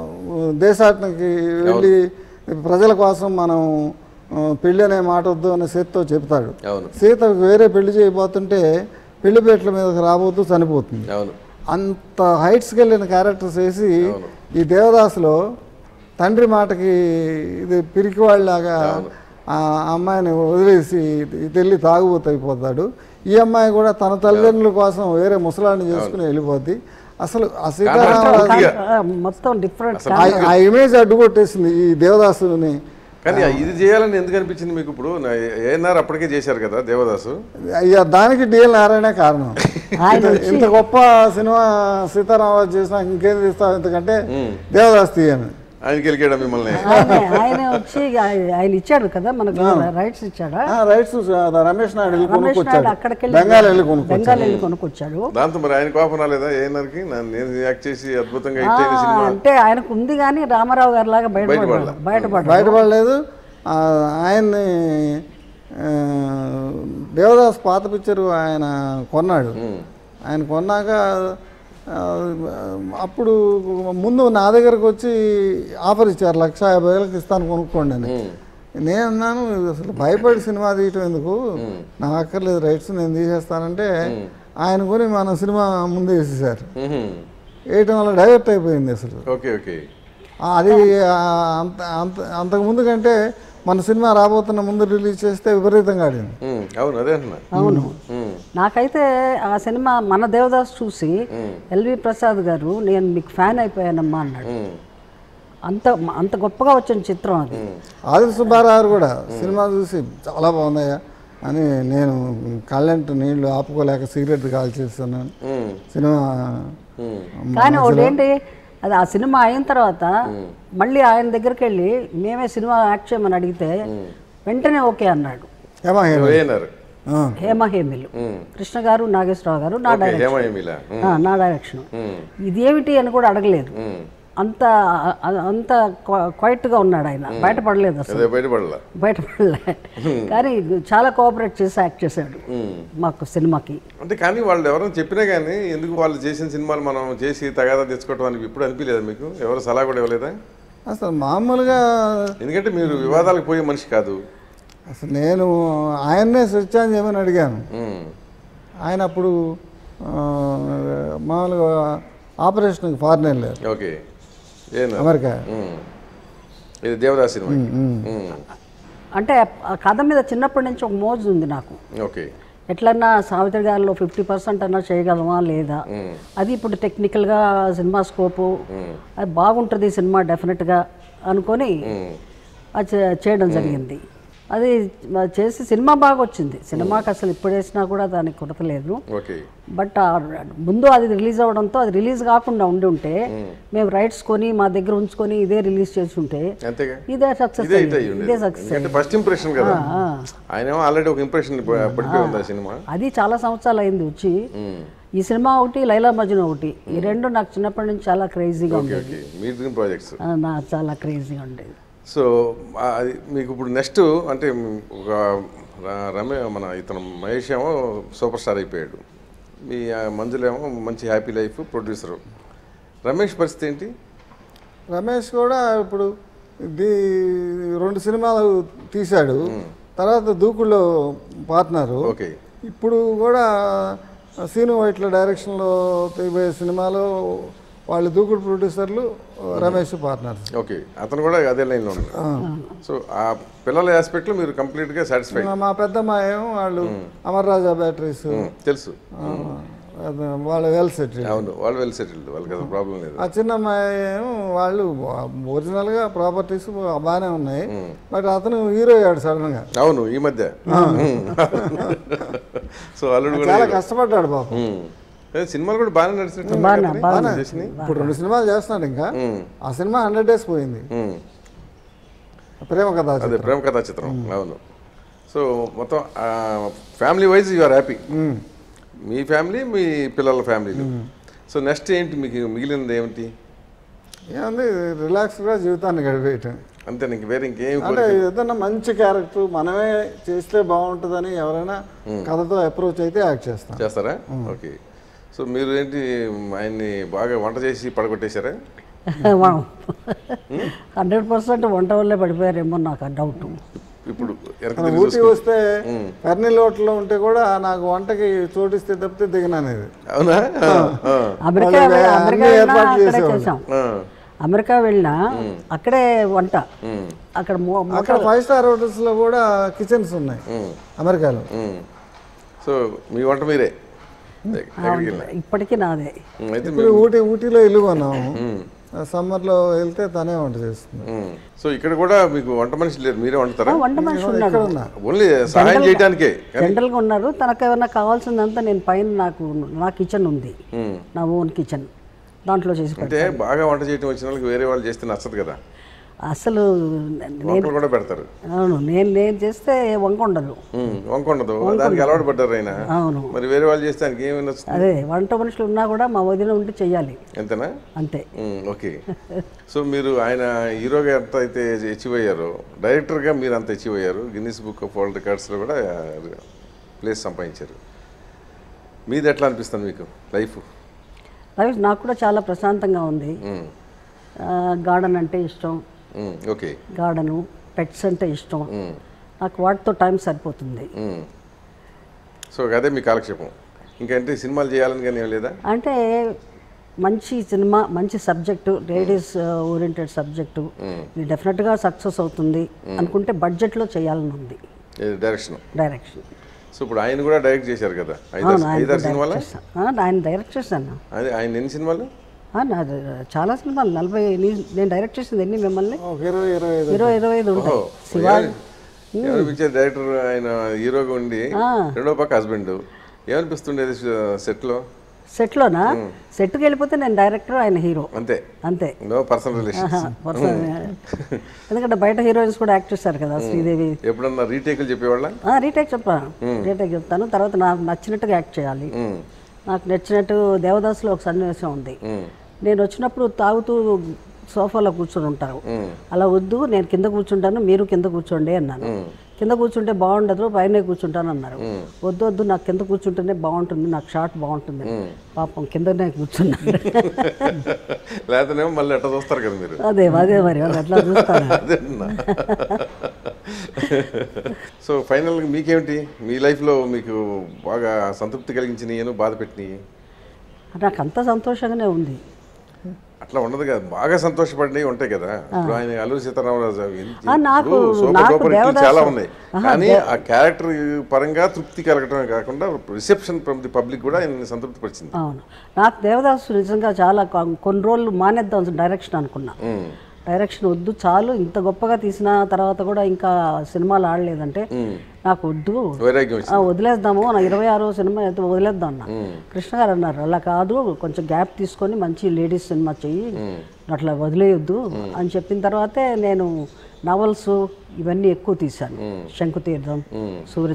[SPEAKER 3] దేశాటనకి వెళ్ళి ప్రజల కోసం మనం ఆ, పెళ్ళి అనే మాట వద్దు అనే సీతతో చెప్తాడు
[SPEAKER 1] అవును
[SPEAKER 3] సీత వేరే పెళ్లి చేయబోతుంటే పెళ్లిపేటల మీదకి రాబోతూ చనిపోతుంది
[SPEAKER 1] అవును
[SPEAKER 3] అంత హైట్స్కి వెళ్ళిన క్యారెక్టర్స్ వేసి
[SPEAKER 1] అవును.
[SPEAKER 3] ఈ దేవదాసులో తండ్రి మాటకి ఇది పిరికివాళ్ళలాగా ఆ అమ్మాయిని వదిలేసి తెల్లి తాగుబోతు అయిపోతాడు ఈ అమ్మాయి కూడా తన తల్లిదండ్రుల కోసం వేరే ముసలాన్ని చేసుకుని వెళ్ళిపోద్ది అసలు ఆ సీతారామరాజు
[SPEAKER 1] పూర్తిగా.
[SPEAKER 2] ఆ, మొత్తం డిఫరెంట్
[SPEAKER 3] ఆ- ఆ ఇమేజ్ అడ్డుకొట్టేసింది ఈ దేవదాసుని
[SPEAKER 1] కానీ ఇది చేయాలని ఎందుకు అనిపించింది మీకు ఇప్పుడు ఏఎన్ఆర్ అప్పటికే చేశారు కదా దేవదాసు
[SPEAKER 3] అయ్యా దానికి డిఎల్ నారాయణ కారణం
[SPEAKER 2] ఆయన
[SPEAKER 3] ఇంత- ఇంత గొప్ప సినిమా సీతారామరాజు చేసినా ఇంకేం తీస్తావు ఎందుకంటే దేవదాస్ తీయను
[SPEAKER 1] ఆయనకి వెళ్ళాడు మిమ్మల్ని
[SPEAKER 2] ఆయన ఆయన వచ్చి ఆయన ఆయన ఇచ్చాడు కదా మనకు రైట్స్ ఇచ్చాడా
[SPEAKER 3] రైట్స్ రమేష్ నాయుడు వెళ్ళి
[SPEAKER 2] రమేష్ నాయుడు
[SPEAKER 3] కొనుక్కొచ్చాడు
[SPEAKER 2] అక్కడికి వెళ్ళి
[SPEAKER 3] బెంగాల్ వెళ్ళి కొనుక్కొచ్చాడు
[SPEAKER 2] బెంగాల్ వెళ్ళి కొనుక్కొచ్చాడు
[SPEAKER 1] దాంతో మరి ఆయన కోపం రాలేదా ఏఎన్ఆర్కి నన్ను నేను యాక్ట్ చేసి అద్భుతంగా హిట్ అయిన
[SPEAKER 2] ఆ,
[SPEAKER 1] సినిమా
[SPEAKER 2] అంటే ఆయనకు ఉంది కానీ రామారావు గారి లాగా బయటపడ్డాడు
[SPEAKER 1] బయటపడలా.
[SPEAKER 2] బయటపడ్డాడు
[SPEAKER 3] బయటపడలేదు ఆ, ఆయన్ని ఆ, దేవదాస్ పాత పిక్చరు ఆయన కొన్నాడు ఆయన కొన్నాక ఆ, అప్పుడు ముందు నా దగ్గరకు వచ్చి ఆఫర్ ఇచ్చారు లక్ష యాభై వేలకు ఇస్తాను కొనుక్కోండి అని నేను అన్నాను "ఇది అసలు భయపడి సినిమా తీయటం ఎందుకు నాకు అక్కర్లేదు రైట్స్ నేను తీసేస్తానంటే ఆయన కొని మన సినిమా ముందే వేసేసారు వేయటం వల్ల డైవర్ట్ అయిపోయింది అసలు
[SPEAKER 1] ఓకే ఓకే
[SPEAKER 3] ఆ, అది ఆ, అంత అంత అంతకుముందు కంటే మన సినిమా రాబోతున్న ముందు రిలీజ్ చేస్తే విపరీతంగా ఆడింది
[SPEAKER 1] ఉమ్, అవును అదే అంటున్నా
[SPEAKER 2] అవును
[SPEAKER 1] ఉమ్,
[SPEAKER 2] నాకైతే ఆ సినిమా మన దేవదాస్ చూసి ఎల్వి ప్రసాద్ గారు నేను మీకు ఫ్యాన్ అయిపోయానమ్మా అన్నాడు
[SPEAKER 1] ఉమ్,
[SPEAKER 2] అంత అంత గొప్పగా వచ్చిన చిత్రం అది
[SPEAKER 3] ఆదిత్య సుబ్బారావు కూడా సినిమా చూసి చాలా బాగుందయ్యా అని నేను కళ్ళంట నీళ్లు ఆపుకోలేక సిగరెట్ కాల్చేస్తున్నాను
[SPEAKER 1] ఉమ్,
[SPEAKER 3] సినిమా
[SPEAKER 1] ఉమ్,
[SPEAKER 2] కానీ ఒకటేంటి అది ఆ సినిమా అయిన తర్వాత మళ్ళీ ఆయన దగ్గరికి వెళ్ళి మేమే సినిమా యాక్ట్ చేయమని అడిగితే వెంటనే ఓకే అన్నాడు
[SPEAKER 3] ఏమా హీరో
[SPEAKER 1] ఏఎన్ఆర్
[SPEAKER 3] ఆ,
[SPEAKER 2] హేమ హేమిలు
[SPEAKER 1] ఉమ్,
[SPEAKER 2] కృష్ణ గారు నాగేశ్వరరావు గారు నా
[SPEAKER 1] ఓకే
[SPEAKER 2] డైరెక్షన్
[SPEAKER 1] హేమ ఏమిలా
[SPEAKER 2] ఆ, నా డైరెక్షన్
[SPEAKER 1] ఉమ్,
[SPEAKER 2] ఇదేమిటి అని కూడా అడగలేదు
[SPEAKER 1] ఉమ్,
[SPEAKER 2] అంత అ- అంత క్వైట్గా ఉన్నాడు ఆయన బయటపడలేదు అసలు
[SPEAKER 1] అదే బయటపడలా
[SPEAKER 2] బయటపడలే కానీ చాలా కోఆపరేట్ చేసి యాక్ట్ చేశాడు
[SPEAKER 1] ఉమ్.
[SPEAKER 2] మాకు సినిమాకి
[SPEAKER 1] అంటే కానీ వాళ్ళు ఎవరైనా చెప్పినా కానీ ఎందుకు వాళ్ళు చేసిన సినిమాలు మనం చేసి తగాదా తెచ్చుకోవటం అని ఇప్పుడు అనిపించలేదా మీకు ఎవరు సలహా కూడా ఇవ్వలేదా
[SPEAKER 3] అసలు మామూలుగా
[SPEAKER 1] ఎందుకంటే మీరు వివాదాలకు పోయే మనిషి కాదు
[SPEAKER 3] అసలు నేను ఆయన్నే స్విచ్ ఆన్ చేయమని అడిగాను
[SPEAKER 1] ఉమ్,
[SPEAKER 3] ఆయన అప్పుడు ఆ, మామూలుగా ఆపరేషన్కి ఫారిన్ వెళ్ళారు
[SPEAKER 1] ఓకే ఏనా
[SPEAKER 3] అమెరికా
[SPEAKER 1] ఇది దేవదాస్ సినిమా ఉమ్,
[SPEAKER 2] అంటే ఆ కథ మీద చిన్నప్పటి నుంచి ఒక మోజు ఉంది నాకు
[SPEAKER 1] ఓకే
[SPEAKER 2] ఎట్లన్నా సావిత్రి గారిలో ఫిఫ్టీ పర్సెంట్ అన్నా చేయగలమా లేదా
[SPEAKER 1] ఉమ్,
[SPEAKER 2] అది ఇప్పుడు టెక్నికల్గా సినిమా స్కోపు అది బాగుంటుంది సినిమా డెఫినెట్గా అనుకొని
[SPEAKER 1] ఉమ్,
[SPEAKER 2] అది చే- చేయడం జరిగింది అది మ- చేసి సినిమా బాగా వచ్చింది సినిమాకి అసలు ఇప్పుడు వేసినా కూడా దానికి కొరత లేదు
[SPEAKER 1] ఓకే
[SPEAKER 2] బట్ ఆ ముందు అది రిలీజ్ అవ్వడంతో అది రిలీజ్ కాకుండా ఉండి ఉంటే మేము రైట్స్ కొని మా దగ్గర ఉంచుకొని ఇదే రిలీజ్ చేసి ఉంటే
[SPEAKER 1] అంతేగా
[SPEAKER 2] ఇదే సక్సెస్
[SPEAKER 1] ఇదే హిట్ అయ్యి ఉండేది
[SPEAKER 2] ఇదే సక్సెస్
[SPEAKER 1] ఎందుకంటే ఫస్ట్ ఇంప్రెషన్ కదా ఆయన ఏమో ఆల్రెడీ ఒక ఇంప్రెషన్ పడిపోయి ఉంది ఆ సినిమా
[SPEAKER 2] అది చాలా సంవత్సరాలు అయింది వచ్చి
[SPEAKER 1] ఉమ్,
[SPEAKER 2] ఈ సినిమా ఒకటి లైలా మజ్ను ఒకటి ఈ రెండు నాకు చిన్నప్పటి నుంచి చాలా క్రేజీగా
[SPEAKER 1] ఓకే
[SPEAKER 2] ఉండేది
[SPEAKER 1] ఓకే మీ డ్రీమ్ ప్రాజెక్ట్స్
[SPEAKER 2] ఆ, నా చాలా క్రేజీగా ఉండేది
[SPEAKER 1] సో ఆ, అది మీకు ఇప్పుడు నెక్స్ట్ అంటే ఒక ర- రమే మన ఇతను మహేష్ ఏమో సూపర్ స్టార్ అయిపోయాడు మీ ఆ, మంజులేమో మంచి హ్యాపీ లైఫ్ ప్రొడ్యూసరు రమేష్ పరిస్థితి ఏంటి
[SPEAKER 3] రమేష్ కూడా ఇప్పుడు దీ రెండు సినిమాలు తీశాడు తర్వాత దూకుడులో పార్ట్నరు
[SPEAKER 1] ఓకే
[SPEAKER 3] ఇప్పుడు కూడా సీను వైట్ల డైరెక్షన్లో తీయబోయే సినిమాలో వాళ్ళు దూకుడు ప్రొడ్యూసర్లు రమేష్ పార్ట్నర్స్
[SPEAKER 1] ఓకే అతను కూడా అదే లైన్లో ఉన్నాడు సో ఆ పిల్లల ఆస్పెక్ట్లో మీరు కంప్లీట్గా సాటిస్ఫైడ్
[SPEAKER 3] మా పెద్దమ్మ ఏమో వాళ్ళు అమర్ రాజా బ్యాటరీస్
[SPEAKER 1] తెలుసు
[SPEAKER 3] వాళ్ళు వెల్ సెటిల్
[SPEAKER 1] అవును వాళ్ళు వెల్ సెటిల్డ్ వాళ్ళకి అసలు ప్రాబ్లం లేదు
[SPEAKER 3] ఆ చిన్న అమ్మాయి ఏమో వాళ్ళు ఒరిజినల్గా ప్రాపర్టీస్ బాగానే ఉన్నాయి బట్ అతను హీరో అయ్యాడు సడన్గా
[SPEAKER 1] అవును ఈ మధ్య సో అల్లుడు కూడా
[SPEAKER 3] చాలా కష్టపడ్డాడు పాపం
[SPEAKER 1] ఉమ్. ఏ, సినిమాలు కూడా బాగానే నడిచినట్టు
[SPEAKER 2] బాగా బాగా
[SPEAKER 1] చేసినాయి
[SPEAKER 3] ఇప్పుడు రెండు సినిమాలు చేస్తున్నాడు ఇంకా ఆ సినిమా హండ్రెడ్ డేస్ పోయింది
[SPEAKER 1] ఉమ్.
[SPEAKER 3] ప్రేమ కథ
[SPEAKER 1] అదే ప్రేమ కథా చిత్రం అవును సో మొత్తం family wise you are happy మీ ఫ్యామిలీ మీ పిల్లల ఫ్యామిలీలు సో నెక్స్ట్ ఏంటి మీకు మిగిలినది ఏమిటి
[SPEAKER 3] ఏముంది రిలాక్స్గా జీవితాన్ని గడిపేయటం
[SPEAKER 1] అంతే నీకు వేరే ఇంకేం
[SPEAKER 3] అంటే
[SPEAKER 1] కోరిక
[SPEAKER 3] ఏదన్నా మంచి క్యారెక్టర్ మనమే చేస్తే బాగుంటుందని ఎవరైనా కథతో అప్రోచ్ అయితే యాక్ట్ చేస్తాం
[SPEAKER 1] చేస్తారా ఓకే సో మీరు ఏంటి ఆయన్ని బాగా వంట చేసి పడగొట్టేశారా
[SPEAKER 2] హండ్రెడ్ పర్సెంట్ వంట వల్లే పడిపోయారేమో నాకు ఆ డౌట్
[SPEAKER 1] ఇప్పుడు వెనక్కి
[SPEAKER 3] మనం
[SPEAKER 1] తిరిగి
[SPEAKER 3] ఊటీ
[SPEAKER 1] చూసుకుంటే
[SPEAKER 3] వస్తే కర్నీల్ హోటల్లో ఉంటే కూడా నాకు వంటకి చోటిస్తే తప్పితే దిగననేది
[SPEAKER 1] అవునా ఆ, ఆ,
[SPEAKER 2] అమెరికా
[SPEAKER 3] వాళ్ళు
[SPEAKER 2] వెళ్ళి-
[SPEAKER 3] అన్ని
[SPEAKER 2] అమెరికా వెళ్ళినా
[SPEAKER 3] ఏర్పాట్లు
[SPEAKER 2] అక్కడే
[SPEAKER 3] చేసేవాళ్ళు.
[SPEAKER 2] చేసాం
[SPEAKER 1] ఆ,
[SPEAKER 2] అమెరికా వెళ్ళినా అక్కడే వంట
[SPEAKER 1] ఉమ్,
[SPEAKER 2] అక్కడ మో- మో-
[SPEAKER 3] అక్కడ ఫైవ్ స్టార్ హోటల్స్ లో కూడా కిచెన్స్ ఉన్నాయి
[SPEAKER 1] ఉమ్,
[SPEAKER 3] అమెరికాలో
[SPEAKER 1] ఉమ్. సో మీ వంట మీరే ఎక్కడికి వెళ్ళినా
[SPEAKER 2] ఇప్పటికీ నాదే
[SPEAKER 1] ఉమ్, అయితే
[SPEAKER 3] ఇప్పుడు ఊటీ ఊటీలో ఇల్లు కొన్నాము సమ్మర్లో వెళ్తే తనే వంట చేస్తుంది
[SPEAKER 1] ఉమ్. సో ఇక్కడ కూడా మీకు వంట మనిషి లేరు మీరే వండుతారా
[SPEAKER 2] వంట మనిషి ఉన్నాడు
[SPEAKER 3] ఉన్నా
[SPEAKER 1] ఓన్లీ సహాయం చేయడానికే కానీ
[SPEAKER 2] జనరల్గా ఉన్నారు తనకు ఏమైనా కావాల్సిందంతా నేను పైన నాకు నా కిచెన్ ఉంది
[SPEAKER 1] ఉమ్.
[SPEAKER 2] నా ఓన్ కిచెన్ దాంట్లో చేసి పెడతాను
[SPEAKER 1] అంటే బాగా వంట చేయడం వచ్చిన వాళ్ళకి వేరే వాళ్ళు చేస్తే నచ్చదు కదా
[SPEAKER 2] అసలు నేను
[SPEAKER 1] వంటలు కూడా పెడతారు
[SPEAKER 2] అవును నేను నేను చేస్తే వంక ఉండదు
[SPEAKER 1] ఉమ్, వంక ఉండదు దానికి అలవాటు పడ్డారు ఆయన
[SPEAKER 2] అవును
[SPEAKER 1] మరి వేరే వాళ్ళు చేస్తే ఆయనకి ఏమి నచ్చుతుంది
[SPEAKER 2] అదే వంట మనుషులు ఉన్నా కూడా మా వదిన ఉండి చెయ్యాలి
[SPEAKER 1] అంతేనా
[SPEAKER 2] అంతే
[SPEAKER 1] ఉమ్, ఓకే సో మీరు ఆయన హీరోగా ఎంత అయితే అచీవ్ అయ్యారో డైరెక్టర్గా మీరు అంత అచీవ్ అయ్యారు గిన్నిస్ బుక్ ఆఫ్ వరల్డ్ రికార్డ్స్లో కూడా ప్లేస్ సంపాదించారు మీది ఎట్లా అనిపిస్తుంది మీకు లైఫ్
[SPEAKER 2] లైఫ్ నాకు కూడా చాలా ప్రశాంతంగా ఉంది గార్డెన్ అంటే ఇష్టం
[SPEAKER 1] ఓకే
[SPEAKER 2] గార్డెను పెట్స్ అంటే ఇష్టం నాకు వాటితో టైం సరిపోతుంది
[SPEAKER 1] సో అదే మీ కాలక్షేపం ఇంకా అంటే సినిమాలు చేయాలని కానీ ఏం లేదా
[SPEAKER 2] అంటే మంచి సినిమా మంచి సబ్జెక్టు లేడీస్ ఓరియంటెడ్ సబ్జెక్టు ఇది డెఫినెట్గా సక్సెస్ అవుతుంది అనుకుంటే బడ్జెట్లో చేయాలని ఉంది
[SPEAKER 1] డైరెక్షన్
[SPEAKER 2] డైరెక్షన్
[SPEAKER 1] సో ఇప్పుడు ఆయన కూడా డైరెక్ట్ చేశారు కదా ఐదారు
[SPEAKER 2] అవును ఆయన
[SPEAKER 1] ఐదారు
[SPEAKER 2] డైరెక్ట్
[SPEAKER 1] సినిమాలు
[SPEAKER 2] చేశాను ఆయన డైరెక్ట్ చేశాను
[SPEAKER 1] అదే ఆయన ఎన్ని సినిమాలు
[SPEAKER 2] ఆ, నాది చాలా సినిమాలు నలభై ఎన్ని- నేను డైరెక్ట్ చేసింది ఎన్ని మిమ్మల్ని
[SPEAKER 3] ఒక ఇరవై ఇరవై ఐదు
[SPEAKER 2] ఇరవై ఇరవై ఐదు ఉంటాయి
[SPEAKER 1] ఓహో,
[SPEAKER 2] శివ
[SPEAKER 1] ఏమనిపించేది డైరెక్టర్ ఆయన హీరోగా ఉండి రెండో పక్క హస్బెండ్ ఏమనిపిస్తుండేది సెట్లో
[SPEAKER 2] సెట్లోనా సెట్కి వెళ్ళిపోతే నేను డైరెక్టర్ ఆయన హీరో
[SPEAKER 1] అంతే
[SPEAKER 2] అంతే
[SPEAKER 1] నో పర్సనల్ రిలేషన్స్
[SPEAKER 2] పర్సన్ ఎందుకంటే బయట హీరోయిన్స్ కూడా యాక్ట్ చేశారు కదా శ్రీదేవి
[SPEAKER 1] ఎప్పుడన్నా రీటేకులు చెప్పేవాళ్ళ
[SPEAKER 2] రీటేక్ చెప్పా రీటేక్ చెప్తాను తర్వాత నాకు నచ్చినట్టుగా యాక్ట్ చేయాలి నాకు నచ్చినట్టు దేవదాసులో ఒక సన్నివేశం ఉంది నేను వచ్చినప్పుడు తాగుతూ సోఫాలో కూర్చొని ఉంటారు అలా వద్దు నేను కింద కూర్చుంటాను మీరు కింద కూర్చోండి అన్నాను కింద కూర్చుంటే బాగుండదు పైన కూర్చుంటాను అన్నారు వద్దు వద్దు నాకు కింద కూర్చుంటేనే బాగుంటుంది నాకు షార్ట్ బాగుంటుంది పాపం కిందనే కూర్చున్నాను
[SPEAKER 1] లేకపోతేనేమో మళ్ళీ ఎట్లా చూస్తారు కదా మీరు
[SPEAKER 2] అదే అదే మరి వాళ్ళు అట్లా చూస్తాను
[SPEAKER 1] అదే అన్నా. సో ఫైనల్గా మీకేమిటి మీ లైఫ్లో మీకు బాగా సంతృప్తి కలిగించినవి ఏమో బాధ పెట్టినవి
[SPEAKER 2] నాకు అంత సంతోషంగానే ఉంది
[SPEAKER 1] అట్లా ఉండదు కదా బాగా సంతోషపడినవి ఉంటాయి కదా ఇప్పుడు ఆయన అల్లూరి సీతారామరాజు ఎంత-
[SPEAKER 2] ఆ, నాకు-
[SPEAKER 1] ఇప్పుడు సూపర్
[SPEAKER 2] నాకు
[SPEAKER 1] డూపర్ హిట్లు
[SPEAKER 2] దేవదాసు-
[SPEAKER 1] చాలా ఉన్నాయి
[SPEAKER 2] ఆహా,
[SPEAKER 1] కానీ ఆ క్యారెక్టర్ పరంగా తృప్తి కలగటమే కాకుండా రిసెప్షన్ ఫ్రమ్ ది పబ్లిక్ కూడా ఆయన సంతృప్తి పరిచింది
[SPEAKER 2] అవును నాకు దేవదాసు నిజంగా చాలా కొ- కొన్ని రోజులు మానేద్దాం డైరెక్షన్ అనుకున్నా డైరెక్షన్ వద్దు చాలు ఇంత గొప్పగా తీసిన తర్వాత కూడా ఇంకా సినిమాలు ఆడలేదంటే నాకు వద్దు
[SPEAKER 1] వైరాగ్యం వచ్చింది
[SPEAKER 2] ఆ, వదిలేద్దాము నా ఇరవై ఆరో సినిమా అయితే వదిలేద్దాం అన్న కృష్ణ గారు అన్నారు అలా కాదు కొంచెం గ్యాప్ తీసుకొని మంచి లేడీస్ సినిమా చెయ్యి అట్లా వదిలేయొద్దు అని చెప్పిన తర్వాతే నేను నవల్స్ ఇవన్నీ ఎక్కువ తీశాను శంకుతీర్థం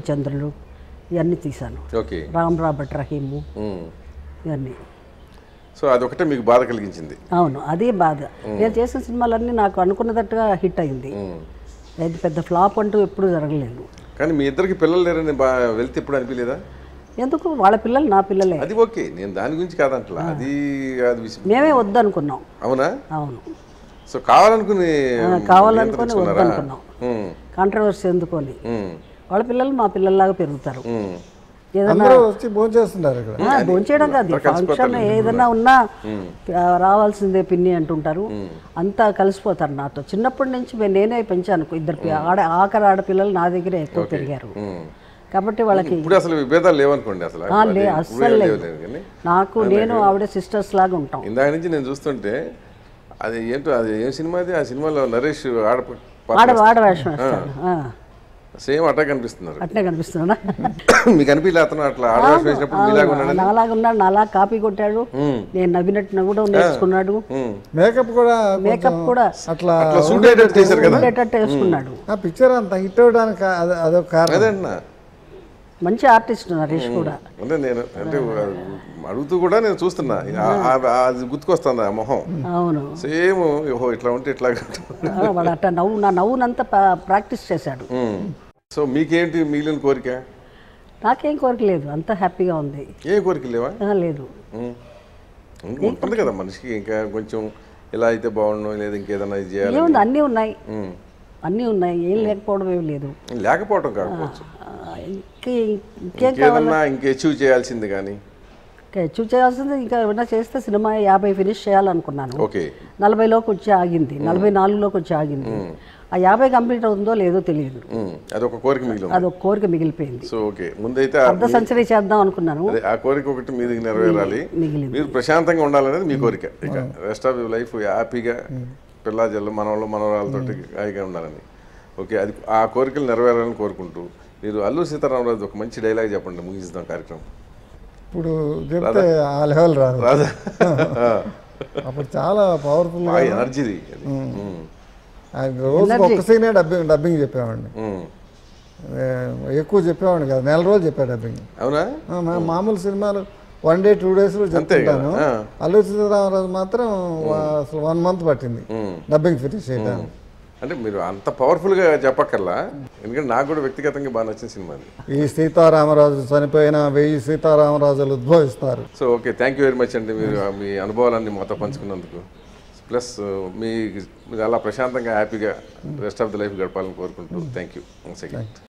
[SPEAKER 2] సూర్యచంద్రులు ఇవన్నీ తీశాను
[SPEAKER 1] okay
[SPEAKER 2] Ram Robert Rahim
[SPEAKER 1] um.
[SPEAKER 2] ఇవన్నీ
[SPEAKER 1] సో అదొకటే మీకు బాధ కలిగించింది
[SPEAKER 2] అవును అదే బాధ నేను చేసిన సినిమాలన్నీ నాకు అనుకున్నదట్టుగా హిట్ అయింది అది పెద్ద ఫ్లాప్ అంటూ ఎప్పుడూ జరగలేదు
[SPEAKER 1] కానీ మీ ఇద్దరికి పిల్లలు లేరని బా వెళ్తే ఎప్పుడు అనిపించలేదా
[SPEAKER 2] ఎందుకు వాళ్ళ పిల్లలు నా పిల్లలే
[SPEAKER 1] అది ఓకే నేను దాని గురించి కాదంటలా అది అది విషయం
[SPEAKER 2] మేమే వద్దనుకున్నాం
[SPEAKER 1] అవునా
[SPEAKER 2] అవును
[SPEAKER 1] సో కావాలనుకుని
[SPEAKER 2] కావాలనుకొని
[SPEAKER 1] నియంత్రించుకున్నారా?
[SPEAKER 2] వద్దనుకున్నాం
[SPEAKER 1] ఉమ్,
[SPEAKER 2] కాంట్రవర్సీ ఎందుకొని
[SPEAKER 1] ఉమ్,
[SPEAKER 2] వాళ్ళ పిల్లలు మా పిల్లల్లాగా పెరుగుతారు
[SPEAKER 1] ఉమ్.
[SPEAKER 2] ఏదైనా
[SPEAKER 3] అందరూ వచ్చి భోంచేస్తున్నారు ఇక్కడ
[SPEAKER 2] ఆ, భోంచేయడం కాదు ఫంక్షన్ ఏదైనా ఉన్నా ఆ, రావాల్సిందే పిన్ని అంటుంటారు అంతా కలిసిపోతారు నాతో చిన్నప్పటి నుంచి మే- నేనే పెంచాను ఇద్దరు పి- ఆడ ఆఖరి ఆడపిల్లలు నా దగ్గరే ఎక్కువ పెరిగారు
[SPEAKER 1] ఉమ్.
[SPEAKER 2] కాబట్టి వాళ్ళకి
[SPEAKER 1] ఇప్పుడు అసలు విభేదాలు లేవనుకోండి అసలు
[SPEAKER 2] ఆ, లే
[SPEAKER 1] అది
[SPEAKER 2] అస్సలు
[SPEAKER 1] ఇప్పుడు
[SPEAKER 2] లేదు
[SPEAKER 1] లేవు కానీ
[SPEAKER 2] నాకు నేను ఆవిడ సిస్టర్స్ లాగా ఉంటాం
[SPEAKER 1] ఇందాక నుంచి నేను చూస్తుంటే అది ఏంటో అది ఏం సినిమా అది ఆ సినిమాలో నరేష్ ఆడ
[SPEAKER 2] ఆడ ఆడ వేషం వేస్తాడు ఆ,
[SPEAKER 1] సేమ్ అట్టా కనిపిస్తున్నారు
[SPEAKER 2] అట్నే కనిపిస్తున్నా
[SPEAKER 1] మీకు అనిపించలే అతను అట్లా ఆడవేషం వేసినప్పుడు మీలాగా ఉన్నాడు
[SPEAKER 2] నాలాగా ఉన్నాడు నాలా కాపీ కొట్టాడు నేను నవ్వినట్టు నవ్వడం నేర్చుకున్నాడు
[SPEAKER 1] ఉమ్.
[SPEAKER 3] మేకప్ కూడా
[SPEAKER 2] మేకప్ కూడా
[SPEAKER 3] అట్లా
[SPEAKER 1] అట్లా సూట్ అయ్యేటట్టు చేశారు కదా
[SPEAKER 2] ఉండేటట్టు వేసుకున్నాడు
[SPEAKER 3] ఆ పిక్చర్ అంత హిట్ అవ్వడానికి అది- అదొక కారణం
[SPEAKER 1] అదే అంటున్నా
[SPEAKER 2] మంచి ఆర్టిస్ట్ నరేష్ కూడా
[SPEAKER 1] అంటే నేను అంటే అడుగుతూ కూడా నేను చూస్తున్నా ఆ- ఆ- అది గుర్తుకొస్తుంది ఆ మొహం
[SPEAKER 2] అవును
[SPEAKER 1] సేమ్ ఓహో ఇట్లా ఉంటే ఇట్లా
[SPEAKER 2] ఆ, వాడు అట్ట నవ్వు నా నవ్వునంతా పా- ప్రాక్టీస్ చేశాడు
[SPEAKER 1] ఉమ్. సో మీకేంటి మిగిలిన కోరిక
[SPEAKER 2] నాకేం కోరిక లేదు అంత హ్యాపీగా ఉంది
[SPEAKER 1] ఏ కోరిక లేవా
[SPEAKER 2] ఆ, లేదు
[SPEAKER 1] ఉమ్. ఇంకా ఉంటుంది కదా మనిషికి ఇంకా కొంచెం ఇలా అయితే బాగుండు లేదా ఇంకేదైనా ఇది చేయాలి
[SPEAKER 2] ఏముంది అన్నీ ఉన్నాయి
[SPEAKER 1] ఉమ్.
[SPEAKER 2] అన్నీ ఉన్నాయి ఏం లేకపోవడం ఏమి లేదు
[SPEAKER 1] లేకపోవటం కాకపోవచ్చు
[SPEAKER 2] ఆ, ఇంకే ఇంకేం
[SPEAKER 1] ఇంకేదన్నా ఇంక అచీవ్ చేయాల్సింది కానీ
[SPEAKER 2] అచీవ్ చేయాల్సింది ఇంకా ఏమైనా చేస్తే సినిమా యాభై ఫినిష్ చేయాలనుకున్నాను
[SPEAKER 1] ఓకే
[SPEAKER 2] నలభైలోకి వచ్చి ఆగింది నలభై నాలుగులోకి వచ్చి ఆగింది ఆ యాభై కంప్లీట్ అవుతుందో లేదో తెలియదు
[SPEAKER 1] ఉమ్. అదొక కోరిక మిగిలింది
[SPEAKER 2] అది ఒక కోరిక మిగిలిపోయింది
[SPEAKER 1] సో ఓకే ముందైతే ఆ-
[SPEAKER 2] అర్ధ సెంచరీ చేద్దాం అనుకున్నాను
[SPEAKER 1] అదే ఆ కోరిక ఒకటి మీది నెరవేరాలి
[SPEAKER 2] మిగిలింది
[SPEAKER 1] మీరు ప్రశాంతంగా ఉండాలనేది మీ కోరిక ఇక రెస్ట్ ఆఫ్ లైఫ్ హ్యాపీగా పిల్ల జల్లు మనవాళ్ళు మనవరాలతోటి హాయిగా ఉండాలని ఓకే అది ఆ కోరికలు నెరవేరాలని కోరుకుంటూ మీరు అల్లూరు సీతారామరాజు ఒక మంచి డైలాగ్ చెప్పండి ముగిస్తాం కార్యక్రమం
[SPEAKER 3] ఇప్పుడు చెప్తే ఆ లెవెల్ రాదు
[SPEAKER 1] రాదా
[SPEAKER 3] అప్పుడు చాలా పవర్ఫుల్
[SPEAKER 1] బాగా ఎనర్జీది అది ఉమ్.
[SPEAKER 3] ఆయన రోజుకి ఒక్క సీనే డబ్బింగ్ డబ్బింగ్ చెప్పేవాడిని
[SPEAKER 1] ఉమ్.
[SPEAKER 3] ఏ, ఎక్కువ చెప్పేవాడిని కదా నెల రోజులు చెప్పా డబ్బింగ్
[SPEAKER 1] అవునా
[SPEAKER 3] ఆ, మా- మామూలు సినిమాలు వన్ డే టూ డేస్లో చెప్తుంటాను
[SPEAKER 1] ఆ.
[SPEAKER 3] అల్లు సీతారామరాజు మాత్రం వా- అసలు వన్ మంత్ పట్టింది
[SPEAKER 1] ఉమ్.
[SPEAKER 3] డబ్బింగ్ ఫినిష్ చేయడానికి
[SPEAKER 1] అంటే మీరు అంత పవర్ఫుల్గా చెప్పక్కర్లా ఎందుకంటే నాకు కూడా వ్యక్తిగతంగా బాగా నచ్చిన సినిమా అది
[SPEAKER 3] ఈ సీతారామరాజు చనిపోయిన వెయ్యి సీతారామరాజులు ఉద్భవిస్తారు
[SPEAKER 1] so okay thank you very much అండి మీరు మీ అనుభవాలన్నీ మాతో పంచుకున్నందుకు ప్లస్ మీ మీరు అలా ప్రశాంతంగా హ్యాపీగా రెస్ట్ ఆఫ్ ద లైఫ్ గడపాలని కోరుకుంటూ థ్యాంక్ యూ వన్స్ అగైన్